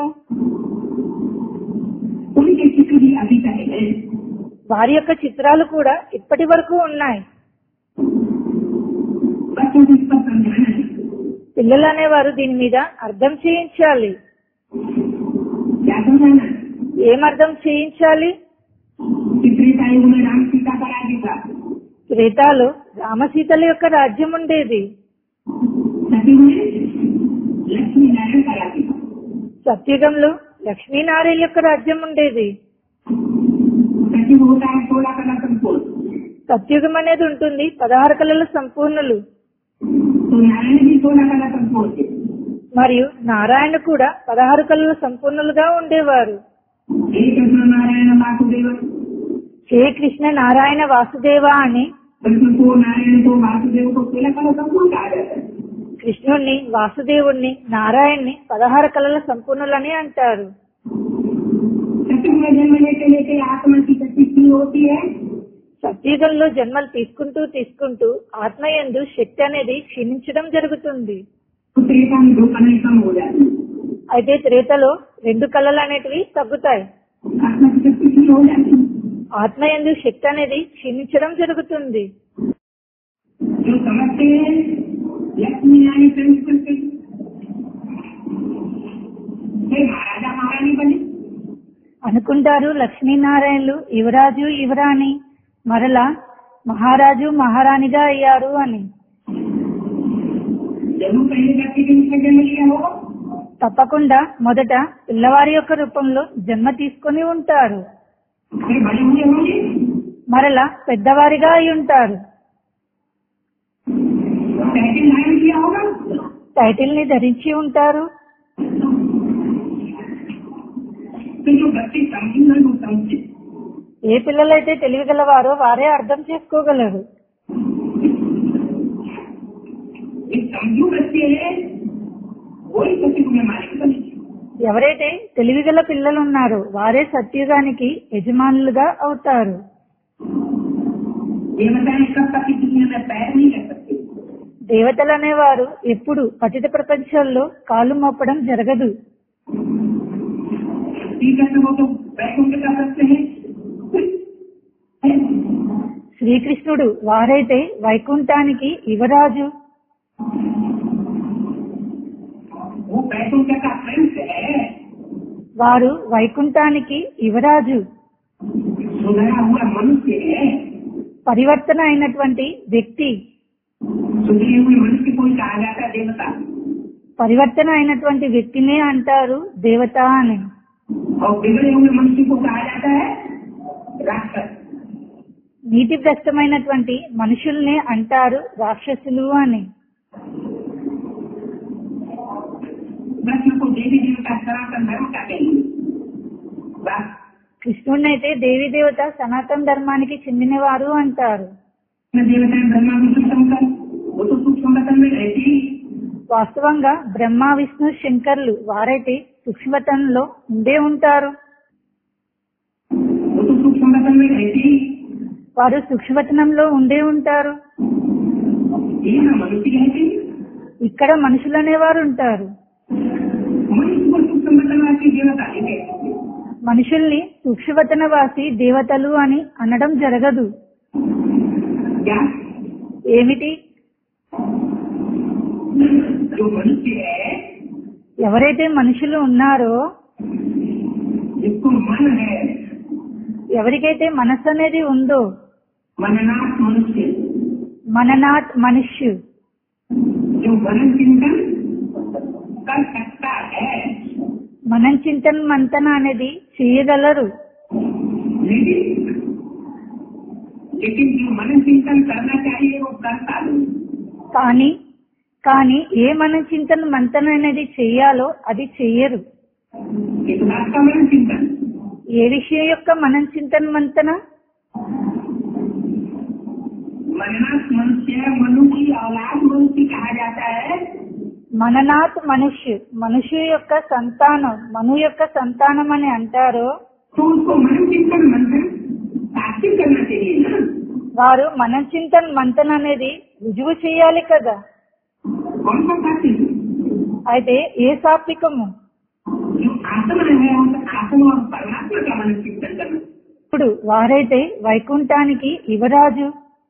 उनके चित्र भी अभी तक है వారి యొక్క చిత్రాలు కూడా ఇప్పటి వరకు ఉన్నాయి बच्चों को इस पर समझाना है పిల్లలు అనేవారు దీని మీద అర్థం చేయించాలి क्या समझाना ఏం అర్థం చేయించాలి कि त्रेता युग में राम सीता का राज्य था త్రేతాలో రామసీతల యొక్క రాజ్యం ఉండేది सतयुग में लक्ष्मी नारायण का राज्य था సత్యుగంలో లక్ష్మీనారాయణ యొక్క రాజ్యం ఉండేది सतयुग होता है सोलह कला संपूर्ण సత్యుగం అనేది ఉంటుంది పదహారు కళల సంపూర్ణులు तो नारायण भी सोलह कला संपूर्ण थे మరియు నారాయణ కూడా పదహారు కళల సంపూర్ణులుగా ఉండేవారు हे कृष्ण नारायण वासुदेव హే కృష్ణ నారాయణ వాసుదేవ అని कृष्ण को नारायण को वासुदेव को सोलह कला संपूर्ण कहा जाता है కృష్ణుణ్ణి వాసుదేవుణ్ణి నారాయణ్ణి పదహారు కళల సంపూర్ణులని అంటారు सतयुग में जन्म लेते लेते आत्मा की शक्ति होती है సత్యుగంలో జన్మలు తీసుకుంటూ తీసుకుంటూ ఆత్మయందు శక్తి అనేది క్షీణించడం జరుగుతుంది तो त्रेता में दो कलाएं कम हो जाती है అయితే త్రేతలో రెండు కళలు అనేటివి తగ్గుతాయి आत्मा की शक्ति क्षीण हो जाती है ఆత్మయందు శక్తి అనేది క్షీణించడం జరుగుతుంది जो समझते हैं लक्ष्मी नारायण प्रवेश करते हैं। फिर महाराजा महारानी बने అనుకుంటారు లక్ష్మీనారాయణలు యువరాజు యువరాణి మరలా మహారాజు మహారాణిగా అయ్యారు అని जरूर पहले व्यक्ति के रूप में जन्म लिया होगा తప్పకుండా మొదట పిల్లవారి యొక్క రూపంలో జన్మ తీసుకొని ఉంటారు फिर बड़े हुए होंगे మరలా పెద్దవారిగా అయి ఉంటారు टाइटल धारण किया होगा టైటిల్ ని ధరించి ఉంటారు तो जो बच्चे समझेंगे वो समझे ఏ పిల్లలైతే తెలివిగలవారో వారే అర్థం చేసుకోగలరు ये समझू बच्चे हैं वही सत्य में मालिक बने ఎవరైతే తెలివిగల పిల్లలు ఉన్నారో వారే సత్యుగానికి యజమానులుగా అవుతారు ये बताएं कब तक इस दुनिया में पैर नहीं कर सकते దేవతలు అనేవారు ఎప్పుడు పతిత ప్రపంచంలో కాలు మోపడం జరగదు ठीक है तो वो तो बैकुंठ कर सकते हैं శ్రీకృష్ణుడు వారైతే వైకుంఠానికి యువరాజు वो बैकुंठ का प्रिंस है వారు వైకుంఠానికి యువరాజు सुधरा हुआ मनुष्य है పరివర్తన అయినటువంటి వ్యక్తి सुधरे हुए मनुष्य को ही कहा जाता है देवता పరివర్తన అయినటువంటి వ్యక్తినే అంటారు దేవత అని और बिगड़े हुए मनुष्य को कहा जाता है राक्षस నీతి భ్రష్టమైనటువంటి మనుషుల్నే అంటారు రాక్షసులు అని कृष्ण को देवी देवता सनातन धर्म का कहेंगे बस కృష్ణుడినైతే దేవి దేవత సనాతన ధర్మానికి చెందినవారు అంటారు कृष्ण देवता ब्रह्मा विष्णु शंकर वो तो सूक्ष्म बतन में रहती ही వాస్తవంగా బ్రహ్మ విష్ణు శంకర్లు వారైతే సూక్ష్మతంలో ఉండే ఉంటారు वो तो सूक्ष्म बतन में रहती ही వారు సూక్ష్మతనంలో ఉండే ఉంటారు ये ना मनुष्य रहते हैं। ఇక్కడ మనుషులు అనేవారు ఉంటారు मनुष्य को सूक्ष्म बतन वाली देवता नहीं कहते మనుషుల్ని సూక్ష్మవతనవాసి దేవతలు అని అనడం జరగదు क्या ఏమిటి जो मनुष्य है ఎవరైతే మనుషులు ఉన్నారో जिसको मन है ఎవరికైతే మనస్సు అనేది ఉందో मननाथ मनुष्य మననాథ్ మనుష్యు जो मनन चिंतन कर सकता है మనం చింతన మంతన అనేది చేయగలరు लेकिन लेकिन जो मनन चिंतन करना चाहिए वो करता नहीं కానీ కానీ ఏ మనం చింతన మంతన అనేది చెయ్యాలో అది చెయ్యరు इस बात का मनन चिंतन ఏ విషయం యొక్క మనం చింతన మంతన मननाथ मनुष्य मनु की औलाद मनुष्य कहा जाता है మననాథ్ మనుష్యు మనుషు యొక్క సంతానం మను యొక్క సంతానం అని అంటారు तो उसको मनन चिंतन मंथन साक्षी करना चाहिए ना వారు మన చింతన మంతన అనేది రుజువు చేయాలి కదా कौन सा साक्षी అయితే ఏ సాత్వికము जो आत्मा है उस आत्मा और परमात्मा का मनन चिंतन करना ఇప్పుడు వారైతే వైకుంఠానికి యువరాజు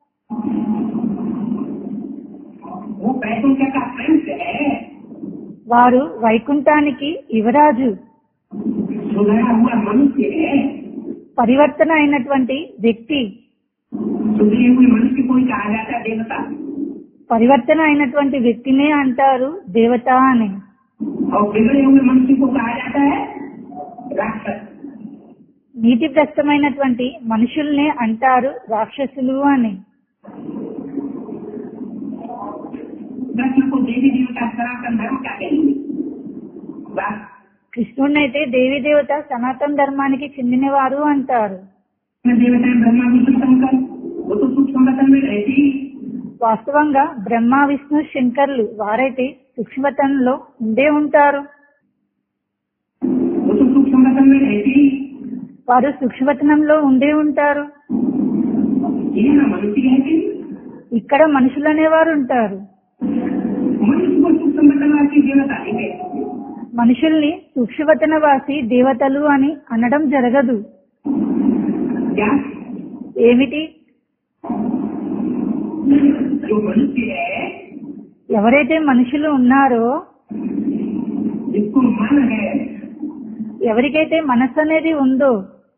वो बैकुंठ का प्रिंस है వారు వైకుంఠానికి యువరాజు सुधरा हुआ मनुष्य है పరివర్తన అయినటువంటి వ్యక్తి सुधरे हुए मनुष्य को ही कहा जाता है देवता పరివర్తన అయినటువంటి వ్యక్తినే అంటారు దేవత అని और बिगड़े हुए मनुष्य को कहा जाता है राक्षस నీతి భ్రష్టమైనటువంటి మనుషుల్నే అంటారు రాక్షసులు అని कृष्ण को देवी देवता सनातन धर्म का कहेंगे बस కృష్ణుడినైతే దేవి దేవత సనాతన ధర్మానికి చెందినవారు అంటారు देवता ब्रह्मा विष्णु शंकर वो तो सूक्ष्म वतन में रहती ही వాస్తవంగా బ్రహ్మ విష్ణు శంకర్లు వారైతే సూక్ష్మతనంలో ఉండే ఉంటారు वो तो सूक्ष्म वतन में रहती ही వారు సూక్ష్మతనంలో ఉండే ఉంటారు ये ना मनुष्य रहती ఇక్కడ మనుషులు అనేవారు ఉంటారు मनुष्य को सूक्ष्म वतन की देवता नहीं कहते మనుషుల్ని సూక్ష్మవతనవాసి దేవతలు అని అనడం జరగదు क्या ఏమిటి जो मनुष्य है ఎవరైతే మనుషులు ఉన్నారో जिसको मन है ఎవరికైతే మనస్సు అనేది ఉందో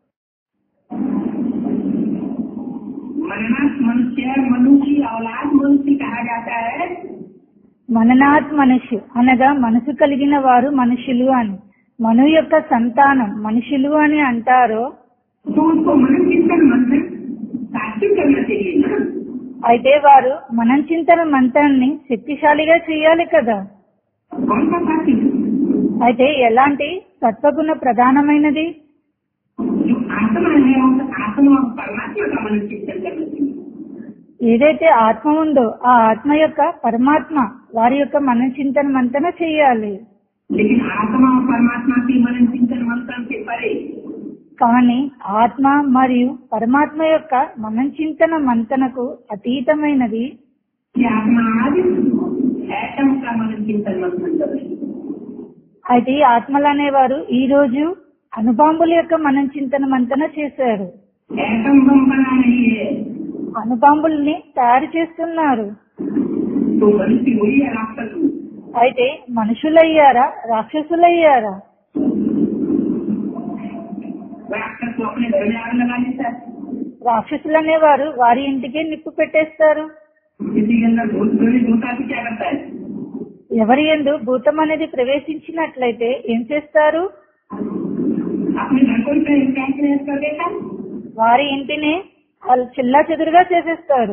मननाथ मनुष्य मनु की औलाद मनुष्य कहा जाता है మననాత్ మనుషు అనగా మనసు కలిగిన వారు మనుషులు అని మను యొక్క సంతానం మనుషులు అని అంటారో तो उसको मन चिंतन मंथन सात्विक करना चाहिए ना అయితే వారు మనం చింతన మంత్రాన్ని శక్తిశాలిగా చేయాలి కదా कौन सा सात्विक అయితే ఎలాంటి సత్వగుణ ప్రధానమైనది जो आत्मा है उस आत्मा और परमात्मा का मन चिंतन करना चाहिए ఏదైతే ఆత్మ ఉందో ఆ ఆత్మ యొక్క పరమాత్మ వారి యొక్క మన చింతన మంతన చేయాలి लेकिन आत्मा और परमात्मा की मन चिंतन मंथन से परे కానీ ఆత్మ మరియు పరమాత్మ యొక్క మన చింతన మంతనకు అతీతమైనది कि आत्मा आज एटम का मन चिंतन मंथन कर रही है అయితే ఈ ఆత్మలు అనేవారు ఈ రోజు అణుబాంబుల యొక్క మనం చింతన మంతన చేశారు एटम बम बना रही है అణుబాంబుల్ని తయారు చేస్తున్నారు तो मनुष्य वही है राक्षस అయితే మనుషులయ్యారా రాక్షసులయ్యారా राक्षस को अपने घर में आग लगा लेता है రాక్షసులు అనేవారు వారి ఇంటికే నిప్పు పెట్టేస్తారు किसी के अंदर भूत प्रेमी होता तो क्या करता है ఎవరి ఎందు భూతం అనేది ప్రవేశించినట్లయితే ఏం చేస్తారు अपने घर को ही कैंसिलेट कर देता है వారి ఇంటిని వాళ్ళు చిల్లా చెదురుగా చేసేస్తారు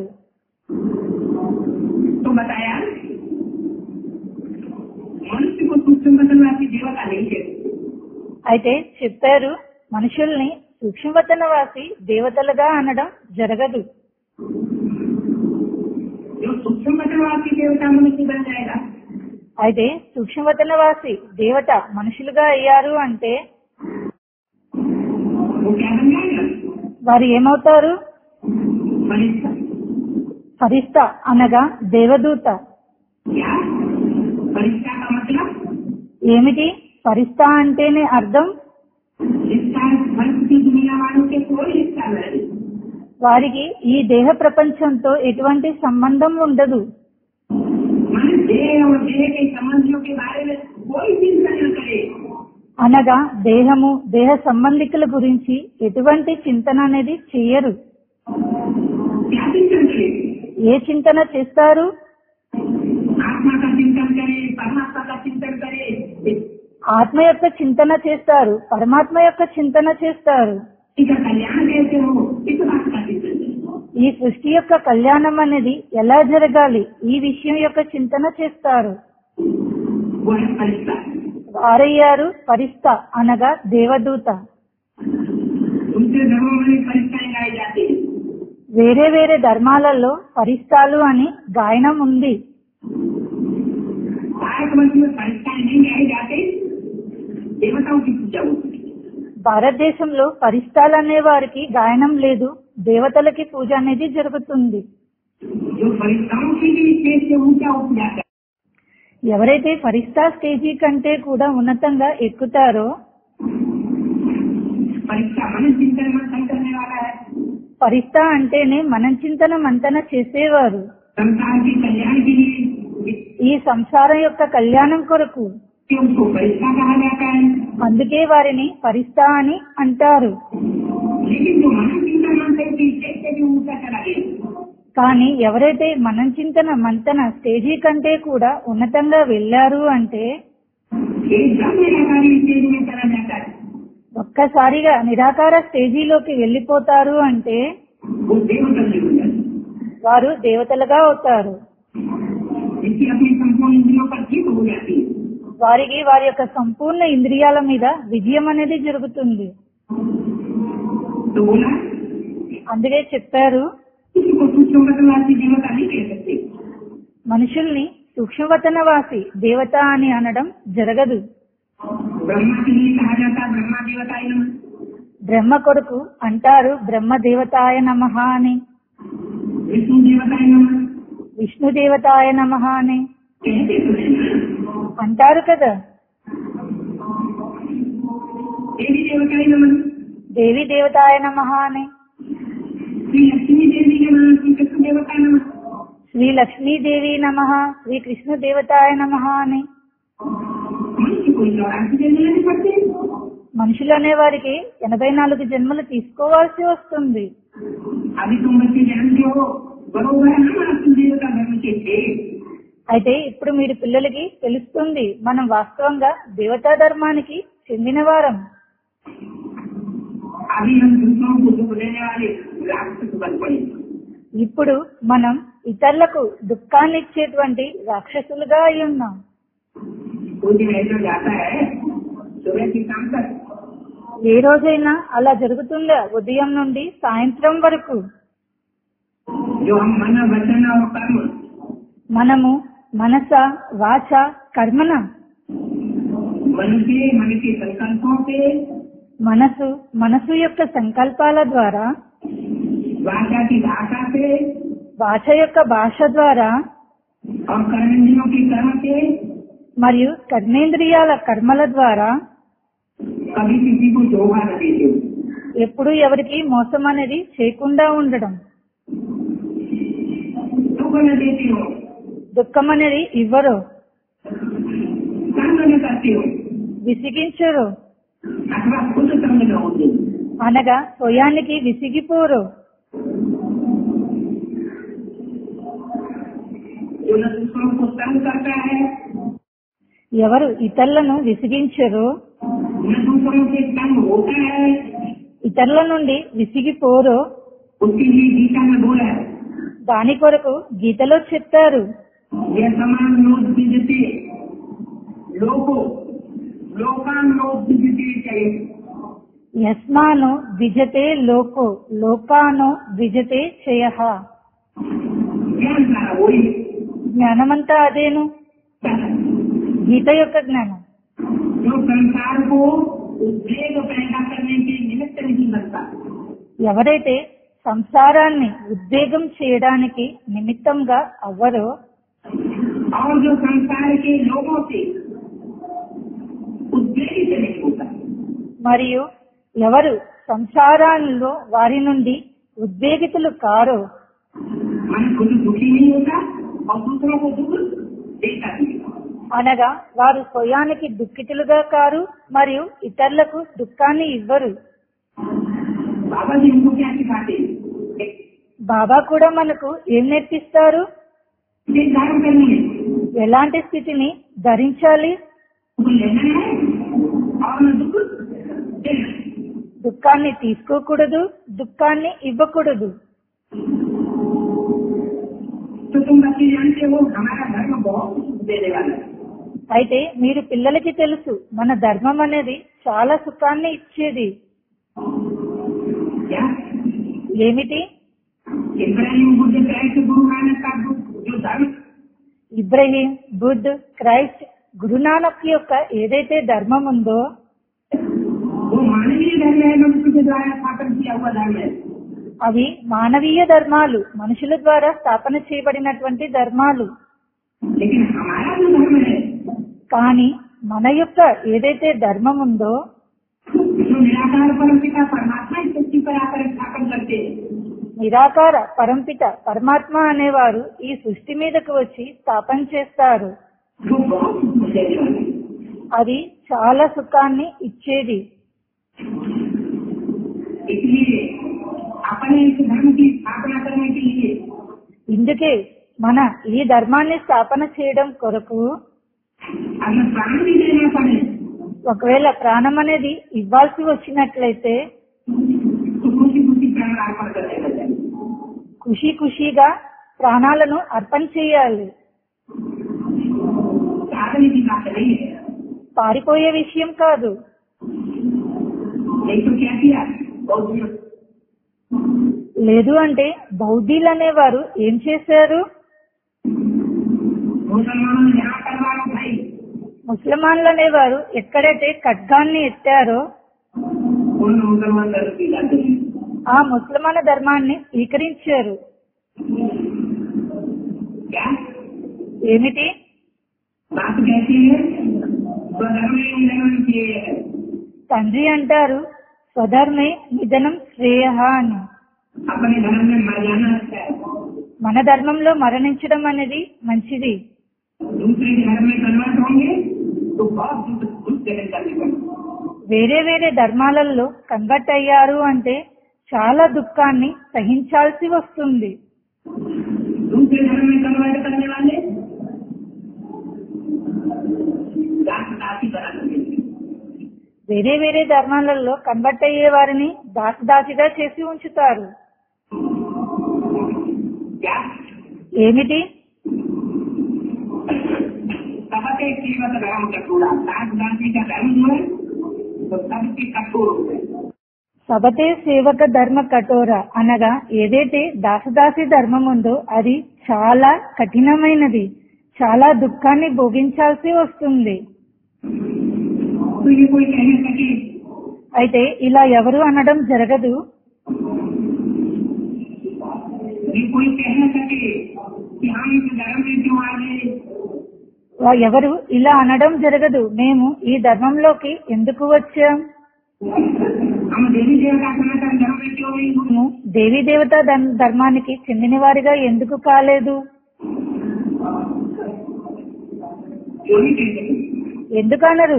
तो बताया मनुष्य को सूक्ष्म बदलवासी देवता नहीं है అయితే చెప్పారు మనుషుల్ని సూక్ష్మవతనవాసి దేవతలుగా అనడం జరగదు जो सूक्ष्म बदलवासी देवता मनुष्य बन जाएगा అయితే సూక్ష్మవతనవాసి దేవత మనుషులుగా అయ్యారు అంటే वो क्या बन जाएगा వారు ఏమవుతారు फरिश्ता ఫరిస్తా అనగా దేవదూత क्या फरिश्ता का मतलब ఏమిటి ఫరిస్తా అంటేనే అర్థం जिसका फर्श की दुनिया वालों के कोई हिस्सा नहीं వారికి ఈ దేహ ప్రపంచంతో ఎటువంటి సంబంధం ఉండదు मन देह और देह के संबंधियों के बारे में कोई चिंता न करे అనగా దేహము దేహ సంబంధికుల గురించి ఎటువంటి చింతన అనేది చెయ్యరు क्या चिंतन करे ఏ చింతన చేస్తారు आत्मा का चिंतन करे परमात्मा का चिंतन करे ఆత్మ యొక్క చింతన చేస్తారు పరమాత్మ యొక్క చింతన చేస్తారు इसका कल्याण कैसे हो इस बात का चिंतन करे ఈ సృష్టి యొక్క కళ్యాణం అనేది ఎలా జరగాలి ఈ విషయం యొక్క చింతన చేస్తారు वो है फरिश्ता వారయ్యారు పరిస్త అనగా దేవదూత उनके धर्मों में फरिश्ताएं गाई जाती है వేరే వేరే ధర్మాలలో పరిస్తాలు అని గాయనం ఉంది भारतवर्ष में फरिश्ताएं नहीं गाई जाती देवताओं की पूजा होती है భారతదేశంలో పరిస్తాలు అనే వారికి గాయనం లేదు దేవతలకి పూజ అనేది జరుగుతుంది जो फरिश्ताओं की भी स्टेज से ऊंचा उठ जाता है ఎవరైతే ఫరిస్తా స్టేజీ కంటే కూడా ఉన్నతంగా ఎక్కుతారో परीक्षा मन चिंतन मंथन करने वाला है ఫరిస్తా అంటేనే మనం చింతన మంతన చేసేవారు संसार के कल्याण के लिए ఈ సంసారం యొక్క కళ్యాణం కొరకు कि उसको फरिश्ता कहा जाता है అందుకే వారిని ఫరిస్తా అని అంటారు लेकिन जो मन चिंतन मनते की स्टेज से भी ऊंचा चला गया కానీ ఎవరైతే మనం చింతన మంతన స్టేజీ కంటే కూడా ఉన్నతంగా వెళ్ళారు అంటే एकदम निराकारी स्टेज में चला जाता है ఒక్కసారిగా నిరాకార స్టేజీలోకి వెళ్ళిపోతారు అంటే वो देवता से हो जाता है వారు దేవతలుగా అవుతారు जिसकी अपनी संपूर्ण इंद्रियों पर जीत हो जाती है వారికి వారి యొక్క సంపూర్ణ ఇంద్రియాల మీద విజయం అనేది జరుగుతుంది तो बोला అందుకే చెప్పారు किसी को सूक्ष्मवासी देवता नहीं कह सकते మనుషుల్ని సూక్ష్మవతనవాసి దేవత అని అనడం జరగదు ब्रह्मा के लिए कहा जाता है ब्रह्मा देवता ही नमः బ్రహ్మ కొడుకు అంటారు బ్రహ్మ దేవతాయ నమ అని विष्णु देवता ही नमः విష్ణు దేవతాయ నమ అని कहते तो है ना అంటారు కదా देवी देवता ही नमः దేవి దేవతాయ నమ అని श्री लक्ष्मी देवी के नाम श्री कृष्ण देवता नमः శ్రీ లక్ష్మీదేవి నమ శ్రీ కృష్ణ దేవతాయ నమ అని मनुष्य कोई चौरासी देवी नहीं पड़ते మనుషులు అనే వారికి ఎనభై నాలుగు జన్మలు తీసుకోవాల్సి వస్తుంది अभी तुम बच्चे जानते हो बरोबर हम आपकी देवता धर्म के थे అయితే ఇప్పుడు మీరు పిల్లలకి తెలుస్తుంది మనం వాస్తవంగా దేవతా ధర్మానికి చెందిన వారం अभी हम दूसरों को दुख देने वाले राक्षस बन पड़े ఇప్పుడు మనం ఇతరులకు దుఃఖాన్ని ఇచ్చేటువంటి రాక్షసులుగా అయి ఉన్నాం कोई दिन ऐसा जाता है सुबह से शाम तक ఏ రోజైనా అలా జరుగుతుందా ఉదయం నుండి సాయంత్రం వరకు जो हम मन वचन और कर्म మనము మనస వాచ కర్మన मन के मन के संकल्पों से మనసు మనసు యొక్క సంకల్పాల ద్వారా वाचा की भाषा से భాష యొక్క భాష ద్వారా और कर्मेंद्रियों के कर्म से మరియు కర్మేంద్రియాల కర్మల ద్వారా कभी किसी को धोखा न देते हो ఎప్పుడు ఎవరికి మోసం అనేది చేయకుండా ఉండడం दुख न देते हो దుఃఖం అనేది ఇవ్వరు कर्म न करते हो విసిగించరు अथवा खुद कर्म न होते అనగా స్వయానికి విసిగిపోరు जो न दूसरों को तंग करता है ఎవరు ఇతరులను విసిగించరు न दूसरों से तंग होता है ఇతరుల నుండి విసిగిపోరు उसके लिए गीता में बोला है దాని కొరకు గీతలో చెప్పారు यह समान लोग विजते लोको लोकान लोग विजते चाहिए యస్మాను విజతే లోకో లోకానో విజతే చేయ ज्ञान सारा वही జ్ఞానమంతా అదేను है। గీత యొక్క జ్ఞానం जो संसार को उद्वेग पैदा करने के निमित्त नहीं बनता ఎవరైతే సంసారాన్ని ఉద్వేగం చేయడానికి నిమిత్తంగా అవ్వరో और जो संसार के लोगों से उद्वेगित नहीं होता మరియు ఎవరు సంసారాల్లో వారి నుండి ఉద్వేగితులు కారో मन खुद दुखी नहीं होता और दूसरों को दुख देता नहीं అనగా వారు స్వయానికి దుఃఖితులుగా కారు మరియు ఇతరులకు దుఃఖాన్ని ఇవ్వరు बाबा जी हमको क्या सिखाते हैं బాబా కూడా మనకు ఏం నేర్పిస్తారు एक धारण करनी है ఎలాంటి స్థితిని ధరించాలి दुख लेना है और न दुख देना है దుఃఖాన్ని తీసుకోకూడదు దుఃఖాన్ని ఇవ్వకూడదు तो तुम बच्चे जानते हो हमारा धर्म बहुत सुख देने वाला है అయితే మీరు పిల్లలకి తెలుసు మన ధర్మం అనేది చాలా సుఖాన్ని ఇచ్చేది क्या ఏమిటి इब्राहिम बुद्ध क्राइस्ट गुरु नानक का जो जो धर्म ఇబ్రహీం బుద్ధ్ క్రైస్ట్ గురునానక్ యొక్క ఏదైతే ధర్మం ఉందో वो मानवीय धर्म है मनुष्य के द्वारा स्थापन किया हुआ धर्म है అవి మానవీయ ధర్మాలు మనుషుల ద్వారా స్థాపన చేయబడినటువంటి ధర్మాలు लेकिन हमारा जो धर्म है కానీ మన యొక్క ఏదైతే ధర్మం ఉందో जो निराकार परम पिता परमात्मा इस सृष्टि पर आकर स्थापन करते हैं నిరాకార పరంపిత పరమాత్మ అనేవారు ఈ సృష్టి మీదకు వచ్చి స్థాపన చేస్తారు वो बहुत सुख देने वाला है అది చాలా సుఖాన్ని ఇచ్చేది इसलिए हमें इस धर्म की स्थापना करने के लिए ఇందుకే మన ఈ ధర్మాన్ని స్థాపన చేయడం కొరకు अगर प्राण भी देना पड़े ఒకవేళ ప్రాణం అనేది ఇవ్వాల్సి వచ్చినట్లయితే तो खुशी खुशी प्राण अर्पण करने लग जाए ఖుషి ఖుషిగా ప్రాణాలను అర్పణ చేయాలి साधने की बात नहीं है పారిపోయే విషయం కాదు नहीं तो क्या किया बहुत दिनों లేదు అంటే బౌద్ధీలు అనేవారు ఏం చేశారు मुसलमानों ने यहाँ तलवार उठाई ముసల్మాన్లు అనేవారు ఎక్కడైతే ఖడ్గాన్ని ఎత్తారో उन मुसलमान धर्म की जाते हैं ఆ ముసల్మాన ధర్మాన్ని స్వీకరించారు क्या ఏమిటి बात कहती है स्वधर्म में निधन किए है తండ్రి అంటారు స్వధర్మే నిధనం శ్రేయ అని अपने धर्म में मर जाना अच्छा है మన ధర్మంలో మరణించడం అనేది మంచిది दूसरे धर्म में कन्वर्ट होंगे तो बहुत दुख दुख सहन करने पड़ेगा వేరే వేరే ధర్మాలలో కన్వర్ట్ అయ్యారు అంటే చాలా దుఃఖాన్ని సహించాల్సి వస్తుంది दूसरे धर्म में कन्वर्ट करने वाले दास दासी बना देंगे వేరే వేరే ధర్మాలలో కన్వర్ట్ అయ్యే వారిని దాసదాసిగా చేసి ఉంచుతారు क्या ఏమిటి सबके केवल धर्म कठोरा दास दासी का धर्म जो है वो सबके कठोर हो गए సబతే సేవక ధర్మ కఠోర అనగా ఏదైతే దాసదాసి ధర్మం ఉందో అది చాలా కఠినమైనది చాలా దుఃఖాన్ని భోగించాల్సి వస్తుంది तो ये कोई कह नहीं सके అయితే ఇలా ఎవరు అనడం జరగదు ये कोई कह न सके कि हम इस धर्म में क्यों आ गए వా- ఎవరు ఇలా అనడం జరగదు మేము ఈ ధర్మంలోకి ఎందుకు వచ్చాం हम देवी देवता सनातन धर्म में क्यों नहीं हुए మేము దేవీ దేవత ధర్మ- ధర్మానికి చెందిన వారిగా ఎందుకు కాలేదు क्यों नहीं कह सके ఎందుకు అనరు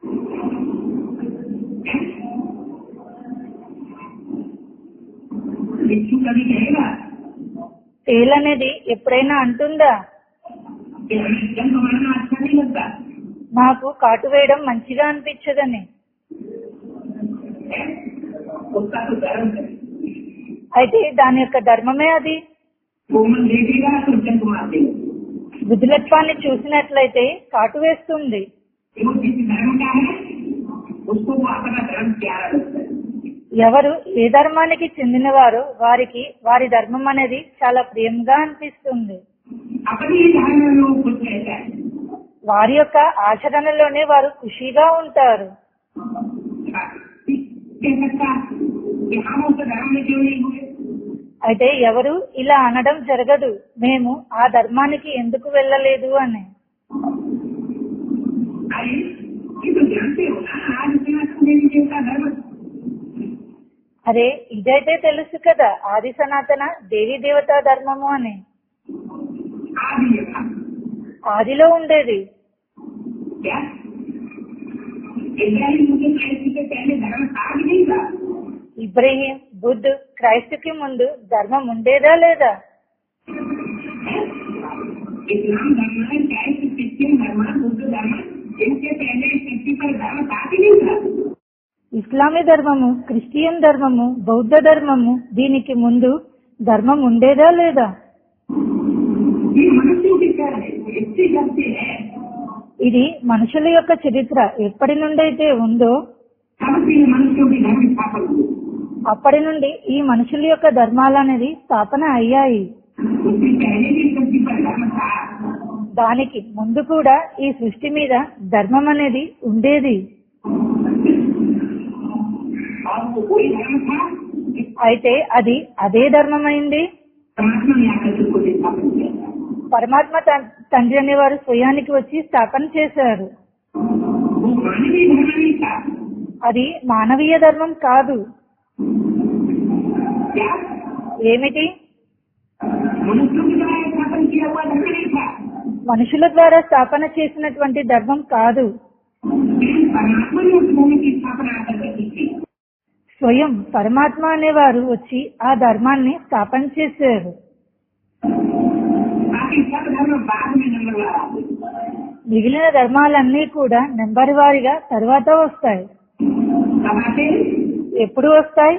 भिक्षु कभी कहेगा తేలనేది ఎప్పుడైనా అంటుందా कि हमें जन्म मरना अच्छा नहीं लगता నాకు కాటు వేయడం మంచిగా అనిపించదని है? उसका तो धर्म है అయితే దాని యొక్క ధర్మమే అది कोमल देखेगा तो जन्म मार देगा విధులత్వాన్ని చూసినట్లయితే కాటు వేస్తుంది वो जिस धर्म का है उसको वो अपना धर्म प्यारा लगता है ఎవరు ఏ ధర్మానికి చెందినవారో వారికి వారి ధర్మం అనేది చాలా ప్రియంగా అనిపిస్తుంది अपने ही धर्म में वो खुश रहता है వారి యొక్క ఆచరణలోనే వారు ఖుషీగా ఉంటారు कह सकता कि हम उस धर्म में क्यों नहीं हुए అయితే ఎవరు ఇలా అనడం జరగదు మేము ఆ ధర్మానికి ఎందుకు వెళ్ళలేదు అని अरे ये तो जानते हो ना आज सनातन देवी देवता धर्म అరే ఇదైతే తెలుసు కదా ఆది సనాతన దేవీ దేవతా ధర్మము అని आदि है था ఆదిలో ఉండేది क्या इब्राहिम मुझे क्राइस्ट के पहले धर्म था कि नहीं था ఇబ్రహీం బుద్ధ్ క్రైస్తుకి ముందు ధర్మం ఉండేదా లేదా इस्लाम धर्म है क्राइस्ट क्रिश्चियन धर्म बुद्ध धर्म इनके पहले इस पृथ्वी पर धर्म था कि नहीं था ఇస్లామీ ధర్మము క్రిస్టియన్ ధర్మము బౌద్ధ ధర్మము దీనికి ముందు ధర్మం ఉండేదా లేదా ये मनुष्यों की क्या है इससे जब से है ఇది మనుషుల యొక్క చరిత్ర ఎప్పటి నుండి అయితే ఉందో तब से ये मनुष्यों की धर्म स्थापन हुई అప్పటి నుండి ఈ మనుషుల యొక్క ధర్మాలు అనేది స్థాపన అయ్యాయి उससे पहले भी इस पृथ्वी पर धर्म था దానికి ముందు కూడా ఈ సృష్టి మీద ధర్మం అనేది ఉండేది और वो कोई धर्म था कि అయితే అది అదే ధర్మమైంది परमात्मा ने आकर के उसको स्थापन किया था పరమాత్మ తం- తండ్రి అనేవారు స్వయానికి వచ్చి స్థాపన చేశారు वो मानवीय धर्म नहीं था అది మానవీయ ధర్మం కాదు क्या ఏమిటి मनुष्यों के द्वारा स्थापन किया हुआ धर्म नहीं था మనుషుల ద్వారా స్థాపన చేసినటువంటి ధర్మం కాదు लेकिन परमात्मा ने उस भूमि की स्थापना आकर के की थी స్వయం పరమాత్మ అనేవారు వచ్చి ఆ ధర్మాన్ని స్థాపన చేశారు बाकी सब धर्म बाद में नंबर वाला आते हैं। మిగిలిన ధర్మాలన్నీ కూడా నెంబర్ వారీగా తర్వాత వస్తాయి कब आते हैं? ఎప్పుడు వస్తాయి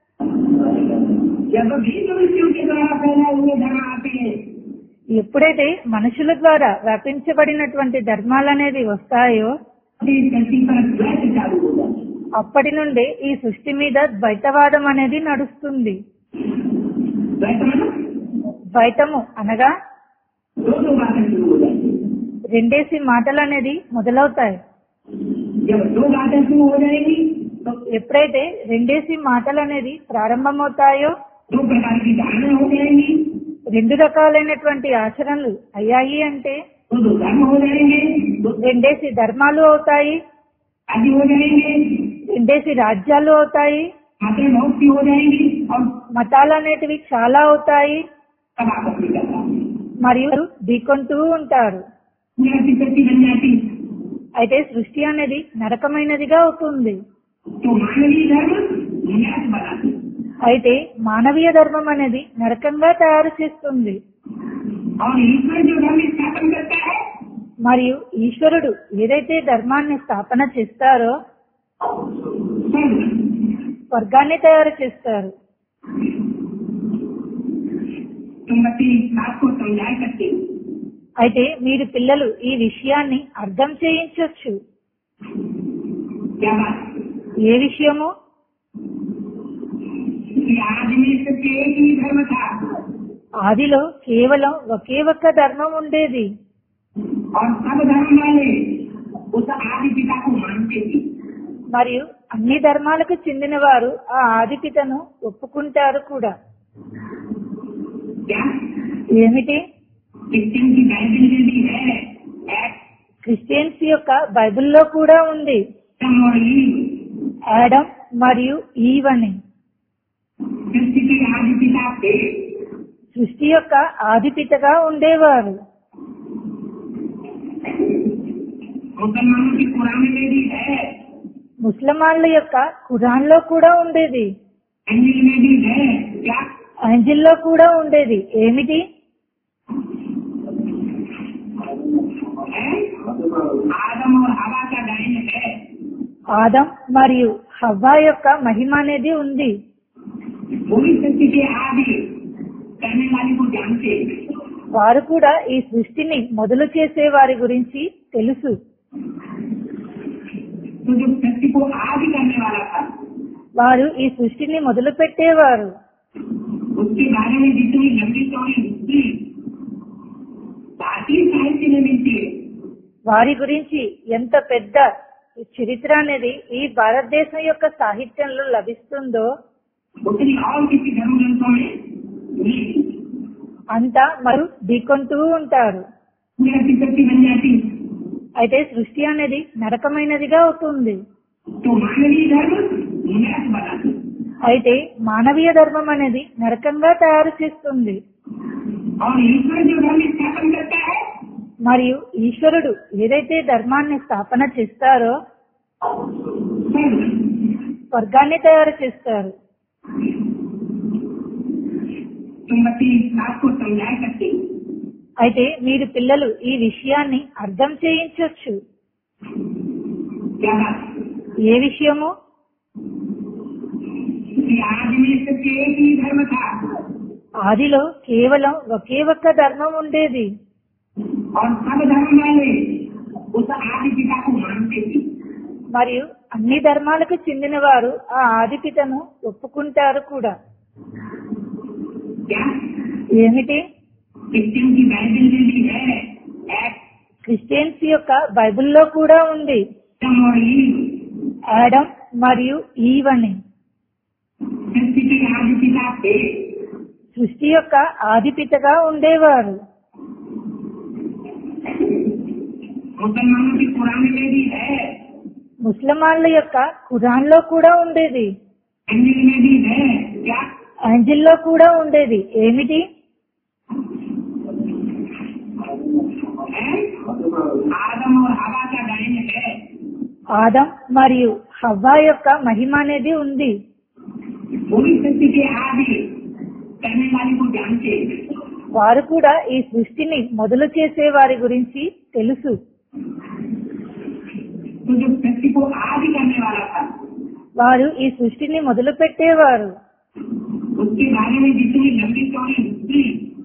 जब भी मनुष्यों के द्वारा फैलाए हुए धर्म आते हैं ఎప్పుడైతే మనుషుల ద్వారా వ్యాపించబడినటువంటి ధర్మాలనేది వస్తాయో तो इस धरती पर द्वैत चालू हो जाता है అప్పటి నుండి ఈ సృష్టి మీద ద్వైతవాదం అనేది నడుస్తుంది द्वैत मतलब ద్వైతము అనగా दो दो बातें शुरू हो जाती है రెండేసి మాటలు అనేది మొదలవుతాయి जब दो बातें शुरू हो जाएंगी तो ఎప్పుడైతే రెండేసి మాటలు అనేది ప్రారంభమవుతాయో दो प्रकार की धारणा हो जाएंगी రెండు రకాలైనటువంటి ఆచరణలు అయ్యాయి అంటే तो दो धर्म हो जाएंगे दो రెండేసి ధర్మాలు అవుతాయి राज्य हो जाएंगे రెండేసి రాజ్యాలు అవుతాయి मात्रें बहुत सी हो जाएंगी और మతాలు అనేటివి చాలా అవుతాయి सब आपस में चलता है మరియు ఢీకొంటూ ఉంటారు पूरा की शक्ति बन जाती है అయితే సృష్టి అనేది నరకమైనదిగా అవుతుంది तो मानवीय धर्म विनाश बनाती है అయితే మానవీయ ధర్మం అనేది నరకంగా తయారు చేస్తుంది और ईश्वर जो धर्म स्थापन करता है మరియు ఈశ్వరుడు ఏదైతే ధర్మాన్ని స్థాపన చేస్తారో स्वर्ग స్వర్గాన్ని తయారు చేస్తారు तुम बच्चे इस बात को समझा सकते हो అయితే మీరు పిల్లలు ఈ విషయాన్ని అర్థం చేయించవచ్చు क्या बात ఏ విషయము कि आज में सिर्फ एक ही धर्म था ఆదిలో కేవలం ఒకే ఒక్క ధర్మం ఉండేది और सब धर्म वाले उस आदि पिता को मानते थे మరియు అన్ని ధర్మాలకు చెందిన వారు ఆ ఆదిపితను ఒప్పుకుంటారు కూడా क्या ఏమిటి क्रिश्चियन की बाइबल में भी है एक्ट క్రిస్టియన్స్ యొక్క బైబిల్లో కూడా ఉంది और ईव యాడమ్ మరియు ఈవ్ అని सृष्टि के आदि पिता थे సృష్టి యొక్క ఆదిపితగా ఉండేవారు मुसलमानों की कुरान में भी है ముస్లిమాన్ల యొక్క ఖురాన్లో కూడా ఉండేది अंजिल में भी है क्या అంజిల్లో కూడా ఉండేది ఏమిటి है आदम और हवा का गायन है ఆదం మరియు హవ్వ యొక్క మహిమ అనేది ఉంది पूरी सृष्टि के आदि करने वाले को जानते हैं వారు కూడా ఈ సృష్టిని మొదలు చేసే వారి గురించి తెలుసు तो जो सृष्टि को आदि करने वाला था వారు ఈ సృష్టిని మొదలు పెట్టేవారు उसके बारे में जितनी लंबी चौड़ी हिस्ट्री भारतीय साहित्य में मिलती है వారి గురించి ఎంత పెద్ద చరిత్ర అనేది ఈ భారతదేశం యొక్క సాహిత్యంలో లభిస్తుందో उतनी और किसी धर्म ग्रंथों में नहीं అంతా మరి ఢీకొంటూ ఉంటారు पूरा की शक्ति बन जाती है అయితే సృష్టి అనేది నరకమైనదిగా అవుతుంది तो मानवीय धर्म विनाश बनाती है అయితే మానవీయ ధర్మం అనేది నరకంగా తయారు చేస్తుంది और ईश्वर जो धर्म स्थापन करता है మరియు ఈశ్వరుడు ఏదైతే ధర్మాన్ని స్థాపన చేస్తారో स्वर्ग స్వర్గాన్ని తయారు చేస్తారు तुम बच्चे इस बात को समझा सकते हो అయితే మీరు పిల్లలు ఈ విషయాన్ని అర్థం చేయించవచ్చు क्या बात ఏ విషయము कि आज में सिर्फ एक ही धर्म था ఆదిలో కేవలం ఒకే ఒక్క ధర్మం ఉండేది और सब धर्म वाले उस आदि पिता को मानते थे మరియు అన్ని ధర్మాలకు చెందిన వారు ఆ ఆదిపితను ఒప్పుకుంటారు కూడా क्या ఏమిటి क्रिश्चियन की बाइबल में भी है एक्ट క్రిస్టియన్స్ యొక్క బైబిల్లో కూడా ఉంది और ईव యాడమ్ మరియు ఈవ్ అని सृष्टि के आदि पिता थे సృష్టి యొక్క ఆదిపితగా ఉండేవారు मुसलमानों की कुरान में भी है ముస్లిమాన్ల యొక్క ఖురాన్లో కూడా ఉండేది अंजिल में भी है क्या అంజిల్లో కూడా ఉండేది ఏమిటి है आदम और हवा का गायन है ఆదం మరియు హవ్వ యొక్క మహిమ అనేది ఉంది पूरी सृष्टि के आदि करने वाले को जानते हैं వారు కూడా ఈ సృష్టిని మొదలు చేసే వారి గురించి తెలుసు तो जो सृष्टि को आदि करने वाला था వారు ఈ సృష్టిని మొదలు పెట్టేవారు उसके बारे में जितनी लंबी चौड़ी हिस्ट्री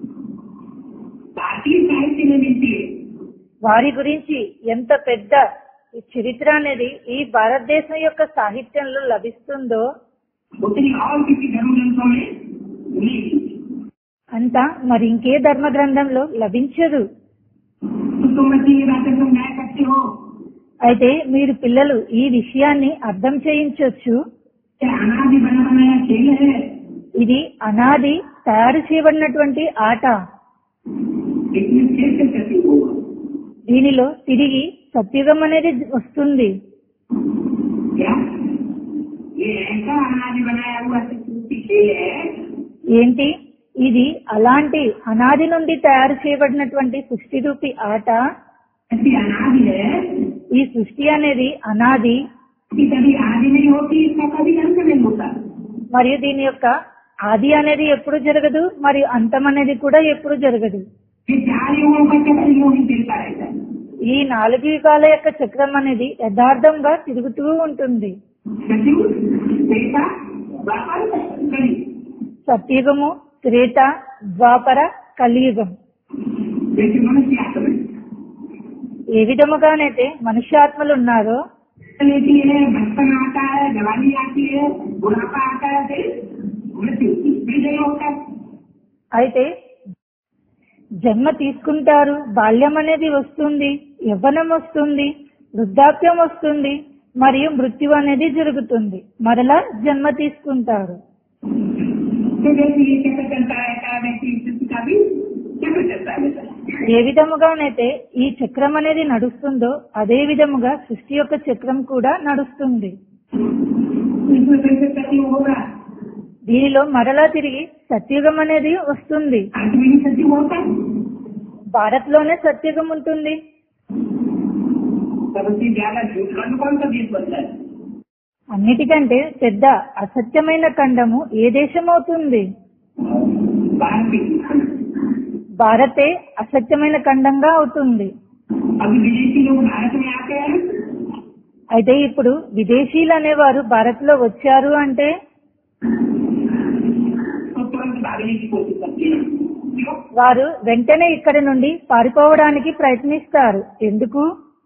भारतीय साहित्य में मिलती है వారి గురించి ఎంత పెద్ద ఈ చరిత్ర అనేది ఈ భారతదేశం యొక్క సాహిత్యంలో లభిస్తుందో उतनी और किसी धर्म ग्रंथों में नहीं मिलती। అంత మరి ఇంకే ధర్మ గ్రంథంలో లభించదు तो तुम बच्चे ये बातें समझा सकते हो అయితే మీరు పిల్లలు ఈ విషయాన్ని అర్థం చేయించవచ్చు कि अनादि बना बनाया खेल है ఇది అనాది తయారు చేయబడినటువంటి ఆట इसमें फिर से सती होगा దీనిలో తిరిగి సత్యుగం అనేది వస్తుంది क्या ये ऐसा अनादि बनाया हुआ सृष्टि खेल है ఏంటి ఇది అలాంటి అనాది నుండి తయారు చేయబడినటువంటి సృష్టి రూపి ఆట ऐसी अनादि है ఈ సృష్టి అనేది అనాది कि कभी आदि नहीं होती इसका कभी अंत नहीं होता మరియు దీని యొక్క ఆది అనేది ఎప్పుడు జరగదు మరియు అంతం అనేది కూడా ఎప్పుడు జరగదు ये चार युगों का चक्र यूं ही चलता रहता है ఈ నాలుగు యుగాల యొక్క చక్రం అనేది యథార్థంగా తిరుగుతూ ఉంటుంది सचिव त्रेता द्वापर कली సత్యుగము త్రేత ద్వాపర కలియుగం जैसे मनुष्य आत्मा ఏ విధముగానైతే మనుష్యాత్మలు ఉన్నారో लेती है बचपन आता है जवानी आती है बुढ़ापा आता है फिर मृत्यु विजय होता है అయితే జన్మ తీసుకుంటారు బాల్యం అనేది వస్తుంది యవ్వనం వస్తుంది వృద్ధాప్యం వస్తుంది మరియు మృత్యు అనేది జరుగుతుంది మరలా జన్మ తీసుకుంటారు तो जैसे ये चक्र चलता रहता है वैसे इस सृष्टि का भी चक्र चलता रहता है ఏ విధముగానైతే ఈ చక్రం అనేది నడుస్తుందో అదే విధముగా సృష్టి యొక్క చక్రం కూడా నడుస్తుంది इसमें फिर से सत्य होगा దీనిలో మరలా తిరిగి సత్యుగం అనేది వస్తుంది अंत में भी सत्य होता है భారత్ లోనే సత్యుగం ఉంటుంది सबसे ज्यादा झूठ खंड कौन सा देश बनता है అన్నిటికంటే పెద్ద అసత్యమైన ఖండము ఏ దేశం అవుతుంది भारत की భారతే అసత్యమైన ఖండంగా అవుతుంది अभी विदेशी लोग भारत में आते हैं అయితే ఇప్పుడు విదేశీయులు అనేవారు భారత్ లో వచ్చారు అంటే तो तुरंत भागने की कोशिश करते हैं क्यों వారు వెంటనే ఇక్కడి నుండి పారిపోవడానికి ప్రయత్నిస్తారు ఎందుకు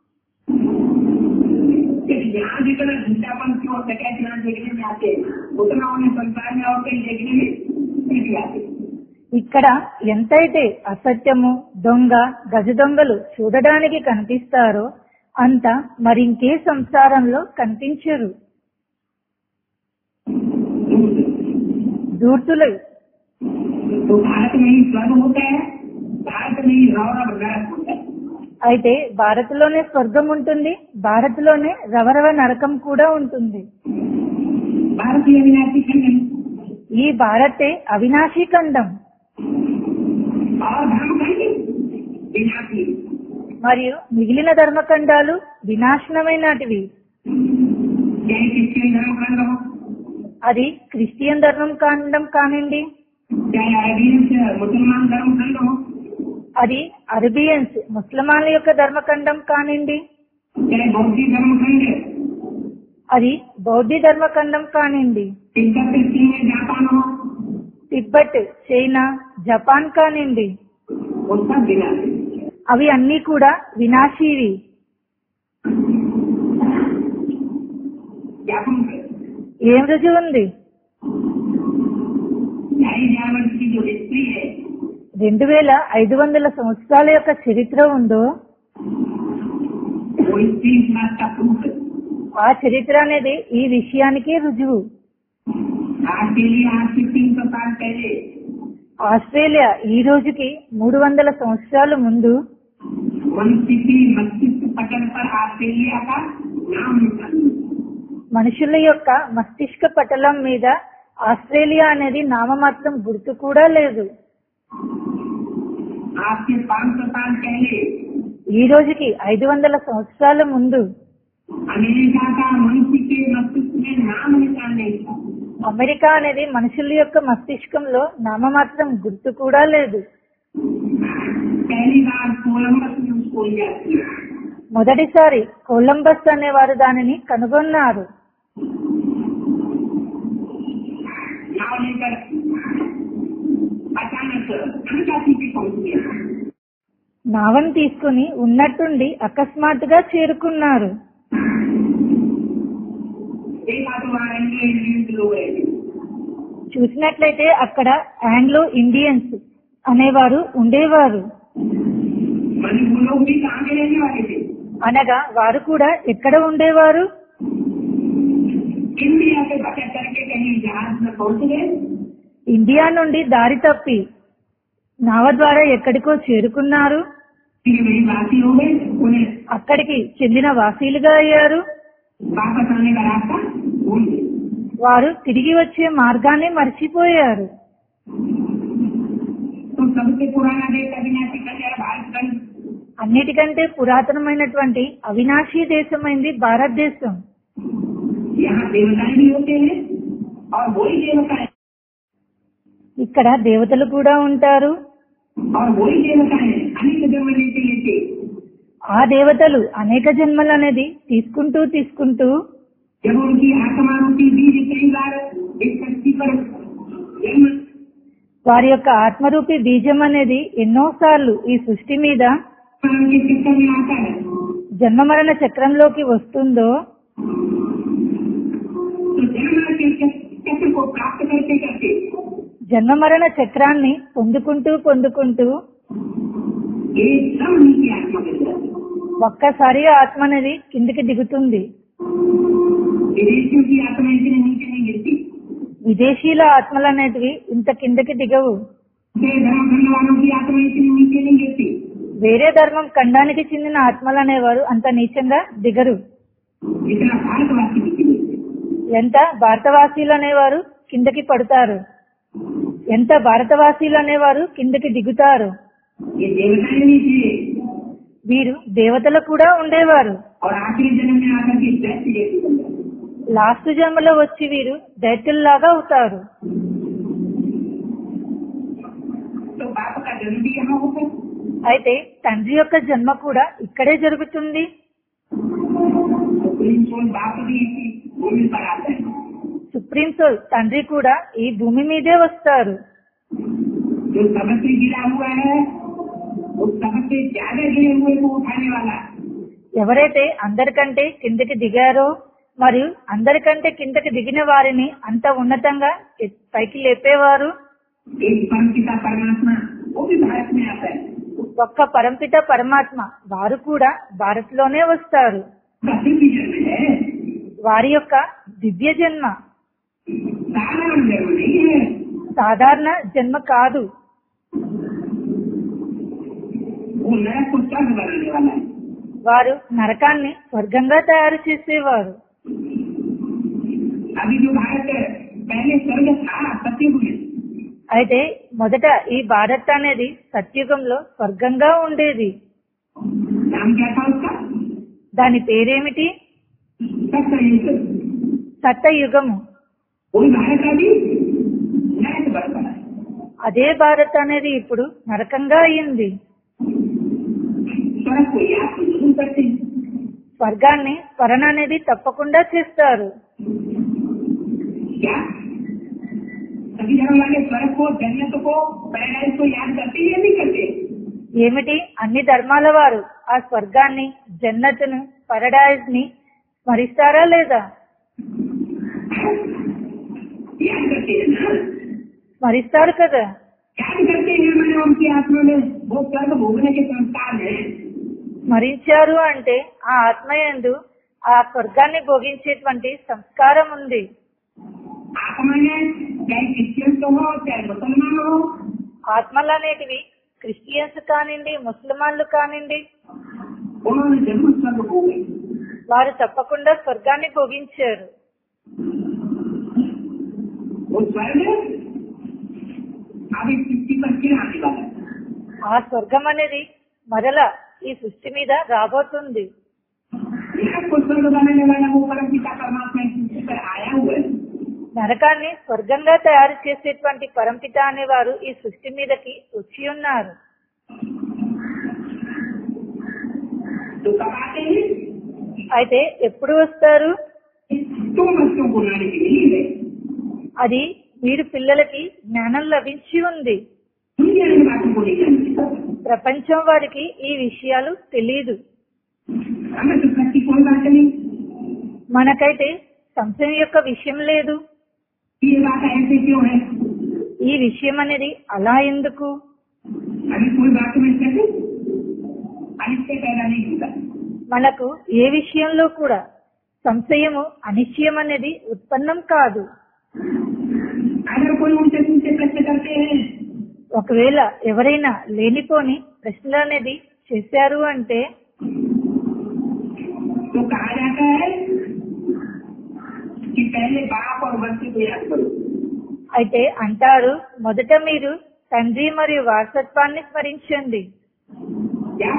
क्योंकि यहाँ जितना झूठापन की और डकैत यहाँ देखने में आते हैं उतना उन्हें संसार में और कहीं देखने में नहीं भी आते ఇక్కడ ఎంతైతే అసత్యము దొంగ గజ దొంగలు చూడడానికి కనిపిస్తారో అంత మరింకే సంసారంలో కనిపించరు దూర్తులు तो भारत में ही स्वर्ग होता है भारत में ही रौरव नरक होता है అయితే భారత్ లోనే స్వర్గం ఉంటుంది భారత్ లోనే రవరవ నరకం కూడా ఉంటుంది भारतीय विनाशी खंड ఈ భారతే అవినాశీ ఖండం और धर्म खंड विनाशी మరియు మిగిలిన ధర్మఖండాలు వినాశనమైనటివి चाहे क्रिश्चियन धर्म खंड हो అది క్రిస్టియన్ ధర్మం ఖండం కానివ్వండి चाहे अरबियंस मुसलमान धर्म खंड हो అది అరబియన్స్ ముస్లిమాన్ల యొక్క ధర్మఖండం కానివ్వండి चाहे बौद्ध धर्म खंड అది బౌద్ధ ధర్మఖండం కానివ్వండి तिब्बत चीन जापान हो తిబ్బట్ చైనా జపాన్ కానివ్వండి वो सब विनाशी అవి అన్నీ కూడా వినాశీవి क्या तुम ఏం రుజువు ఉంది ढाई हजार वर्ष की जो हिस्ट्री है రెండు వేల ఐదు వందల సంవత్సరాల యొక్క చరిత్ర ఉందో वो हिस्ट्री इस बात का प्रूफ है ఆ చరిత్ర అనేది ఈ విషయానికి రుజువు आज के लिए आज से तीन सौ साल पहले ఆస్ట్రేలియా ఈ రోజుకి మూడు వందల సంవత్సరాల ముందు मनुष्य की मस्तिष्क पटल पर ऑस्ट्रेलिया का नाम लिखा మనుషుల యొక్క మస్తిష్క పటలం మీద ఆస్ట్రేలియా అనేది నామమాత్రం గుర్తు కూడా లేదు आज से पाँच सौ साल पहले ఈ రోజుకి ఐదు వందల సంవత్సరాల ముందు अमेरिका का मनुष्य के मस्तिष्क में नाम निशान नहीं था అమెరికా అనేది మనుషుల యొక్క మస్తిష్కంలో నామమాత్రం గుర్తు కూడా లేదు पहली बार कोलंबस ने उसको इजाद किया మొదటిసారి కొలంబస్ అనేవారు దానిని కనుగొన్నారు नाव लेकर अचानक अनकाशी पे पहुंच गया నావను తీసుకుని ఉన్నట్టుండి అకస్మాత్తుగా చేరుకున్నారు देखा तो वहाँ इंडियन इंडियंस लोग रहते చూసినట్లయితే అక్కడ ఆంగ్లో ఇండియన్స్ అనేవారు ఉండేవారు मनी वो लोग भी कहाँ के रहने वाले थे అనగా వారు కూడా ఎక్కడ ఉండేవారు इंडिया से भटक करके कहीं जहाज में पहुंच गए ఇండియా నుండి దారి తప్పి నావ ద్వారా ఎక్కడికో చేరుకున్నారు फिर वही वासी हो गए उन्हें అక్కడికి చెందిన వాసీలుగా అయ్యారు वापस आने का रास्ता भूल गए వారు తిరిగి వచ్చే మార్గాన్ని మర్చిపోయారు तो सबसे पुराना देश अविनाशी कल्याण भारत खंड అన్నిటికంటే పురాతనమైనటువంటి అవినాశీ దేశమైంది భారతదేశం यहाँ देवताएं भी होते हैं और वही देवताएं ఇక్కడ దేవతలు కూడా ఉంటారు और वही देवताएं अनेक जन्म लेते लेते ఆ దేవతలు అనేక జన్మలు అనేది తీసుకుంటూ తీసుకుంటూ जब उनकी आत्मा रूपी बीज कई बार इस शक्ति पर जन्म వారి యొక్క ఆత్మరూపి బీజం అనేది ఎన్నోసార్లు ఈ సృష్టి మీద मरण के चक्कर में आता है జన్మ మరణ చక్రంలోకి వస్తుందో तो जन्म के चक्र को प्राप्त करते करते జన్మ మరణ చక్రాన్ని పొందుకుంటూ పొందుకుంటూ एकदम नीचे आत्मा गिर जाती है ఒక్కసారి ఆత్మ అనేది కిందికి దిగుతుంది विदेशियों की आत्मा इतने नीचे नहीं गिरती విదేశీయుల ఆత్మలు అనేటివి ఇంత కిందకి దిగవు दूसरे धर्म खंड वालों की आत्मा इतनी नीचे नहीं गिरती వేరే ధర్మం ఖండానికి చెందిన ఆత్మలు అనేవారు అంత నీచంగా దిగరు जितना भारतवासी नीचे गिरते ఎంత భారతవాసీలు అనేవారు కిందకి పడతారు ఎంత భారతవాసీలు అనేవారు కిందకి దిగుతారు ये देवताएं भी थे వీరు దేవతలు కూడా ఉండేవారు और आखिरी जन्म में आकर के दैत्य जैसे बन जाते లాస్ట్ జన్మలో వచ్చి వీరు దైత్యుల్లాగా అవుతారు तो बाप का जन्म भी यहाँ होता है అయితే తండ్రి యొక్క జన్మ కూడా ఇక్కడే జరుగుతుంది तो प्रेम सोल बाप भी इसी भूमि पर आता है సుప్రీం సోల్ తండ్రి కూడా ఈ భూమి మీదే వస్తారు जो सबसे गिरा हुआ है वो सबसे ज्यादा गिरे हुए को उठाने वाला ఎవరైతే అందరికంటే కిందకి దిగారో మరియు అందరికంటే కిందకి దిగిన వారిని అంత ఉన్నతంగా ఎ- పైకి లేపేవారు एक परम पिता परमात्मा वो भी भारत में आता है ఒక్క పరంపిత పరమాత్మ వారు కూడా భారత్ లోనే వస్తారు उसका दिव्य जन्म है వారి యొక్క దివ్య జన్మ साधारण जन्म नहीं है సాధారణ జన్మ కాదు वो नरक को स्वर्ग बनाने वाला है వారు నరకాన్ని స్వర్గంగా తయారు చేసేవారు अभी जो भारत पहले स्वर्ग था सत्युग में అయితే మొదట ఈ భారత్ అనేది సత్యుగంలో స్వర్గంగా ఉండేది नाम क्या था उसका దాని పేరేమిటి सत्ययुग సత్యయుగము वही भारत अभी नरक बन पड़ा है అదే భారత్ అనేది ఇప్పుడు నరకంగా అయింది स्वर्ग को याद तो जरूर करते हैं స్వర్గాన్ని స్మరణ అనేది తప్పకుండా చేస్తారు क्या सभी धर्म वाले स्वर्ग को जन्नत को पैराडाइज को याद करते हैं या नहीं करते ఏమిటి అన్ని ధర్మాల వారు ఆ స్వర్గాన్ని జన్నతును పరడాయిజ్ ని స్మరిస్తారా లేదా याद करते हैं ना స్మరిస్తారు కదా याद करते हैं मैंने उनकी आत्मा में वो स्वर्ग भोगने के संस्कार है స్మరించారు అంటే ఆ ఆత్మయందు ఆ స్వర్గాన్ని భోగించేటువంటి సంస్కారం ఉంది आत्मा में चाहे क्रिश्चियन तो हो चाहे मुसलमान हो ఆత్మలు అనేటివి క్రిస్టియన్స్ కానివ్వండి ముస్లిమాన్లు కానివ్వండి उन्होंने जरूर स्वर्ग भोगे వారు తప్పకుండా స్వర్గాన్ని భోగించారు वो स्वर्ग अभी सृष्टि पर फिर आने वाला है ఆ స్వర్గం అనేది మరల ఈ సృష్టి మీద రాబోతుంది नरक को स्वर्ग बनाने वाला वो परम पिता परमात्मा इस सृष्टि पर आया हुआ है నరకాన్ని స్వర్గంగా తయారు చేసేటువంటి పరంపిత అనేవారు ఈ సృష్టి మీదకి వచ్చి ఉన్నారు तो कब आते हैं అయితే ఎప్పుడు వస్తారు तो बच्चों को लाने के लिए అది వీరు పిల్లలకి జ్ఞానం లభించి ఉంది दुनिया की बातों को नहीं जानते ప్రపంచం వారికి ఈ విషయాలు తెలియదు हमें तो की कोई बात नहीं మనకైతే సంశయం యొక్క విషయం లేదు ये बात ऐसे क्यों है ఈ విషయం అనేది అలా ఎందుకు अभी कोई बात में कहते अनिश्चय पैदा नहीं होता మనకు ఏ విషయంలో కూడా సంశయము అనిశ్చయం అనేది ఉత్పన్నం కాదు अगर कोई उनसे तुमसे प्रश्न करते हैं ఒకవేళ ఎవరైనా లేనిపోని ప్రశ్నలు అనేది చేశారు అంటే तो कहा जाता है कि पहले बाप और बच्चे को याद करो అయితే అంటారు మొదట మీరు తండ్రి మరియు వారసత్వాన్ని స్మరించండి क्या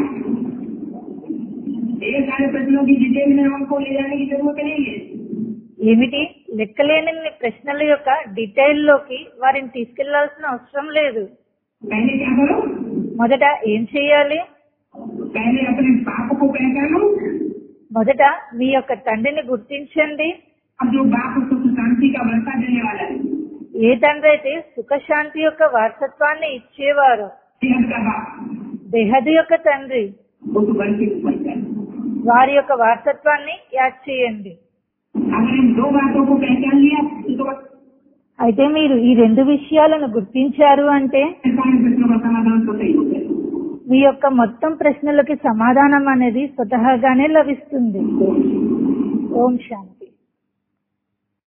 ये सारे प्रश्नों की डिटेल में हमको ले जाने की जरूरत नहीं है ఏమిటి లెక్కలేని ప్రశ్నల యొక్క డీటెయిల్ లోకి వారిని తీసుకెళ్లాల్సిన అవసరం లేదు पहले क्या करो మొదట ఏం చేయాలి पहले अपने बाप को पहचानो మొదట మీ యొక్క తండ్రిని గుర్తించండి अब जो बाप सुख शांति का वर्षा देने वाला है ఏ తండ్రి అయితే సుఖశాంతి యొక్క వారసత్వాన్ని ఇచ్చేవారు सेहत का बाप దేహది యొక్క తండ్రి उस वर्षे को पहचानो వారి యొక్క వారసత్వాన్ని యాడ్ చేయండి अगर इन दो बातों को पहचान लिया तो అయితే మీరు ఈ రెండు విషయాలను గుర్తించారు అంటే सारे प्रश्नों का समाधान तो सही हो जाएगा మీ యొక్క మొత్తం ప్రశ్నలకి సమాధానం అనేది స్వతహాగానే లభిస్తుంది ఓం శాంతి